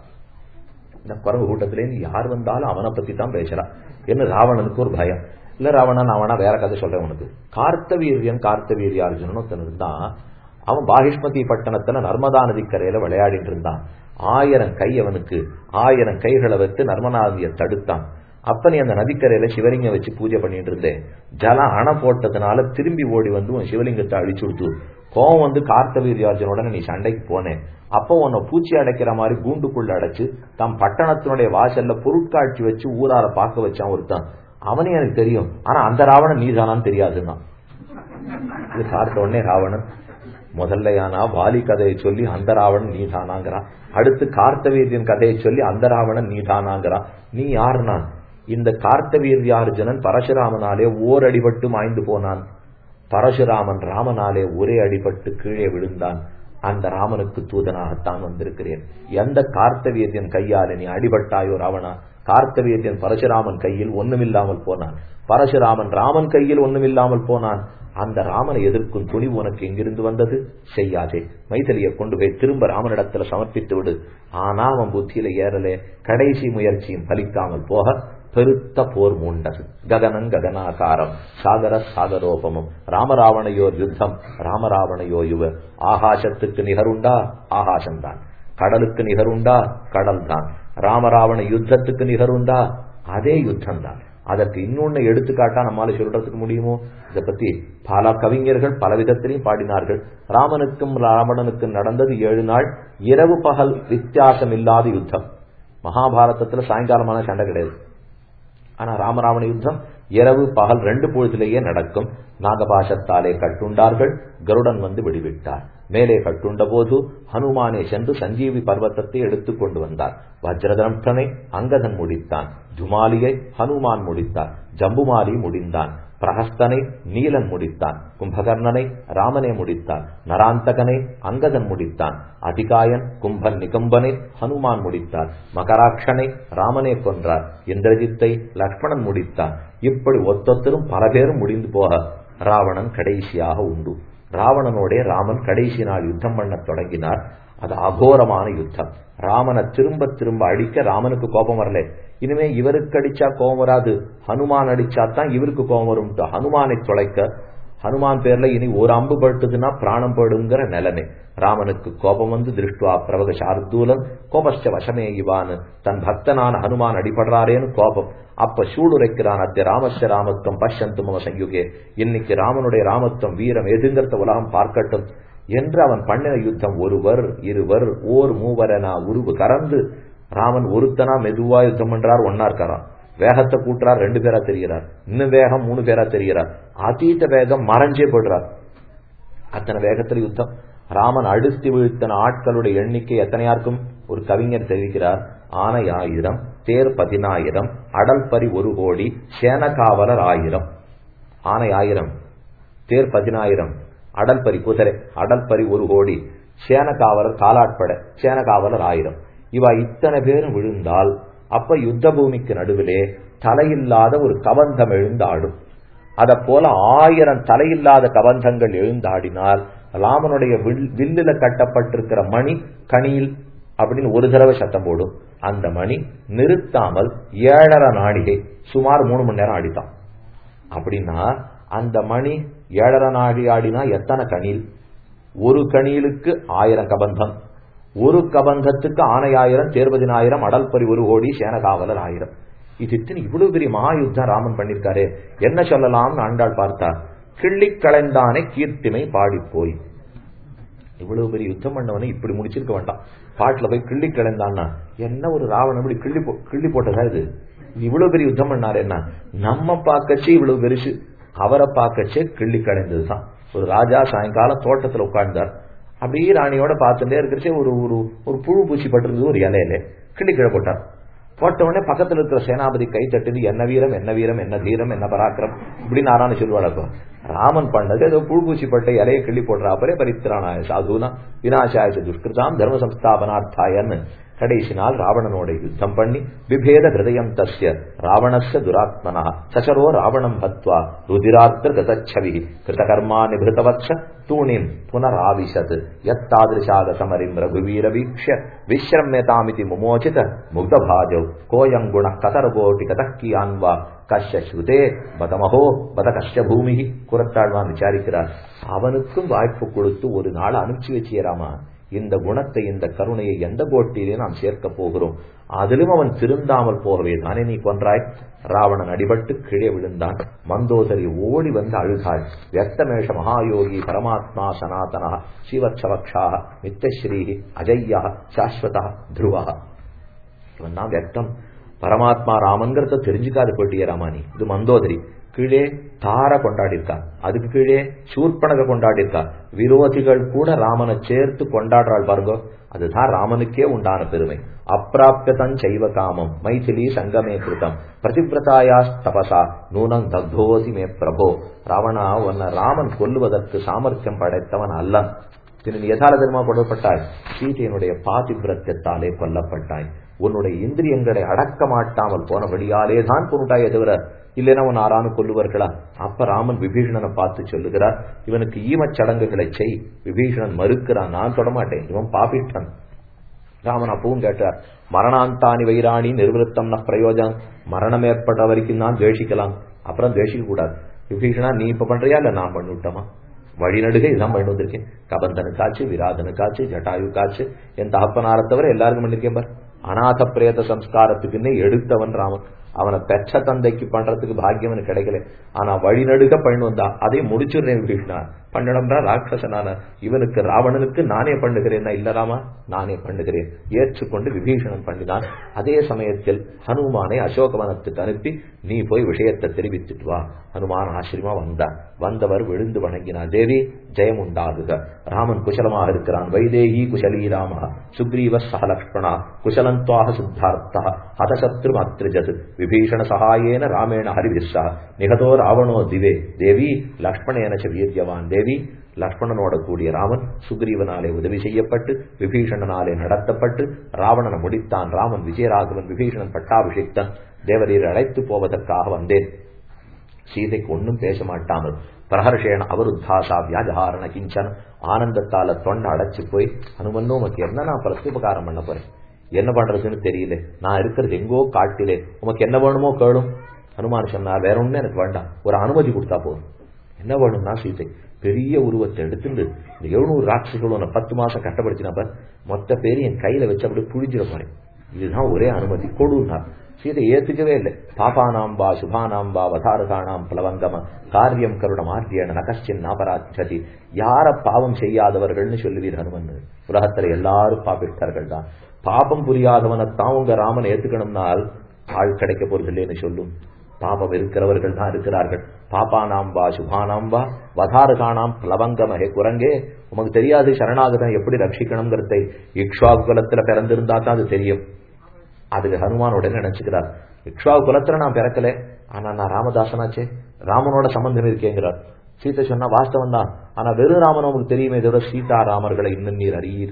இந்த குரங்கு கூட்டத்திலேருந்து யார் வந்தாலும் அவனை பத்தி தான் பேசுறான் என்ன ராவணனுக்கு ஒரு பயம் இல்ல ராவணன் அவனா வேற கதை சொல்றேன் உனக்கு கார்த்தவீரியன் கார்த்தவீரியார்ஜுனன் ஒருத்தன் இருந்தான் அவன் பாகிஷ்மதி பட்டணத்துல நர்மதா நதிக்கரையில விளையாடிட்டு இருந்தான் ஆயிரம் கை அவனுக்கு ஆயிரம் கைகளை வைத்து நர்மதா நதியை தடுத்தான் அப்ப நீ அந்த நதிக்கரையில சிவலிங்கம் வச்சு பூஜை பண்ணிட்டு இருந்தேன் ஜலம் அணை போட்டதுனால திரும்பி ஓடி வந்து உன் சிவலிங்கத்தை அழிச்சு கொடுத்து கோவம் வந்து கார்த்தவீரியார்ஜுனோட நீ சண்டைக்கு போனேன் அப்போ உன்னை பூச்சி அடைக்கிற மாதிரி கூண்டுக்குள்ள அடைச்சு தம் பட்டணத்தினுடைய வாசல்ல பொருட்காட்சி வச்சு ஊரார பார்க்க வச்சான் ஒருத்தன் அவனே எனக்கு தெரியும் ஆனா அந்த ராவணன் நீதானான்னு தெரியாதுன்னா இது பார்த்த உடனே ராவணன் முதல்லையானா வாலி கதையை சொல்லி அந்த ராவணன் நீதானாங்கிறான் அடுத்து கார்த்தவீரியன் கதையை சொல்லி அந்த ராவணன் நீதானாங்கிறான் நீ யாருனா இந்த கார்த்தவீரியார்ஜுனன் பரசுராமனாலே ஓர் அடிபட்டு மாய்ந்து போனான் பரசுராமன் ராமனாலே ஒரே அடிபட்டு கீழே விழுந்தான் அந்த ராமனுக்கு தூதனாகத்தான் வந்திருக்கிறேன் எந்த கார்த்தவீரியன் கையால நீ அடிபட்டாயோ ராவணா கார்த்தவீரியன் பரசுராமன் கையில் ஒண்ணுமில்லாமல் போனான் பரசுராமன் ராமன் கையில் ஒண்ணுமில்லாமல் போனான் அந்த ராமனை எதிர்க்கும் துணிவு உனக்கு எங்கிருந்து வந்தது செய்யாதே மைதிலியை கொண்டு போய் திரும்ப ராமனிடத்துல சமர்ப்பித்து விடு ஆனா அவன் புத்தியில ஏறலே கடைசி முயற்சியும் பலிக்காமல் போக பெருத்த போர் மூண்டது ககனம் ககனாகாரம் சாகர சாகரோபமும் ராமராவணையோர் யுத்தம் ராமராவணையோ யுவ ஆகாசத்துக்கு நிகருண்டா ஆகாசம்தான் கடலுக்கு நிகருண்டா கடல் தான் ராமராவண யுத்தத்துக்கு நிகருண்டா அதே யுத்தம் தான் அதற்கு இன்னொன்னு எடுத்துக்காட்டா நம்மால சொல்றதுக்கு முடியுமோ இதை பத்தி பல கவிஞர்கள் பல விதத்திலையும் பாடினார்கள் ராமனுக்கும் ராவணனுக்கும் நடந்தது ஏழு நாள் இரவு பகல் வித்தியாசம் இல்லாத யுத்தம் மகாபாரதத்துல சாயங்காலமான சண்டை கிடையாது ஆனா ராமராவண யுத்தம் இரவு பகல் ரெண்டு பொழுதிலேயே நடக்கும் நாகபாசத்தாலே கட்டுண்டார்கள் கருடன் வந்து விடுவிட்டார் மேலே கட்டுண்ட போது ஹனுமானே சென்று சஞ்சீவி பர்வத்தத்தை எடுத்துக் கொண்டு வந்தார் வஜ்ரதனப்தனை அங்கதன் முடித்தான் ஜுமாலியை ஹனுமான் முடித்தார் ஜம்புமாலி முடிந்தான் பிரஹஸ்தனை நீலன் முடித்தான் கும்பகர்ணனை ராமனே முடித்தான் நராந்தகனை அங்கதன் முடித்தான் அதிகாயன் கும்பன் நிகம்பனை ஹனுமான் முடித்தார் மகராட்சனை ராமனே கொன்றார் இந்திரஜித்தை லக்ஷ்மணன் முடித்தான் இப்படி ஒத்தொத்தரும் பல பேரும் முடிந்து போக ராவணன் கடைசியாக உண்டு ராவணனோட ராமன் கடைசி நாள் யுத்தம் பண்ண தொடங்கினார் அது அகோரமான யுத்தம் ராமனை திரும்ப திரும்ப அடிக்க ராமனுக்கு கோபம் வரல இனிமே இவருக்கு அடிச்சா கோபம் வராது ஹனுமான் அடிச்சா தான் இவருக்கு கோபம் வரும் ஹனுமானை தொலைக்க ஹனுமான் பேர்ல இனி ஒரு அம்பு படுத்துதுன்னா பிராணம் போடுங்கிற நிலைமை ராமனுக்கு கோபம் வந்து திருஷ்டுவா பிரவக சார்தூலன் கோபஸ்ட வசமே இவான்னு தன் பக்தனான ஹனுமான் அடிபடுறாரேன்னு கோபம் அப்ப சூடுரைக்கிறான் அத்திய ராமஸ்ய ராமத்துவம் பஷ்யந்து மம சயுகே இன்னைக்கு ராமனுடைய ராமத்துவம் வீரம் எதுங்கிறத உலகம் பார்க்கட்டும் என்று அவன் பண்ணின யுத்தம் ஒருவர் இருவர் ஓர் மூவரனா உருவு கறந்து ராமன் ஒருத்தனா மெதுவா யுத்தம் பண்றார் ஒன்னா இருக்காராம் வேகத்தை கூட்டுறார் ரெண்டு பேரா தெரிகிறார் இன்னும் வேகம் மூணு பேரா தெரிகிறார் அதீத வேகம் மறைஞ்சே போடுறார் அத்தனை வேகத்தில் யுத்தம் ராமன் அழுத்தி வீழ்த்தன ஆட்களுடைய எண்ணிக்கை எத்தனையா இருக்கும் ஒரு கவிஞர் தெரிவிக்கிறார் ஆனை ஆயிரம் தேர் பதினாயிரம் அடல் பரி ஒரு கோடி சேனகாவலர் ஆயிரம் ஆனை ஆயிரம் தேர் பதினாயிரம் அடல் பரி குதிரை அடல் பரி ஒரு கோடி சேனகாவலர் காலாட்பட சேனகாவலர் ஆயிரம் இவ இத்தனை பேரும் விழுந்தால் அப்ப யுத்த பூமிக்கு நடுவிலே தலையில்லாத ஒரு கபந்தம் எழுந்தாடும் அத போல ஆயிரம் தலையில்லாத கபந்தங்கள் எழுந்தாடினால் ராமனுடைய வில்லுல கட்டப்பட்டிருக்கிற மணி கணியில் அப்படின்னு ஒரு தடவை சத்தம் போடும் அந்த மணி நிறுத்தாமல் ஏழரை நாடிகை சுமார் மூணு மணி நேரம் ஆடித்தான் அப்படின்னா அந்த மணி ஏழரை நாடி ஆடினா எத்தனை கணில் ஒரு கணிலுக்கு ஆயிரம் கபந்தம் ஒரு கபந்தத்துக்கு ஆணையாயிரம் தேர்வதினாயிரம் அடல்பரி ஒரு கோடி சேனகாவலர் ஆயிரம் இது இத்தனை இவ்வளவு பெரிய மகாயுத்தம் ராமன் பண்ணிருக்காரு என்ன சொல்லலாம்னு ஆண்டாள் பார்த்தார் கிள்ளி களைந்தானே கீர்த்திமை பாடி போய் இவ்வளவு பெரிய யுத்தம் பண்ணவனே இப்படி முடிச்சிருக்க வேண்டாம் பாட்டுல போய் கிள்ளி கிளந்தான்னா என்ன ஒரு ராவணன் இப்படி கிள்ளி போ கிள்ளி போட்டதா இது இவ்வளவு பெரிய யுத்தம் பண்ணாரு என்ன நம்ம பார்க்கச்சே இவ்வளவு பெருசு அவரை பார்க்கச்சே கிள்ளி களைந்ததுதான் ஒரு ராஜா சாயங்காலம் தோட்டத்துல உட்கார்ந்தார் அப்படியே ராணியோட பார்த்துட்டே இருக்கிறச்சே ஒரு ஒரு ஒரு புழு பூச்சி பட்டிருந்தது ஒரு இலையில கிள்ளி கீழே போட்டார் போட்ட உடனே பக்கத்துல இருக்கிற சேனாபதி கை தட்டுது என்ன வீரம் என்ன வீரம் என்ன தீரம் என்ன பராக்கிரம் இப்படின்னு ஆரான்னு சொல்லுவாள் ராமன் பண்ணது ஏதோ புழுபூச்சி பட்ட இலையை கிள்ளி போடுறாப்பரே பரித்திரானாய சாதுனா வினாசாய துஷ்கிருதாம் தர்ம சம்ஸ்தாபனார்த்தாயன்னு கடைசி நாள் ராவணனோட யுத்தம் பண்ணி விபேத ஹிருதயம் தஸ்ய ராவணஸ்ய துராத்மனா சசரோ ராவணம் ஹத்வா ருதிராத்திர கதச்சவி கிருதகர்மா நிபிருத்தவத்ச தூணிம் புனராவிஷத் யத்தாதிருஷாக சமரிம் ரகுவீர வீக்ஷ்ய விஸ்ரம்யதாமிதி முமோச்சித முக்தபாஜௌ கோயம் குண கதரகோட்டி கதக்கியான்வா கஷ்ய ஸ்ருதே பதமஹோ பத கஷ்ட பூமி குரத்தாழ்வான் விசாரிக்கிறார் அவனுக்கும் வாய்ப்பு கொடுத்து ஒரு நாள் அனுப்பிச்சு வச்சியராமா இந்த குணத்தை இந்த கருணையை எந்த கோட்டிலே நாம் சேர்க்க போகிறோம் அதிலும் அவன் திருந்தாமல் போகவே தானே நீ கொன்றாய் ராவணன் அடிபட்டு கீழே விழுந்தான் மந்தோதரி ஓடி வந்து அழுகாள் வியக்தமேஷ மகாயோகி பரமாத்மா சனாதனா சிவச்சவக்ஷா நித்தஸ்ரீ அஜய்யா சாஸ்வதா துருவா இவன் தான் வியக்தம் பரமாத்மா ராமன்கிறத தெரிஞ்சுக்காது போட்டியே ராமானி இது மந்தோதரி கீழே தார கொண்டாடியிருக்கா அதுக்கு கீழே சூர்பனக கொண்டாடியிருக்கா விரோதிகள் கூட ராமனை சேர்த்து கொண்டாடுறாள் பாருங்க அதுதான் ராமனுக்கே உண்டான பெருமை அப்பிராப்தன் செய்வ காமம் மைதிலி சங்கமே கிருதம் பிரதிபிரதாயா தபசா நூனம் தத்தோசி மே பிரபோ ராவணா உன்னை ராமன் கொல்லுவதற்கு சாமர்த்தியம் படைத்தவன் அல்லன் பின் எதால தர்மா கொல்லப்பட்டாய் சீதையனுடைய பாதிபிரத்தியத்தாலே கொல்லப்பட்டாய் உன்னுடைய இந்திரியங்களை அடக்க மாட்டாமல் போனபடியாலே தான் கொண்டுட்டாயே தவிர இல்லைன்னா உன் ஆறானு கொல்லுவார்களா அப்ப ராமன் விபீஷணனை பார்த்து சொல்லுகிறார் இவனுக்கு ஈமச் சடங்குகளை செய் விபீஷணன் மறுக்கிறான் நான் தொடமாட்டேன் இவன் பாபிட்டான் ராமன் அப்பவும் கேட்டார் மரணாந்தானி வைராணி நிர்வத்தம் ந பிரயோஜனம் மரணம் ஏற்பட்ட வரைக்கும் தான் துவேஷிக்கலாம் அப்புறம் துவேஷிக்க கூடாது விபீஷணா நீ இப்ப பண்றியா இல்ல நான் பண்ணிவிட்டோமா வழிநடுகை இதான் பண்ணி வந்திருக்கேன் கபந்தனுக்காச்சு விராதனுக்காச்சு ஜட்டாயுக்காச்சு என் தகப்பனாரை தவிர எல்லாருக்கும் பண்ணிருக்கேன் பார் அநாத பிரேத சம்ஸ்காரத்துக்குன்னே எடுத்தவன் ராமன் அவனை பெற்ற தந்தைக்கு பண்றதுக்கு பாக்கியம் எனக்கு கிடைக்கல ஆனா வழிநடுக பண்ணு வந்தா அதை முடிச்சிடுறேன் விபீஷ்ணா பண்ணிடம்ரா ராட்சசனான இவனுக்கு ராவணனுக்கு நானே பண்ணுகிறேன் இல்ல ராமா நானே பண்ணுகிறேன் ஏற்றுக்கொண்டு விபீஷணன் பண்ணினான் அதே சமயத்தில் ஹனுமானை அசோகவனத்துக்கு அனுப்பி நீ போய் விஷயத்தை தெரிவித்துட்டு வா ஹனுமான் ஆச்சரியமா வந்தான் வந்தவர் விழுந்து வணங்கினார் தேவி ஜெயம் உண்டாகுக ராமன் குசலமாக இருக்கிறான் வைதேகி குசலீ ராம சுக்ரீவ சஹலக்ஷ்மணா குசலந்த்வாக சித்தார்த்தா ஹதசத்ரு அத்ரிஜத் விபீஷண சகாயேன ராமேண ஹரிவிஸ்ஸா நிகதோ ராவணோ திவே தேவி லக்ஷ்மணேன ச வீரியவான் தேவி லக்ஷ்மணனோட கூடிய ராமன் சுக்ரீவனாலே உதவி செய்யப்பட்டு விபீஷணனாலே நடத்தப்பட்டு ராவணனை முடித்தான் ராமன் விஜயராகவன் விபீஷணன் பட்டாபிஷிக்தன் தேவரீர் அழைத்து போவதற்காக வந்தேன் சீதைக்கு ஒன்றும் பேச மாட்டாமல் பிரஹர்ஷேன அவருத்தாசா வியாஜகாரண கிஞ்சன் ஆனந்தத்தால தொண்டை அடைச்சு போய் அனுமன்னு உமக்கு என்ன நான் பிரத்யுபகாரம் பண்ண போறேன் என்ன பண்றதுன்னு தெரியல நான் இருக்கிறது எங்கோ காட்டிலே உமக்கு என்ன வேணுமோ கேளும் ஹனுமான் சொன்னார் வேற ஒண்ணு எனக்கு வேண்டாம் ஒரு அனுமதி கொடுத்தா போதும் என்ன வேணும்னா சீதை பெரிய உருவத்தை எடுத்துட்டு இந்த எழுநூறு ராட்சிகளும் பத்து மாசம் கட்டப்படுத்தினப்ப மொத்த பேரும் என் கையில வச்சு அப்படி புழிஞ்சிட போறேன் இதுதான் ஒரே அனுமதி கொடுனார் சீதை ஏத்துக்கவே இல்லை பாபானாம்பா சுபானாம்பா வதாரகானாம் பிளவங்கம காரியம் கருடம் ஆர்த்தியன நகஸ்டின் நாபராட்சதி யார பாவம் செய்யாதவர்கள்னு சொல்லுவீர் ஹனுமன் உலகத்துல எல்லாரும் பாபிட்டார்கள் தான் பாபம் புரியாதவனைத்தான் உங்க ராமன் ஏத்துக்கணும்னால் ஆள் கிடைக்க போறது இல்லைன்னு சொல்லும் பாபம் இருக்கிறவர்கள் தான் இருக்கிறார்கள் பாப்பானாம்பா சுபானாம்பா வதாரகானாம் பிளவங்கமஹே குரங்கே உமக்கு தெரியாது சரணாகதன் எப்படி ரட்சிக்கணுங்கிறதை இக்ஷாகு குலத்துல பிறந்திருந்தா தான் அது தெரியும் அதுக்கு ஹனுமான் உடனே நினைச்சுக்கிறார் இக்ஷாவு குலத்துல நான் பிறக்கல ஆனா நான் ராமதாசனாச்சே ராமனோட சம்பந்தம் இருக்கேங்கிறார் சீதை சொன்னா வாஸ்தவம் தான் ஆனா வெறும் ராமன் உங்களுக்கு தெரியுமே தவிர சீதா ராமர்களை இன்னும் நீர் அறியீர்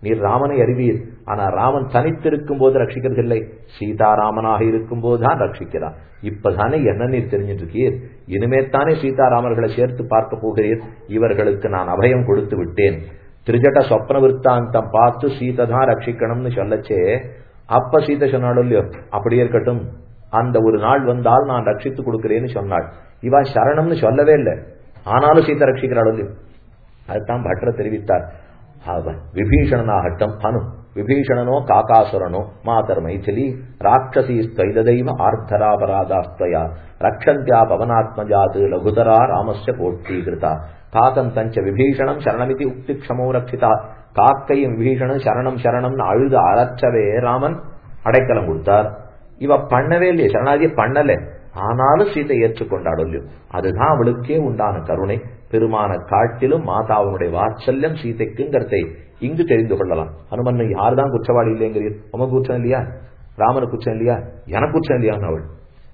நீர் ராமனை அறிவீர் ஆனா ராமன் தனித்திருக்கும் போது ரட்சிக்கிறதில்லை சீதாராமனாக இருக்கும் போதுதான் ரட்சிக்கிறார் இப்பதானே என்ன நீர் தெரிஞ்சிட்டு இருக்கீர் இனிமே தானே சீதாராமர்களை சேர்த்து பார்க்க போகிறீர் இவர்களுக்கு நான் அபயம் கொடுத்து விட்டேன் திரிஜட சொப்ன விற்த்தாந்தம் பார்த்து சீதை தான் ரட்சிக்கணும்னு சொல்லச்சே அப்ப சீதை சொன்னாலும் இல்லையோ அப்படியே இருக்கட்டும் அந்த ஒரு நாள் வந்தால் நான் ரட்சித்து கொடுக்கிறேன்னு சொன்னாள் இவா சரணம்னு சொல்லவே இல்லை ஆனாலும் சீதை ரட்சிக்கிறாள் இல்லையோ அதுதான் பட்டர் தெரிவித்தார் அவன் விபீஷணனாகட்டும் அனு விபீஷணனோ காக்காசுரனோ மாதர் மைथिली ராட்சசி ஸ்தைததைவ ஆர்த்தராபராதாஸ்தயா ரக்ஷந்தியா பவனாத்மஜாத் லகுதரா ராமஸ்ய போட்டீகிருதா காகம் தஞ்ச விபீஷணம் சரணமிதி உக்தி க்ஷமோ ரட்சிதா காக்கையும் விபீஷணம் சரணம் சரணம்னு அழுது அலற்றவே ராமன் அடைக்கலம் கொடுத்தார் இவ பண்ணவே இல்லையே சரணாதியை பண்ணல ஆனாலும் சீதை ஏற்றுக்கொண்டாள் இல்லையோ அதுதான் அவளுக்கே உண்டான கருணை பெருமான காட்டிலும் மாதாவனுடைய வாத்சல்யம் சீதைக்குங்கிறதை இங்கு தெரிந்து கொள்ளலாம் ஹனுமன் யாருதான் குற்றவாளி இல்லைங்கிறீர் உமக்கு குற்றம் இல்லையா ராமனுக்கு குற்றம் இல்லையா எனக்கு குற்றம் இல்லையான்னு அவள்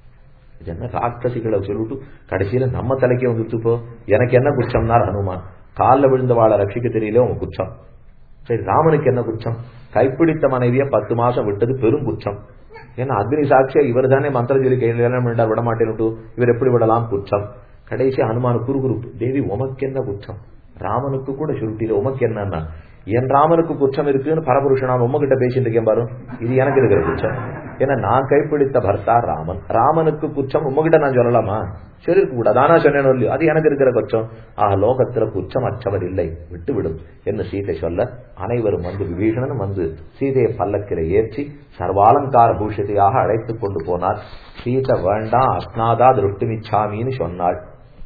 இது என்ன ராட்சசிகளை சொல்லிட்டு கடைசியில நம்ம தலைக்கே வந்துட்டு போ எனக்கு என்ன குற்றம்னார் ஹனுமான் காலில் விழுந்த வாழை ரட்சிக்க தெரியல உங்க குற்றம் சரி ராமனுக்கு என்ன குற்றம் கைப்பிடித்த மனைவிய பத்து மாசம் விட்டது பெரும் குற்றம் ஏன்னா அக்னி சாட்சியா இவர் தானே மந்திரம் சொல்லி கல்யாணம் பண்ணிட்டார் விட மாட்டேன்னு இவர் எப்படி விடலாம் குற்றம் கடைசி அனுமான குறுகுறுப்பு தேவி உமக்கு என்ன குற்றம் ராமனுக்கு கூட சுருட்டில உமக்கு என்னன்னா என் ராமனுக்கு குற்றம் இருக்குன்னு பரபுருஷன் நான் உம்மகிட்ட பேசிட்டு இருக்கேன் பாரு இது எனக்கு இருக்கிற குற்றம் ஏன்னா நான் கைப்பிடித்த பர்த்தா ராமன் ராமனுக்கு குற்றம் உம்மகிட்ட நான் சொல்லலாமா சொல்லிருக்க கூடாது ஆனா சொன்னேன் இல்லையோ அது எனக்கு இருக்கிற குற்றம் ஆஹ் லோகத்துல குற்றம் அற்றவர் இல்லை விட்டு விடும் என்று சீதை சொல்ல அனைவரும் வந்து விபீஷணனும் வந்து சீதையை பல்லக்கில ஏற்றி சர்வாலங்கார பூஷிதையாக அழைத்துக் கொண்டு போனார் சீதை வேண்டாம் அஸ்னாதா திருஷ்டிமிச்சாமின்னு சொன்னாள்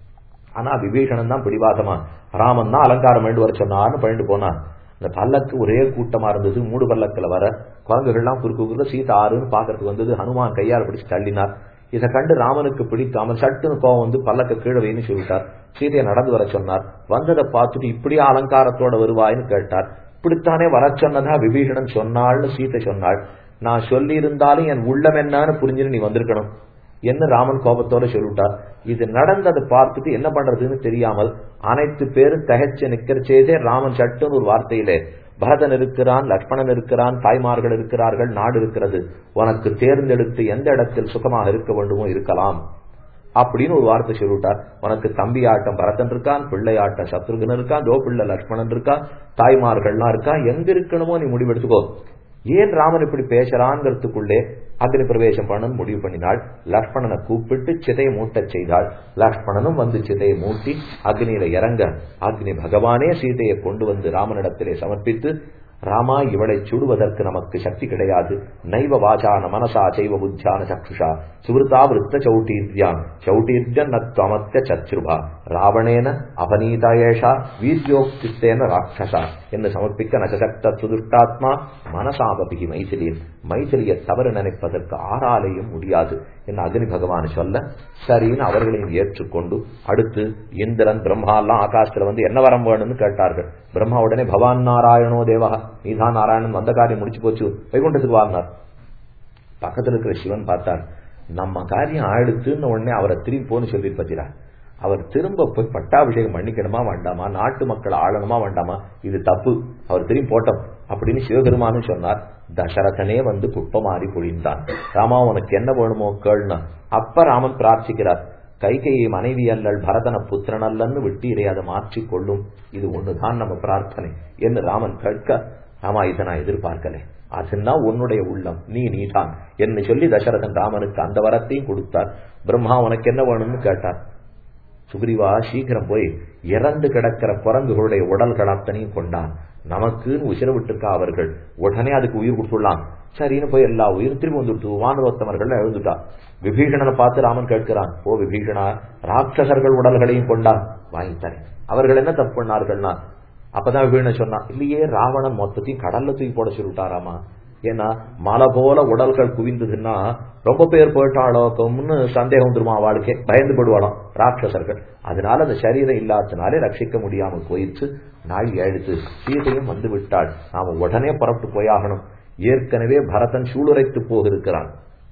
ஆனா விபீஷணன் தான் பிடிவாதமா ராமன் தான் அலங்காரம் வேண்டு வர சொன்னார்னு பண்ணிட்டு போனான் இந்த பல்லக்கு ஒரே கூட்டமா இருந்தது மூடு பல்லக்கில் வர குரங்குகள்லாம் குறுக்கு குறுக்க சீதா ஆறுன்னு பாக்கிறதுக்கு வந்தது ஹனுமான் கையால் பிடிச்சு தள்ளினார் இதை கண்டு ராமனுக்கு பிடிக்காமல் சட்டுன்னு கோவம் வந்து பல்லக்க கீழே வைன்னு சொல்லிட்டார் சீதையை நடந்து வர சொன்னார் வந்ததை பார்த்துட்டு இப்படியே அலங்காரத்தோட வருவாய்னு கேட்டார் இப்படித்தானே வர சொன்னதா விபீஷணன் சொன்னாள்னு சீதை சொன்னாள் நான் சொல்லி இருந்தாலும் என் உள்ளம் என்னன்னு புரிஞ்சுன்னு நீ வந்திருக்கணும் என்ன ராமன் கோபத்தோட சொல்லிவிட்டார் இது நடந்ததை பார்த்துட்டு என்ன பண்றதுன்னு தெரியாமல் அனைத்து பேரும் தகச்சு நிக்கிற செய்தே ராமன் சட்டுன்னு ஒரு வார்த்தையிலே பரதன் இருக்கிறான் லக்ஷ்மணன் இருக்கிறான் தாய்மார்கள் இருக்கிறார்கள் நாடு இருக்கிறது உனக்கு தேர்ந்தெடுத்து எந்த இடத்தில் சுகமாக இருக்க வேண்டுமோ இருக்கலாம் அப்படின்னு ஒரு வார்த்தை சொல்லிவிட்டார் உனக்கு தம்பி ஆட்டம் பரதன் இருக்கான் பிள்ளை ஆட்டம் சத்ருகன் இருக்கான் தோ பிள்ளை லக்ஷ்மணன் இருக்கா தாய்மார்கள்லாம் இருக்கா எங்க இருக்கணுமோ நீ முடிவெடுத்துக்கோ ஏன் ராமன் இப்படி பேசுறாங்கிறதுக்குள்ளே அக்னி பிரவேசம் பண்ணணும் முடிவு பண்ணினாள் லக்ஷ்மணனை கூப்பிட்டு சிதையை மூட்டச் செய்தாள் லக்ஷ்மணனும் வந்து சிதையை மூட்டி அக்னியில இறங்க அக்னி பகவானே சீதையை கொண்டு வந்து ராமனிடத்திலே சமர்ப்பித்து ராமா இவளை சுடுவதற்கு நமக்கு சக்தி கிடையாது நைவ வாசான மனசா செய்வ புத்தியான சக்ஷுஷா சுவருத்தா விருத்த சௌட்டீர்யான் சௌட்டீர்யன் நத்வமத்திய சத்ருபா ராவணேன அபநீதா ஏஷா வீரியோக்திஸ்தேன ராட்சசா என்று சமர்ப்பிக்க நசசக்த சுதுஷ்டாத்மா மனசாபபிகி மைதிலியில் மைதிலியை தவறு நினைப்பதற்கு ஆறாலேயும் முடியாது என்று அக்னி பகவான் சொல்ல சரின்னு அவர்களையும் ஏற்றுக்கொண்டு அடுத்து இந்திரன் பிரம்மா எல்லாம் ஆகாசத்துல வந்து என்ன வரம் வேணும்னு கேட்டார்கள் பிரம்மா உடனே பவான் நாராயணோ தேவா நீதான் நாராயணன் வந்த காரியம் முடிச்சு போச்சு வைகுண்டத்துக்கு வாங்கினார் பக்கத்துல இருக்கிற சிவன் பார்த்தார் நம்ம காரியம் ஆயிடுத்துன்னு உடனே அவரை திரும்பி போன்னு சொல்லி பத்திரா அவர் திரும்ப போய் பட்டாபிஷேகம் பண்ணிக்கணுமா வேண்டாமா நாட்டு மக்கள் ஆளணுமா வேண்டாமா இது தப்பு அவர் திரும்பி போட்டோம் அப்படின்னு சிவபெருமானும் சொன்னார் தசரதனே வந்து குப்பமாறி பொழிந்தான் ராமா உனக்கு என்ன வேணுமோ கேள்னா அப்ப ராமன் பிரார்த்திக்கிறார் கைகையை மனைவி அல்லல் பரதன புத்திரன் அல்லன்னு விட்டீரே அதை மாற்றிக் கொள்ளும் இது ஒண்ணுதான் நம்ம பிரார்த்தனை என்று ராமன் கேட்க ராமா இதை நான் எதிர்பார்க்கல அதுன்னா உன்னுடைய உள்ளம் நீ நீதான் என்று சொல்லி தசரதன் ராமனுக்கு அந்த வரத்தையும் கொடுத்தார் பிரம்மா உனக்கு என்ன வேணும்னு கேட்டார் சுக்ரீவா சீக்கிரம் போய் இறந்து கிடக்கிற குரங்குகளுடைய உடல்கள் அத்தனையும் கொண்டான் நமக்குன்னு உசிர விட்டுருக்கா அவர்கள் உடனே அதுக்கு உயிர் கொடுத்துடலாம் சரின்னு போய் எல்லா உயிர் திரும்பி வந்துட்டு வானரோத்தமர்கள் எழுந்துட்டா விபீஷணனை பார்த்து ராமன் கேட்கிறான் ஓ விபீஷணா ராட்சசர்கள் உடல்களையும் கொண்டான் வாங்கித்தரேன் அவர்கள் என்ன தப்பு பண்ணார்கள்னா அப்பதான் விபீஷணன் சொன்னான் இல்லையே ராவணன் மொத்தத்தையும் கடல்ல தூக்கி போட சொல்லிட்டாராமா ஏன்னா மலை போல உடல்கள் குவிந்ததுன்னா ரொம்ப பேர் போயிட்டாளோக்கம்னு சந்தேகம் வந்துருமா அவளுக்கே பயந்து போடுவாளாம் ராட்சசர்கள் அதனால அந்த சரீரம் இல்லாதனாலே ரட்சிக்க முடியாமல் போயிடுச்சு நாள் எழுத்து சீதையும் வந்து விட்டாள் நாம உடனே புறப்பட்டு போயாகணும் ஏற்கனவே பரதன் சூளுரைத்து போகிருக்கிறான்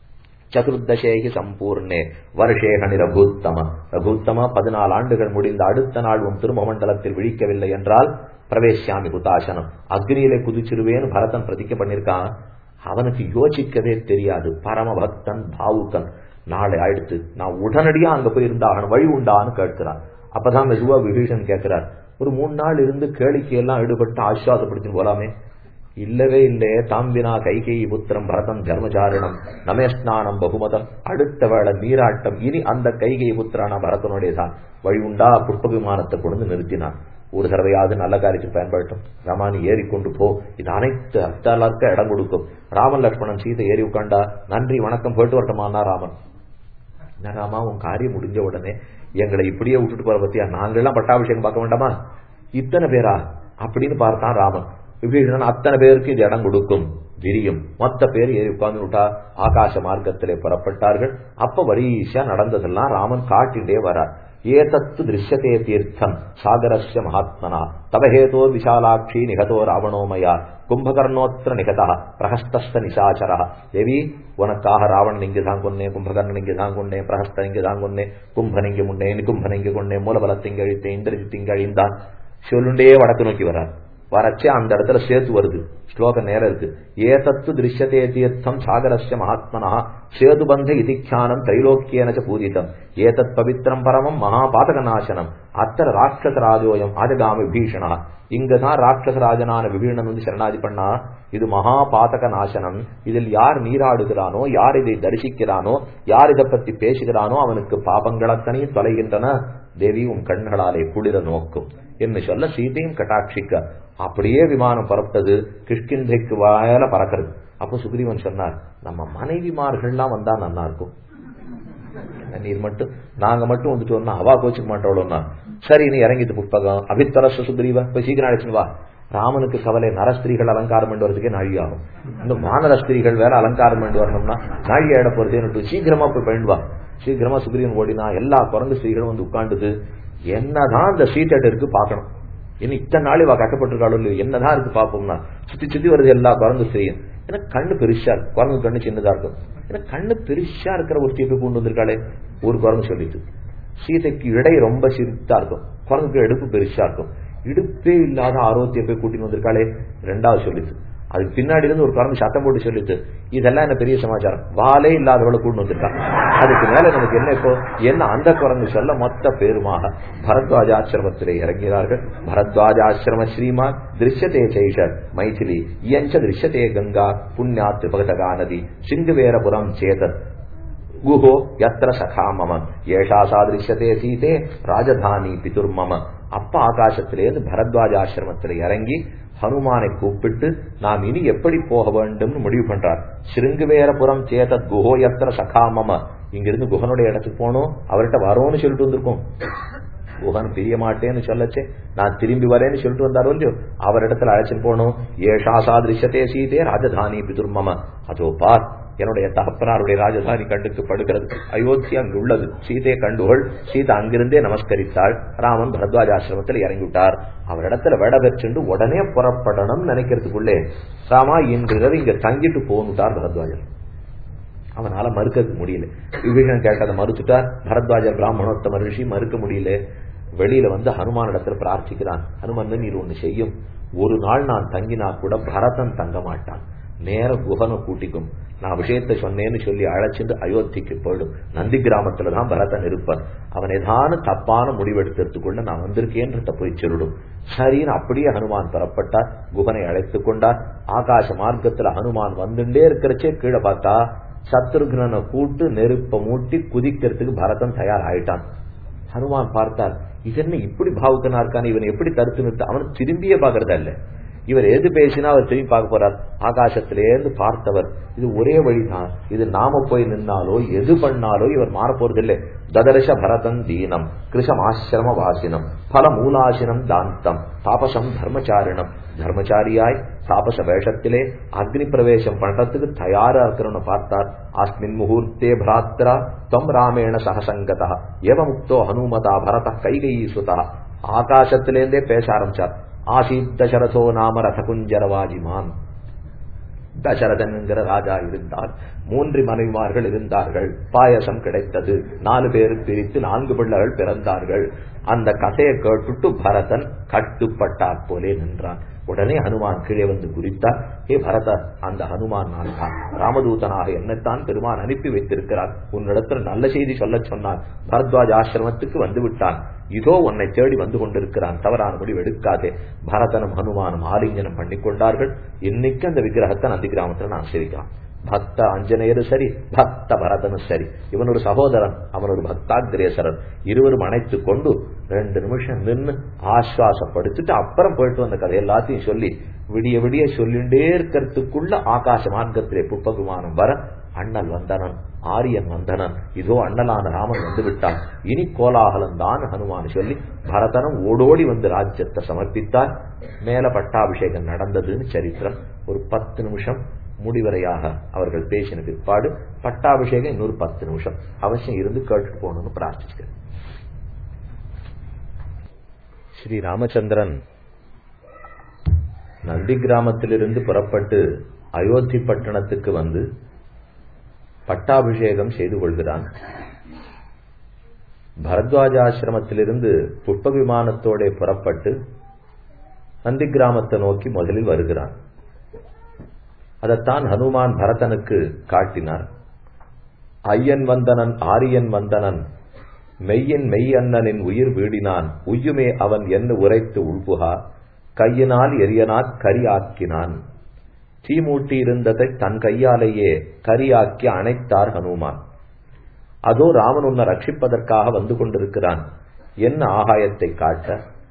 சதுர்தசேகி சம்பூர்ணே வருஷேகணி ரகுத்தம ரகுத்தம பதினாலு ஆண்டுகள் முடிந்த அடுத்த நாள் உன் திரும்ப மண்டலத்தில் விழிக்கவில்லை என்றால் பிரவேசியாமி ஹுதாசனம் அக்னியிலே குதிச்சிருவேன்னு பரதன் பிரதிக்க பண்ணிருக்கான் அவனுக்கு யோசிக்கவே தெரியாது பரம பக்தன் பாவுக்கன் நாளை ஆயிடுத்து நான் உடனடியா அங்க போய் இருந்தாகணும் வழி உண்டான்னு கேட்கிறான் அப்பதான் மெதுவா விபீஷன் கேட்கிறார் ஒரு மூணு நாள் இருந்து கேளிக்கை எல்லாம் ஈடுபட்டு ஆஸ்வாசப்படுத்தின்னு போலாமே இல்லவே இல்லையே தாம்பினா கைகை புத்திரம் பரதம் ஜர்மச்சாரணம் நமேஸ்நானம் பகுமதம் அடுத்த வேளை நீராட்டம் இனி அந்த கைகை புத்திரான பரதனுடைய தான் வழி உண்டா புஷ்ப விமானத்தை கொண்டு நிறுத்தினான் ஒரு தடவையாவது நல்ல காரியத்துக்கு பயன்படுத்தும் ராமானி ஏறி கொண்டு போ இது அனைத்து அத்தாலாருக்க இடம் கொடுக்கும் ராமன் லட்சுமணன் சீதை ஏறி உட்காண்டா நன்றி வணக்கம் போயிட்டு வரட்டுமானா ராமன் என்ன ராமா உன் காரியம் முடிஞ்ச உடனே எங்களை இப்படியே விட்டுட்டு போற பத்தியா நாங்கெல்லாம் பட்டாபிஷேகம் பார்க்க வேண்டாமா இத்தனை பேரா அப்படின்னு பார்த்தான் ராமன் விபீஷணன் அத்தனை பேருக்கு இது இடம் கொடுக்கும் விரியும் மொத்த பேர் ஏறி உட்கார்ந்து விட்டா ஆகாச மார்க்கத்திலே புறப்பட்டார்கள் அப்ப வரிசையா நடந்ததெல்லாம் ராமன் காட்டிண்டே வரார் ஏதத்து திருஷ்யத்தே தீர்த்தம் சாகரஸ்ய மகாத்மனா தவஹேதோ விஷாலாட்சி நிகதோ ராவணோமயா கும்பகர்ணோத்திர நிகதா பிரகஸ்தஸ்த நிசாச்சரா தேவி உனக்காக ராவணன் இங்கு தான் கொன்னேன் கும்பகர்ணன் இங்கு தான் கொண்டேன் பிரகஸ்தன் இங்கு தான் கொன்னேன் கும்பன் இங்கு முன்னே நிகும்பன் இங்கு கொண்டேன் மூலபலத்தை இங்கு அழித்தேன் இந்திரஜித் இங்கு அழிந்தான் சொல்லுண்டே வடக்கு நோக்கி வரார் வரச்சே அந்த இடத்துல சேத்து வருது ஸ்லோகம் நேரம் இருக்கு ஏதத்து திருஷ்யத்தே தீர்த்தம் சாகரஸ்ய மகாத்மனா சேதுபந்த இதிக்யானம் தைலோக்கியனச்ச பூஜிதம் ஏதத் பவித்திரம் பரமம் மகாபாதக நாசனம் அத்தர ராட்சச ராஜோயம் ஆஜகாமி பீஷணா இங்கதான் ராட்சசராஜனான விபீஷணன் வந்து சரணாதி பண்ணா இது மகா பாதக நாசனம் இதில் யார் நீராடுகிறானோ யார் இதை தரிசிக்கிறானோ யார் இதை பத்தி பேசுகிறானோ அவனுக்கு பாபங்களத்தனையும் தொலைகின்றன தேவி உன் கண்களாலே குளிர நோக்கும் என்று சொல்ல சீதையும் கட்டாட்சிக்க அப்படியே விமானம் பறப்பது கிஷ்கிந்தைக்கு வாயில பறக்கிறது அப்போ சுக்ரீவன் சொன்னார் நம்ம மனைவிமார்கள்லாம் வந்தா நல்லா இருக்கும் நீர் மட்டும் நாங்க மட்டும் வந்துட்டு வந்தா அவா கோச்சுக்க மாட்டோம்னா சரி நீ இறங்கிட்டு புஷ்பகம் அபித்தரச சுக்ரீவ போய் சீக்கிரம் அழைச்சுன்னு வா ராமனுக்கு கவலை நரஸ்திரீகள் அலங்காரம் பண்ணி வரதுக்கே நாழி ஆகும் இந்த வானர ஸ்திரீகள் வேற அலங்காரம் பண்ணி வரணும்னா நாழி ஆயிட போறதேன்னு சீக்கிரமா போய் பண்ணிடுவா சீக்கிரமா சுக்ரீவன் ஓடினா எல்லா குரங்கு ஸ்திரீகளும் வந்து உட்காந்துது என்னதான் இந்த சீட்டட் இருக்கு பார்க்கணும் இன்னும் இத்தனை நாள் இவ கட்டப்பட்டிருக்காளோ இல்லையோ என்னதான் இருக்கு பாப்போம்னா சுத்தி சுத்தி வருது எல்லா குரங்கு ஸ்திரீயும் ஏன்னா கண்ணு பெருசா இருக்கு குரங்கு கண்ணு சின்னதா இருக்கும் ஏன்னா கண்ணு பெருசா இருக்கிற ஒரு தீப்பை கொண்டு வந்திருக்காளே ஒரு குரங்கு சொல்லிட்டு சீதைக்கு இடை ரொம்ப சிறுத்தா இருக்கும் குரங்குக்கு எடுப்பு பெருசா இருக்கும் இடுப்பே இல்லாத ஆரோக்கிய போய் கூட்டிட்டு வந்திருக்காளே ரெண்டாவது சொல்லிட்டு அதுக்கு பின்னாடி இருந்து ஒரு குரங்கு சத்தம் போட்டு சொல்லிட்டு இதெல்லாம் என்ன பெரிய சமாச்சாரம் வாலே இல்லாதவளை கூட்டு வந்திருக்கான் அதுக்கு மேல நமக்கு என்ன இப்போ என்ன அந்த குரங்கு சொல்ல மொத்த பேருமாக பரத்வாஜாசிரமத்திலே இறங்கிறார்கள் பரத்வாஜாசிரம ஸ்ரீமான் திருஷ்யத்தே செய்ஷர் மைதிலி இயஞ்ச திருஷ்யத்தே கங்கா புண்ணியா திரிபகதகா நதி சிங்குவேரபுரம் சேதத் குஹோ யத்திர சகா மம ஏஷா சாதிருஷ்யத்தே சீதே ராஜதானி பிதுர்மம அப்ப ஆகாசத்திலேருந்து பரத்வாஜ ஆசிரமத்தில் இறங்கி ஹனுமானை கூப்பிட்டு நாம் இனி எப்படி போக வேண்டும்னு முடிவு பண்றார் சிருங்குவேரபுரம் சேதத் குஹோ யத்திர சகா மம இங்கிருந்து குஹனுடைய இடத்துக்கு போனோம் அவர்கிட்ட வரோம்னு சொல்லிட்டு வந்திருக்கோம் குஹன் பிரிய மாட்டேன்னு சொல்லச்சே நான் திரும்பி வரேன்னு சொல்லிட்டு வந்தாரோ இல்லையோ அவரிடத்துல அழைச்சிட்டு போனோம் ஏஷா சாதிருஷ்யத்தே சீதே ராஜதானி பிதுர்மம அதோ பார் என்னுடைய தகப்பனாருடைய ராஜதானி கண்டுக்கு படுகிறது அயோத்தி அங்கு உள்ளது சீதையை கண்டுகொள் சீதை அங்கிருந்தே நமஸ்கரித்தாள் ராமன் பரத்வாஜ ஆசிரமத்தில் இறங்கிவிட்டார் அவரிடத்துல விட பெற்றுண்டு உடனே புறப்படணும் நினைக்கிறதுக்குள்ளே ராமா இன்றிரவு இங்க தங்கிட்டு போனுட்டார் பரத்வாஜர் அவனால மறுக்க முடியல விபீஷன் கேட்டதை மறுத்துட்டார் பரத்வாஜர் பிராமணோத்தம ரிஷி மறுக்க முடியல வெளியில வந்து ஹனுமான் இடத்துல பிரார்த்திக்கிறான் ஹனுமன் நீர் ஒண்ணு செய்யும் ஒரு நாள் நான் தங்கினா கூட பரதன் தங்க மாட்டான் நேர குஹனை கூட்டிக்கும் நான் விஷயத்தை சொன்னேன்னு சொல்லி அழைச்சிட்டு அயோத்திக்கு போயிடும் நந்தி கிராமத்துல தான் பரதன் இருப்பான் அவன் ஏதான தப்பான முடிவெடுக்கிறதுக்குள்ள நான் வந்திருக்கேன்றத போய் சொல்லிடும் சரின்னு அப்படியே ஹனுமான் பெறப்பட்டார் குகனை அழைத்து கொண்டார் ஆகாச மார்க்கத்துல ஹனுமான் வந்துட்டே இருக்கிறச்சே கீழே பார்த்தா சத்ருக்னனை கூட்டு நெருப்ப மூட்டி குதிக்கிறதுக்கு பரதன் தயார் ஆயிட்டான் ஹனுமான் பார்த்தார் இது என்ன இப்படி பாவுக்கனா இருக்கான் இவன் எப்படி தடுத்து நிறுத்த அவன் திரும்பியே பாக்குறதா இல்ல இவர் எது பேசினா அவர் திரும்பி பார்க்க போறார் ஆகாசத்திலேருந்து பார்த்தவர் இது ஒரே வழிதான் இது நாம போய் நின்னாலோ எது பண்ணாலோ இவர் மாற போறதில்லை ததர்ஷ பரதன் தீனம் கிருஷம் ஆசிரம வாசினம் பல மூலாசினம் தாந்தம் தாபசம் தர்மச்சாரிணம் தர்மச்சாரியாய் தாபச வேஷத்திலே அக்னி பிரவேசம் பண்றதுக்கு தயாரா இருக்கிறவன்னு பார்த்தார் அஸ்மின் முகூர்த்தே பிராத்ரா தொம் ராமேண சகசங்கதா எவமுக்தோ ஹனுமதா பரத கைகை சுதா ஆகாசத்திலேருந்தே பேச ஆரம்பிச்சார் ஆசீத் தசரதோ நாம ரதகுஞ்சரவாஜிமான் தசரதன் என்கிற ராஜா இருந்தார் மூன்று மனைவிமார்கள் இருந்தார்கள் பாயசம் கிடைத்தது நாலு பேர் பிரித்து நான்கு பிள்ளைகள் பிறந்தார்கள் அந்த கதையை கேட்டுட்டு பரதன் கட்டுப்பட்டாற் போலே நின்றான் உடனே ஹனுமான் கீழே வந்து குறித்தார் ஹே பரத அந்த ஹனுமான் நான் தான் ராமதூதனாக என்னத்தான் பெருமான் அனுப்பி வைத்திருக்கிறார் உன்னிடத்தில் நல்ல செய்தி சொல்ல சொன்னார் பரத்வாஜ் ஆசிரமத்துக்கு வந்து விட்டான் இதோ உன்னை தேடி வந்து கொண்டிருக்கிறான் தவறான முடிவு எடுக்காதே பரதனும் ஹனுமானும் ஆலிங்கனம் பண்ணிக்கொண்டார்கள் இன்னைக்கு அந்த விக்கிரகத்தை நந்தி கிராமத்தில் நான் சிரிக்கிறான் பக்த அஞ்சனேயரும் சரி பக்த பரதனும் சரி இவன் ஒரு சகோதரன் அவன் ஒரு பக்தாகிரேசரன் இருவரும் அணைத்து கொண்டு ரெண்டு நிமிஷம் நின்று ஆஸ்வாசப்படுத்திட்டு அப்புறம் போயிட்டு வந்த கதை எல்லாத்தையும் சொல்லி விடிய விடிய சொல்லிண்டே இருக்கிறதுக்குள்ள ஆகாச மார்க்கத்திலே புப்பகுமானம் வர அண்ணல் வந்தனன் ஆரியன் வந்தனன் இதோ அண்ணலான ராமன் வந்து விட்டான் இனி கோலாகலம் தான் ஹனுமான் சொல்லி பரதனும் ஓடோடி வந்து ராஜ்யத்தை சமர்ப்பித்தார் மேல பட்டாபிஷேகம் நடந்ததுன்னு சரித்திரம் ஒரு பத்து நிமிஷம் முடிவரையாக அவர்கள் பேசின பிற்பாடு பட்டாபிஷேகம் இன்னொரு பத்து நிமிஷம் அவசியம் இருந்து கேட்டுட்டு போகணும்னு பிரார்த்திக்கிறேன் ஸ்ரீ ராமச்சந்திரன் நந்தி கிராமத்திலிருந்து புறப்பட்டு அயோத்தி பட்டணத்துக்கு வந்து பட்டாபிஷேகம் செய்து கொள்கிறான் பரத்வாஜ ஆசிரமத்திலிருந்து புஷ்ப விமானத்தோட புறப்பட்டு நந்தி கிராமத்தை நோக்கி முதலில் வருகிறான் அதைத்தான் ஹனுமான் பரதனுக்கு காட்டினார் ஐயன் வந்தனன் ஆரியன் வந்தனன் மெய்யின் மெய் அண்ணனின் உயிர் வீடினான் உய்யுமே அவன் என்ன உரைத்து உள்புகா கையினால் எரியனாற் கரியாக்கினான் தீமூட்டி இருந்ததை தன் கையாலேயே கரியாக்கி அணைத்தார் ஹனுமான் அதோ ராமன் உன்னை ரட்சிப்பதற்காக வந்து கொண்டிருக்கிறான் என்ன ஆகாயத்தை காட்ட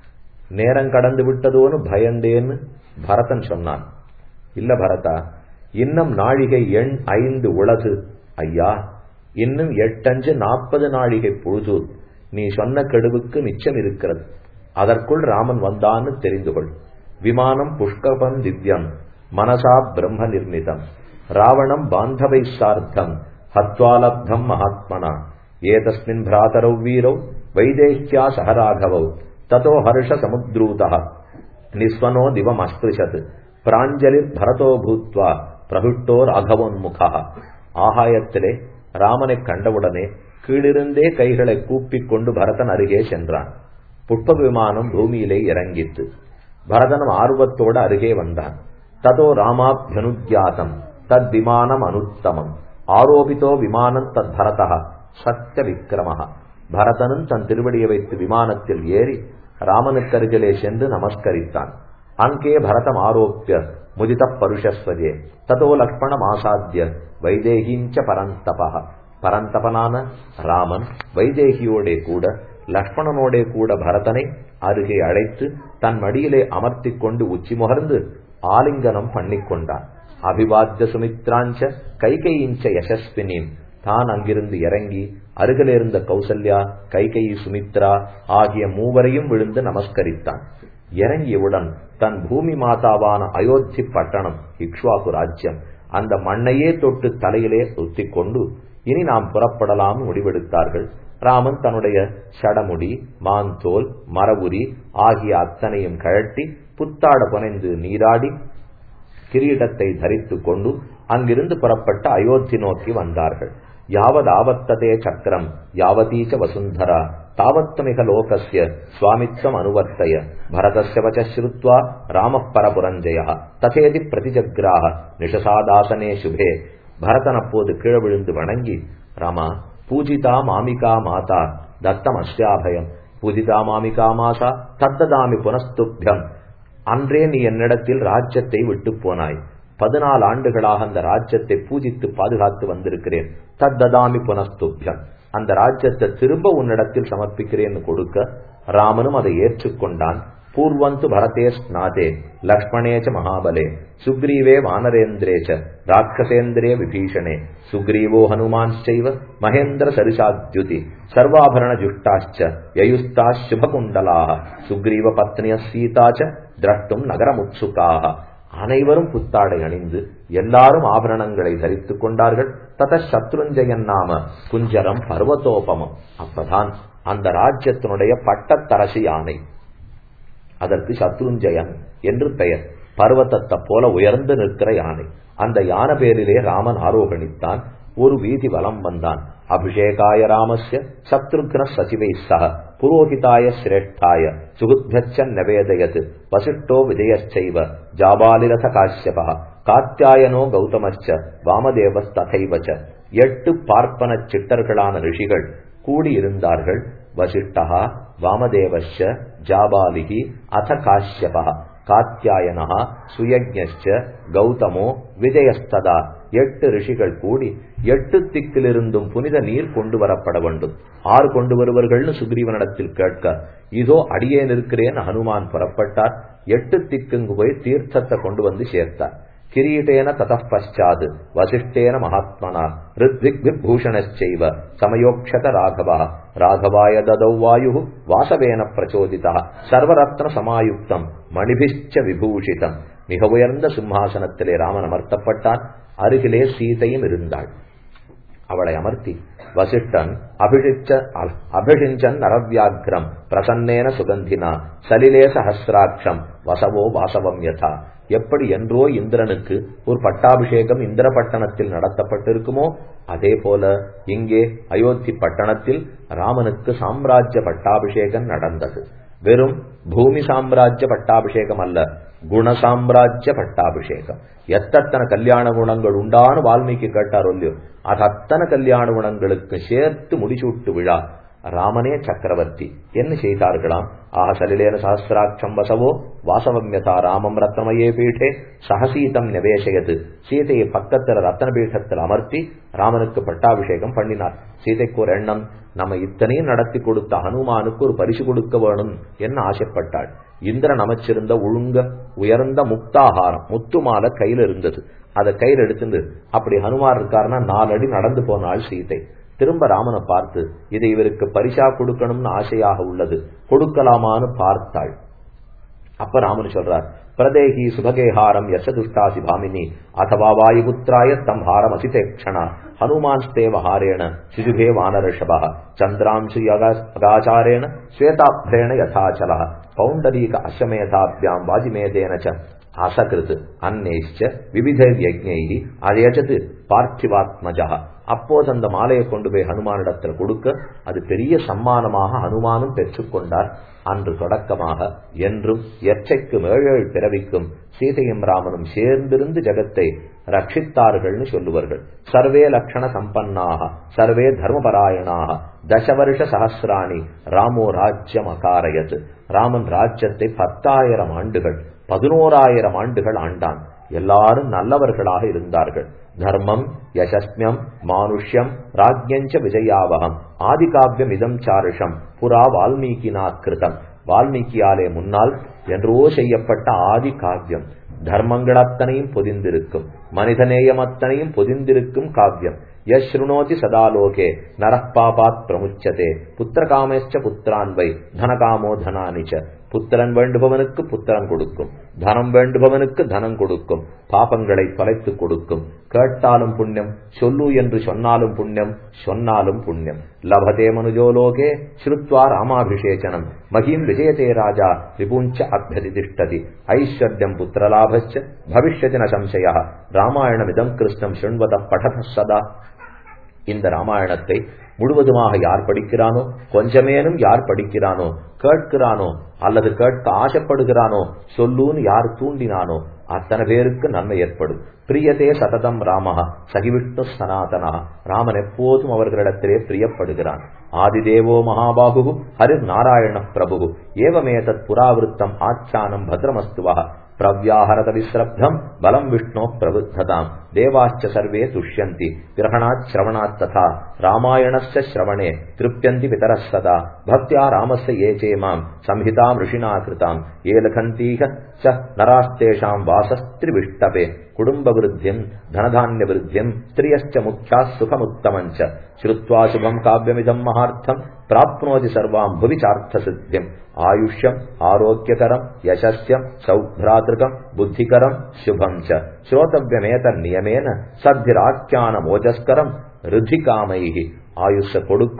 நேரம் கடந்து விட்டதோன்னு பயந்தேன்னு பரதன் சொன்னான் இல்ல பரதா இன்னும் நாழிகை எண் ஐந்து உலகு ஐயா இன்னும் எட்டஞ்சு நாற்பது நாழிகை பொழுது நீ சொன்ன கெடுவுக்கு மிச்சம் இருக்கிறது அதற்குள் ராமன் வந்தான்னு தெரிந்து கொள் விமானம் புஷ்கபம் திவ்யம் மனசா பிரம்ம நிர்மிதம் ராவணம் பாந்தவை சார்த்தம் ஹத்வாலப்தம் மகாத்மனா ஏதஸ்மின் பிராதரௌ வீரௌ வைதேஹ்யா சகராகவௌ ததோ ஹர்ஷ சமுத்ரூதः நிஸ்வனோ திவம் அஸ்பிருஷத் பிராஞ்சலிர் பரதோ பூத்வா பிரவிட்டோ ராகவோன்முகா ஆகாயத்திலே ராமனை கண்டவுடனே கீழிருந்தே கைகளை கூப்பிக் கொண்டு பரதன் அருகே சென்றான் புஷ்ப விமானம் பூமியிலே இறங்கித்து பரதனும் ஆர்வத்தோடு அருகே வந்தான் ததோ ராமாபியனுத்யாதம் தத் விமானம் அனுத்தமம் ஆரோபித்தோ விமானம் தத் பரதா சத்திய விக்கிரமஹா பரதனும் தன் திருவடியை வைத்து விமானத்தில் ஏறி ராமனுக்கருகிலே சென்று நமஸ்கரித்தான் அங்கே பரதம் ஆரோப்பிய முதித பருஷஸ்வதே ததோ லக்ஷ்மணம் ஆசாத்திய வைதேகிஞ்ச பரந்தபா பரந்தபனான ராமன் வைதேகியோடே கூட லக்ஷ்மணனோடே கூட பரதனை அருகே அழைத்து தன் மடியிலே அமர்த்தி கொண்டு உச்சி முகர்ந்து ஆலிங்கனம் பண்ணிக்கொண்டான் அபிவாத்திய சுமித்ராஞ்ச கைகையிஞ்ச யசஸ்வினின் தான் அங்கிருந்து இறங்கி அருகில் இருந்த கௌசல்யா கைகையி சுமித்ரா ஆகிய மூவரையும் விழுந்து நமஸ்கரித்தான் இறங்கியவுடன் தன் பூமி மாதாவான அயோத்தி பட்டணம் இக்ஷ்வாகு ராஜ்யம் அந்த மண்ணையே தொட்டு தலையிலே ஒத்திக் கொண்டு இனி நாம் புறப்படலாம் முடிவெடுத்தார்கள் ராமன் தன்னுடைய சடமுடி மாந்தோல் மரபுரி ஆகிய அத்தனையும் கழட்டி புத்தாட புனைந்து நீராடி கிரீடத்தை தரித்துக் கொண்டு அங்கிருந்து புறப்பட்ட அயோத்தி நோக்கி வந்தார்கள் யாவத் ஆவத்ததே சக்கரம் யாவதீச்ச வசுந்தரா தாவத்மிக லோகஸ்ய சுவாமித்வம் அனுவர்த்தய பரதஸ்ய வச்ச ஸ்ருத்வா ராம பரபுரஞ்சய ததேதி பிரதிஜக்ராக நிஷசாதாசனே சுபே பரதன் அப்போது கீழ விழுந்து வணங்கி ராமா பூஜிதா மாமிகா மாதா தத்தம் அஸ்யாபயம் பூஜிதா மாமிகா மாசா தத்ததாமி புனஸ்துப்யம் அன்றே நீ என்னிடத்தில் ராஜ்யத்தை விட்டு போனாய் பதினாலு ஆண்டுகளாக அந்த ராஜ்யத்தை பூஜித்து பாதுகாத்து வந்திருக்கிறேன் தத்ததாமி புனஸ்துப்யம் அந்த ராஜ்யத்தை திரும்ப உன்னிடத்தில் சமர்ப்பிக்கிறேன்னு கொடுக்க ராமனும் அதை ஏற்றுக்கொண்டான் பூர்வந்து பரதே ஸ்நாதே லக்ஷ்மணேச்ச மகாபலே சுக்ரீவே வானரேந்திரேச்ச ராட்சசேந்திரே விபீஷணே சுக்ரீவோ ஹனுமான்ச்சைவ மகேந்திர சரிசாத்யுதி சர்வாபரண ஜுஷ்டாச்ச யயுஸ்தா சுபகுண்டலாக சுக்ரீவ பத்னிய சீதாச்ச திரஷ்டும் நகரமுத்சுகாக அனைவரும் புத்தாடை அணிந்து எல்லாரும் ஆபரணங்களை தரித்துக் கொண்டார்கள் தத சத்ருஞ்சயன் நாம குஞ்சரம் பர்வதோபமம் அப்பதான் அந்த ராஜ்யத்தினுடைய பட்டத்தரசி யானை அதற்கு சத்ருஞ்சயன் என்று பெயர் பர்வத்தத்தை போல உயர்ந்து நிற்கிற யானை அந்த யானை பேரிலே ராமன் ஆரோகணித்தான் ஒரு வீதி வலம் வந்தான் அபிஷேகாய ராமஸ்ய சத்ருக்ன சசிவை சக புரோஹிதாய சிரேஷ்டாய சுகுத்யச்சன் நவேதயத் வசிஷ்டோ விஜயச்சைவ ஜாபாலிரத காஷ்யபா காத்தியாயனோ கௌதமச்ச வாமதேவஸ்ததைவச்ச எட்டு பார்ப்பன சிட்டர்களான ரிஷிகள் கூடியிருந்தார்கள் வசிஷ்டா வாமதேவச்ச ஜாபாலிகி அத காஷ்யபா காத்தியாயனா சுயஜ்ஞ கௌதமோ விஜயஸ்ததா எட்டு ரிஷிகள் கூடி எட்டு திக்கிலிருந்தும் புனித நீர் கொண்டு வரப்பட வேண்டும் ஆறு கொண்டு வருவர்கள்னு சுக்ரீவனிடத்தில் கேட்க இதோ அடியேன் இருக்கிறேன் ஹனுமான் புறப்பட்டார் எட்டு திக்குங்கு போய் தீர்த்தத்தை கொண்டு வந்து சேர்த்தார் கிரீட்டேன ததः பశ్చాத் வசிஷ்டேன மகாத்மனா ரித்விக் விபூஷணச்சைவ சமயோக்ஷத ராகவா ராகவாய ததௌ வாயு வாசவேன பிரச்சோதிதா சர்வரத்ன சமாயுக்தம் மணிபிஷ்ச விபூஷிதம் மிக உயர்ந்த சிம்ஹாசனத்திலே ராமன் அமர்த்தப்பட்டான் அருகிலே சீதையும் இருந்தாள் அவளை அமர்த்தி வசிஷ்டன் அபிஷிச்ச அபிஷிஞ்சன் நரவியாகிரம் பிரசன்னேன சுகந்தினா சலிலே சஹசிராட்சம் வசவோ வாசவம் யதா எப்படி என்றோ இந்திரனுக்கு ஒரு பட்டாபிஷேகம் இந்திர பட்டணத்தில் நடத்தப்பட்டிருக்குமோ அதே போல இங்கே அயோத்தி பட்டணத்தில் ராமனுக்கு சாம்ராஜ்ய பட்டாபிஷேகம் நடந்தது வெறும் பூமி சாம்ராஜ்ய பட்டாபிஷேகம் அல்ல குண சாம்ராஜ்ய பட்டாபிஷேகம் எத்தனை கல்யாண குணங்கள் உண்டான்னு வால்மீகி கேட்டார் இல்லையோ அது அத்தனை கல்யாண குணங்களுக்கு சேர்த்து முடிசூட்டு விழா ராமனே சக்கரவர்த்தி என்ன செய்தார்களாம் ஆஹ சலிலேன சஹசிராட்சம் வசவோ வாசவம்யதா ராமம் ரத்னமயே பீட்டே சகசீதம் நிவேசயது சீதையை பக்கத்துல ரத்ன பீட்டத்தில் அமர்த்தி ராமனுக்கு பட்டாபிஷேகம் பண்ணினார் சீதைக்கு ஒரு எண்ணம் நம்ம இத்தனையும் நடத்தி கொடுத்த ஹனுமானுக்கு ஒரு பரிசு கொடுக்க வேணும் என்ன ஆசைப்பட்டாள் இந்திரன் அமைச்சிருந்த ஒழுங்க உயர்ந்த முக்தாகாரம் முத்து மாலை கையில இருந்தது அதை கையில் எடுத்துட்டு அப்படி ஹனுமார் இருக்காருன்னா நாலு அடி நடந்து போனாள் சீதை திரும்ப ராமனை பார்த்து இதை இவருக்கு பரிசா கொடுக்கணும்னு ஆசையாக உள்ளது கொடுக்கலாமான்னு பார்த்தாள் அப்ப ராமன் சொல்றார் பிரதேகி சுபகேஹாரம் யசதுஷ்டாசி பாமினி அதவா வாயுபுத்திராய தம் ஹாரம் அசிதேக்ஷணா ஹனுமான் ஸ்தேவஹாரேண சிஜுகே வானரிஷபா சந்திராம்சு யகாச்சாரேண ஸ்வேதாப்ரேண யதாச்சல பௌண்டரீக அஸ்வமேதாபியாம் வாஜிமேதேன ச அசகிருத் அன்னேஷ்ட விவித யஜ்ஞை அதையச்சது பார்த்திவாத்மஜா அப்போது அந்த மாலையை கொண்டு போய் ஹனுமானிடத்தில் கொடுக்க அது பெரிய சம்மானமாக ஹனுமானும் பெற்றுக்கொண்டார் அன்று தொடக்கமாக என்றும் எச்சைக்கு மேழேழ் பிறவிக்கும் சீதையும் ராமனும் சேர்ந்திருந்து ஜகத்தை ரட்சித்தார்கள்னு சொல்லுவார்கள் சர்வே லட்சண சம்பன்னாக சர்வே தர்மபராயணாக தசவருஷ சகசிராணி ராமோ ராஜ்யம் அகாரயத் ராமன் ராஜ்யத்தை பத்தாயிரம் ஆண்டுகள் பதினோராயிரம் ஆண்டுகள் ஆண்டான் எல்லாரும் நல்லவர்களாக இருந்தார்கள் தர்மம் யசஸ்மியம் மானுஷ்யம் ராஜ்யஞ்ச விஜயாவகம் ஆதிகாவியம் இதம் சாருஷம் புறா வால்மீகினா கிருதம் வால்மீகியாலே முன்னால் என்றோ செய்யப்பட்ட ஆதி காவியம் தர்மங்கள் அத்தனையும் பொதிந்திருக்கும் மனிதநேயம் அத்தனையும் பொதிந்திருக்கும் காவியம் யஸ்ருணோதி சதாலோகே நரப்பாபாத் பிரமுச்சதே புத்திரகாமேச்ச புத்திரான்வை தனகாமோ தனானிச்ச புத்திரன் வேண்டுபவனுக்கு புத்திரன் கொடுக்கும் தனம் வேண்டுபவனுக்கு தனம் கொடுக்கும் பாபங்களை தொலைத்து கொடுக்கும் கேட்டாலும் புண்ணியம் சொல்லு என்று சொன்னாலும் புண்ணியம் சொன்னாலும் புண்ணியம் லபதே மனுஜோலோகே ஸ்ருத்வா ராமாபிஷேச்சனம் மகிம் விஜயதே ராஜா விபுஞ்ச அபியதிஷ்டதி ஐஸ்வர்யம் புத்திரலாபச்ச பவிஷ்யதி ந சம்சய ராமாயணமிதம் கிருஷ்ணம் சுண்வத படத சதா இந்த ராமாயணத்தை முழுவதுமாக யார் படிக்கிறானோ கொஞ்சமேனும் யார் படிக்கிறானோ கேட்கிறானோ அல்லது கேட்க ஆசைப்படுகிறானோ சொல்லுன்னு யார் தூண்டினானோ அத்தனை பேருக்கு நன்மை ஏற்படும் பிரியதே சததம் ராமஹா சகிவிஷ்ணு சனாதனா ராமன் எப்போதும் அவர்களிடத்திலே பிரியப்படுகிறான் ஆதிதேவோ மகாபாகு ஹரிர் நாராயண பிரபு ஏவமேதத் புராவிருத்தம் ஆச்சானம் பத்ரமஸ்துவா பிரவ்யாஹரத விஸ்ரப்தம் பலம் விஷ்ணோ பிரபுத்ததாம் தேவாச்ச சர்வே துஷ்யந்தி கிரகணாத் சிரவணாத் ததா ராமாயணஸ்ய ஸ்ரவணே திருப்தியந்தி பிதரः சதா பக்தியா ராமஸ்ய ஏ சேமாம் சம்ஹிதாம் ரிஷினா கிருதாம் ஏ லகந்தீக ச நராஸ்தேஷாம் வாசஸ்திரிவிஷ்டபே குடும்ப விருத்தியம் தனதானிய விருத்தியம் ஸ்திரியஸ்ச முக்கியா சுகமுத்தமஞ்ச ஸ்ருத்வா சுபம் காவியமிதம் மகார்த்தம் பிராப்னோதி சர்வாம் புவி சார்த்த சித்தியம் ஆயுஷ்யம் ஆரோக்கியகரம் யசஸ்யம் சௌப்ராதிருகம் புத்திகரம் சுபம் ச ஸ்ரோதவியமேதர் நியமேன சத்திராக்கியான மோஜஸ்கரம் ரிதிகாமைகி ஆயுஷ கொடுக்கும்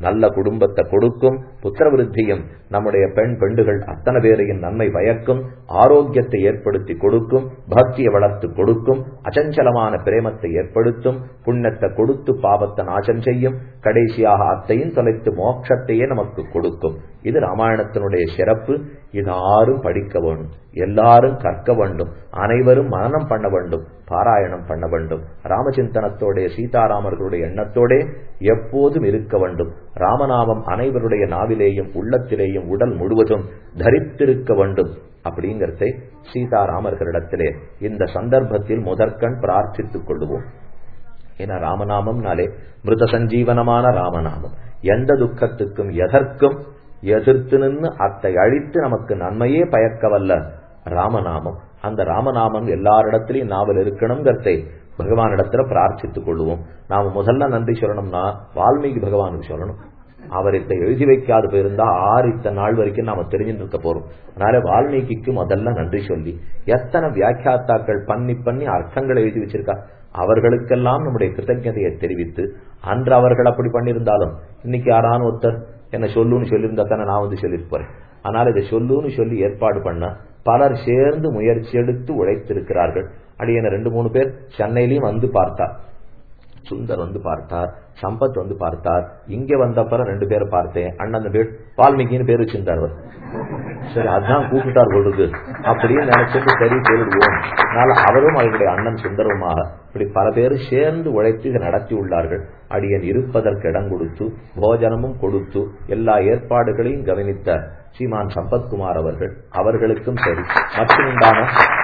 நல்ல குடும்பத்தை கொடுக்கும் புத்திர விருத்தியும் நம்முடைய பெண் பெண்டுகள் அத்தனை பேரையும் நன்மை பயக்கும் ஆரோக்கியத்தை ஏற்படுத்தி கொடுக்கும் பக்தியை வளர்த்து கொடுக்கும் அச்சஞ்சலமான பிரேமத்தை ஏற்படுத்தும் புண்ணியத்தை கொடுத்து பாவத்தை நாசம் செய்யும் கடைசியாக அத்தையும் தொலைத்து மோட்சத்தையே நமக்கு கொடுக்கும் இது ராமாயணத்தினுடைய சிறப்பு இது யாரும் படிக்க வேண்டும் எல்லாரும் கற்க வேண்டும் அனைவரும் மனனம் பண்ண வேண்டும் பாராயணம் பண்ண வேண்டும் ராமசிந்தனத்தோட சீதாராமர்களுடைய எண்ணத்தோட எப்போதும் இருக்க வேண்டும் ராமநாமம் அனைவருடைய நாவிலேயும் உள்ளத்திலேயும் உடல் முழுவதும் தரித்திருக்க வேண்டும் அப்படிங்கிறதை சீதாராமர்களிடத்திலே இந்த சந்தர்ப்பத்தில் முதற்கண் பிரார்த்தித்துக் கொள்ளுவோம் ஏன்னா ராமநாமம்னாலே மிருத சஞ்சீவனமான ராமநாமம் எந்த துக்கத்துக்கும் எதற்கும் எதிர்த்து நின்று அத்தை அழித்து நமக்கு நன்மையே பயக்கவல்ல ராமநாமம் அந்த ராமநாமம் எல்லாரிடத்திலையும் நாவல் இருக்கணுங்கிறதை பகவானிடத்துல பிரார்த்தித்துக் கொள்ளுவோம் நாம முதல்ல நன்றி சொல்லணும்னா வால்மீகி பகவானுக்கு சொல்லணும் அவர் இதை எழுதி வைக்காது போயிருந்தா ஆறு இத்தனை நாள் வரைக்கும் நாம தெரிஞ்சுட்டு இருக்க போறோம் அதனால வால்மீகிக்கு முதல்ல நன்றி சொல்லி எத்தனை வியாக்கியாத்தாக்கள் பண்ணி பண்ணி அர்த்தங்களை எழுதி வச்சிருக்கா அவர்களுக்கெல்லாம் நம்முடைய கிருத்தஜதையை தெரிவித்து அன்று அவர்கள் அப்படி பண்ணியிருந்தாலும் இன்னைக்கு யாரான ஒருத்தர் என்ன சொல்லுன்னு சொல்லியிருந்தா தானே நான் வந்து சொல்லியிருப்பேன் ஆனால் இதை சொல்லுன்னு சொல்லி ஏற்பாடு பண்ண பலர் சேர்ந்து முயற்சி எடுத்து உழைத்திருக்கிறார்கள் அடியன ரெண்டு மூணு பேர் சென்னையிலையும் வந்து பார்த்தார் சுந்தர் வந்து பார்த்தார் சம்பத் வந்து பார்த்தார் இங்க வந்தப்பறம் ரெண்டு பேரை பார்த்தேன் அண்ணன் பேர் வால்மீகின்னு பேர் வச்சிருந்தார் அவர் சரி அதான் கூப்பிட்டார் பொழுது அப்படின்னு நினைச்சிட்டு சரி சொல்லிடுவோம் அதனால அவரும் அவருடைய அண்ணன் சுந்தரவுமாக இப்படி பல பேர் சேர்ந்து உழைத்து இதை நடத்தி உள்ளார்கள் அடியன் இருப்பதற்கு இடம் கொடுத்து போஜனமும் கொடுத்து எல்லா ஏற்பாடுகளையும் கவனித்த சீமான் சம்பத்குமார் அவர்கள் அவர்களுக்கும் சரி மற்றும் உண்டான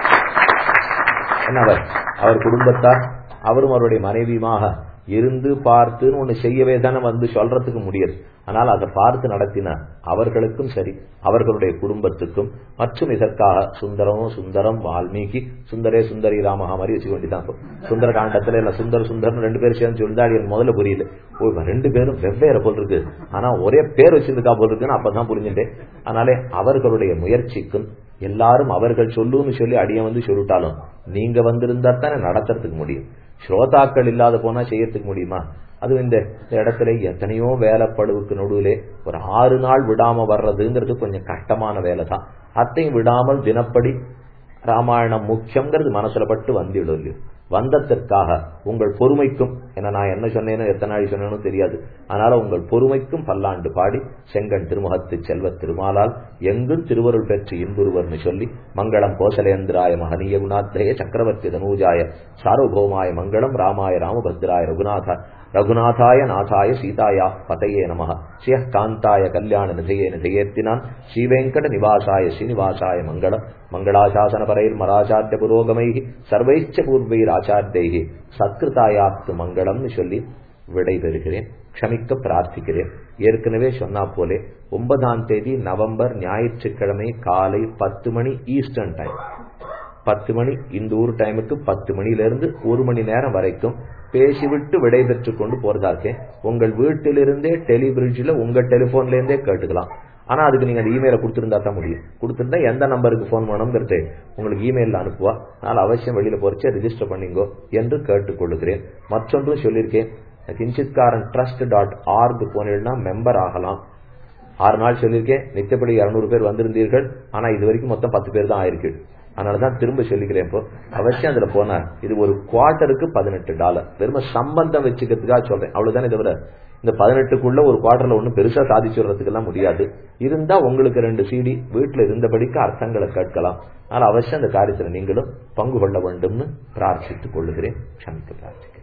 என்ன அவர் அவர் குடும்பத்தார் அவரும் அவருடைய மனைவியுமாக இருந்து பார்த்துன்னு ஒண்ணு செய்யவே தானே வந்து சொல்றதுக்கு முடியாது ஆனால் அதை பார்த்து நடத்தின அவர்களுக்கும் சரி அவர்களுடைய குடும்பத்துக்கும் மற்றும் இதற்காக சுந்தரம் சுந்தரம் வால்மீகி சுந்தரே சுந்தரி ராமஹா மாதிரி வச்சுக்க வேண்டியதான் சுந்தர காண்டத்துல இல்ல சுந்தர் சுந்தரம் ரெண்டு பேரும் சேர்ந்து சொல்லிதான் எனக்கு முதல்ல புரியல ஓ ரெண்டு பேரும் வெவ்வேறு போல் இருக்கு ஆனா ஒரே பேர் வச்சிருக்கா போல் இருக்குன்னு அப்பதான் புரிஞ்சுட்டேன் அதனாலே அவர்களுடைய முயற்சிக்கும் எல்லாரும் அவர்கள் சொல்லுன்னு சொல்லி அடிய வந்து சொல்லிட்டாலும் நீங்க வந்திருந்தா தானே நடத்துறதுக்கு முடியும் ஸ்ரோதாக்கள் இல்லாத போனா செய்யறதுக்கு முடியுமா அது இந்த இடத்துல எத்தனையோ வேலைப்படுவுக்கு நடுவிலே ஒரு ஆறு நாள் விடாம வர்றதுங்கிறது கொஞ்சம் கஷ்டமான வேலை தான் அத்தையும் விடாமல் தினப்படி ராமாயணம் முக்கியங்கிறது மனசுல பட்டு வந்துடும் இல்லையோ வந்ததற்காக உங்கள் பொறுமைக்கும் என்ன நான் என்ன சொன்னேனோ எத்தனை நாள் சொன்னேனோ தெரியாது அதனால உங்கள் பொறுமைக்கும் பல்லாண்டு பாடி செங்கன் திருமுகத்து செல்வ திருமாலால் எங்கும் திருவருள் பெற்று இன்புருவர்னு சொல்லி மங்களம் கோசலேந்திராய மகனீய குணாத்திரய சக்கரவர்த்தி தனூஜாய சார்வபௌமாய மங்களம் ராமாய ராமபத்ராய ரகுநாத ரகுநாதாய நாதாய சீதாயா பதையே நம ஸ்ரீய காந்தாய கல்யாண நிதையே நிதையேத்தினான் ஸ்ரீவேங்கட நிவாசாய ஸ்ரீனிவாசாய மங்களம் மங்களாசாசன பரைர் மராச்சாரிய புரோகமை சர்வைச்ச பூர்வைர் ஆச்சாரியைகி சத்கிருதாயாத்து மங்களம்னு சொல்லி விடை பெறுகிறேன் க்ஷமிக்க பிரார்த்திக்கிறேன் ஏற்கனவே சொன்னா போலே ஒன்பதாம் தேதி நவம்பர் ஞாயிற்றுக்கிழமை காலை பத்து மணி ஈஸ்டர்ன் டைம் பத்து மணி இந்த ஊர் டைமுக்கு பத்து மணில இருந்து ஒரு மணி நேரம் வரைக்கும் பேசிவிட்டு விடை பெற்று கொண்டு போறதா இருக்கேன் உங்கள் வீட்டிலிருந்தே டெலிபிரிட்ஜில் உங்க டெலிபோன்ல இருந்தே கேட்டுக்கலாம் ஆனா அதுக்கு நீங்க அந்த இமெயில கொடுத்திருந்தா தான் முடியும் கொடுத்திருந்தா எந்த நம்பருக்கு போன் பண்ணணுங்கிறது உங்களுக்கு இமெயில அனுப்புவா அதனால அவசியம் வெளியில போறச்சே ரிஜிஸ்டர் பண்ணிங்கோ என்று கேட்டுக்கொள்ளுகிறேன் மற்றொன்றும் சொல்லியிருக்கேன் கிஞ்சித்காரன் ட்ரஸ்ட் டாட் ஆர்க் போனீங்கன்னா மெம்பர் ஆகலாம் ஆறு நாள் சொல்லியிருக்கேன் நித்தப்படி இருநூறு பேர் வந்திருந்தீர்கள் ஆனா இது வரைக்கும் மொத்தம் பத்து பேர் தான் ஆயிருக்கு அதனாலதான் திரும்ப சொல்லிக்கிறேன் இப்போ அவசியம் அதுல போனா இது ஒரு குவார்ட்டருக்கு பதினெட்டு டாலர் வெறும் சம்பந்தம் வச்சுக்கிறதுக்காக சொல்றேன் அவ்வளவுதானே தவிர இந்த பதினெட்டுக்குள்ள ஒரு குவார்டர்ல ஒன்றும் பெருசா சாதிச்சுடுறதுக்கு எல்லாம் முடியாது இருந்தா உங்களுக்கு ரெண்டு சிடி வீட்டுல இருந்தபடிக்கு அர்த்தங்களை கேட்கலாம் அதனால அவசியம் அந்த காரியத்துல நீங்களும் பங்கு கொள்ள வேண்டும்னு பிரார்த்தித்துக் கொள்ளுகிறேன் க்ஷமித்து பிரார்த்திக்கிறேன்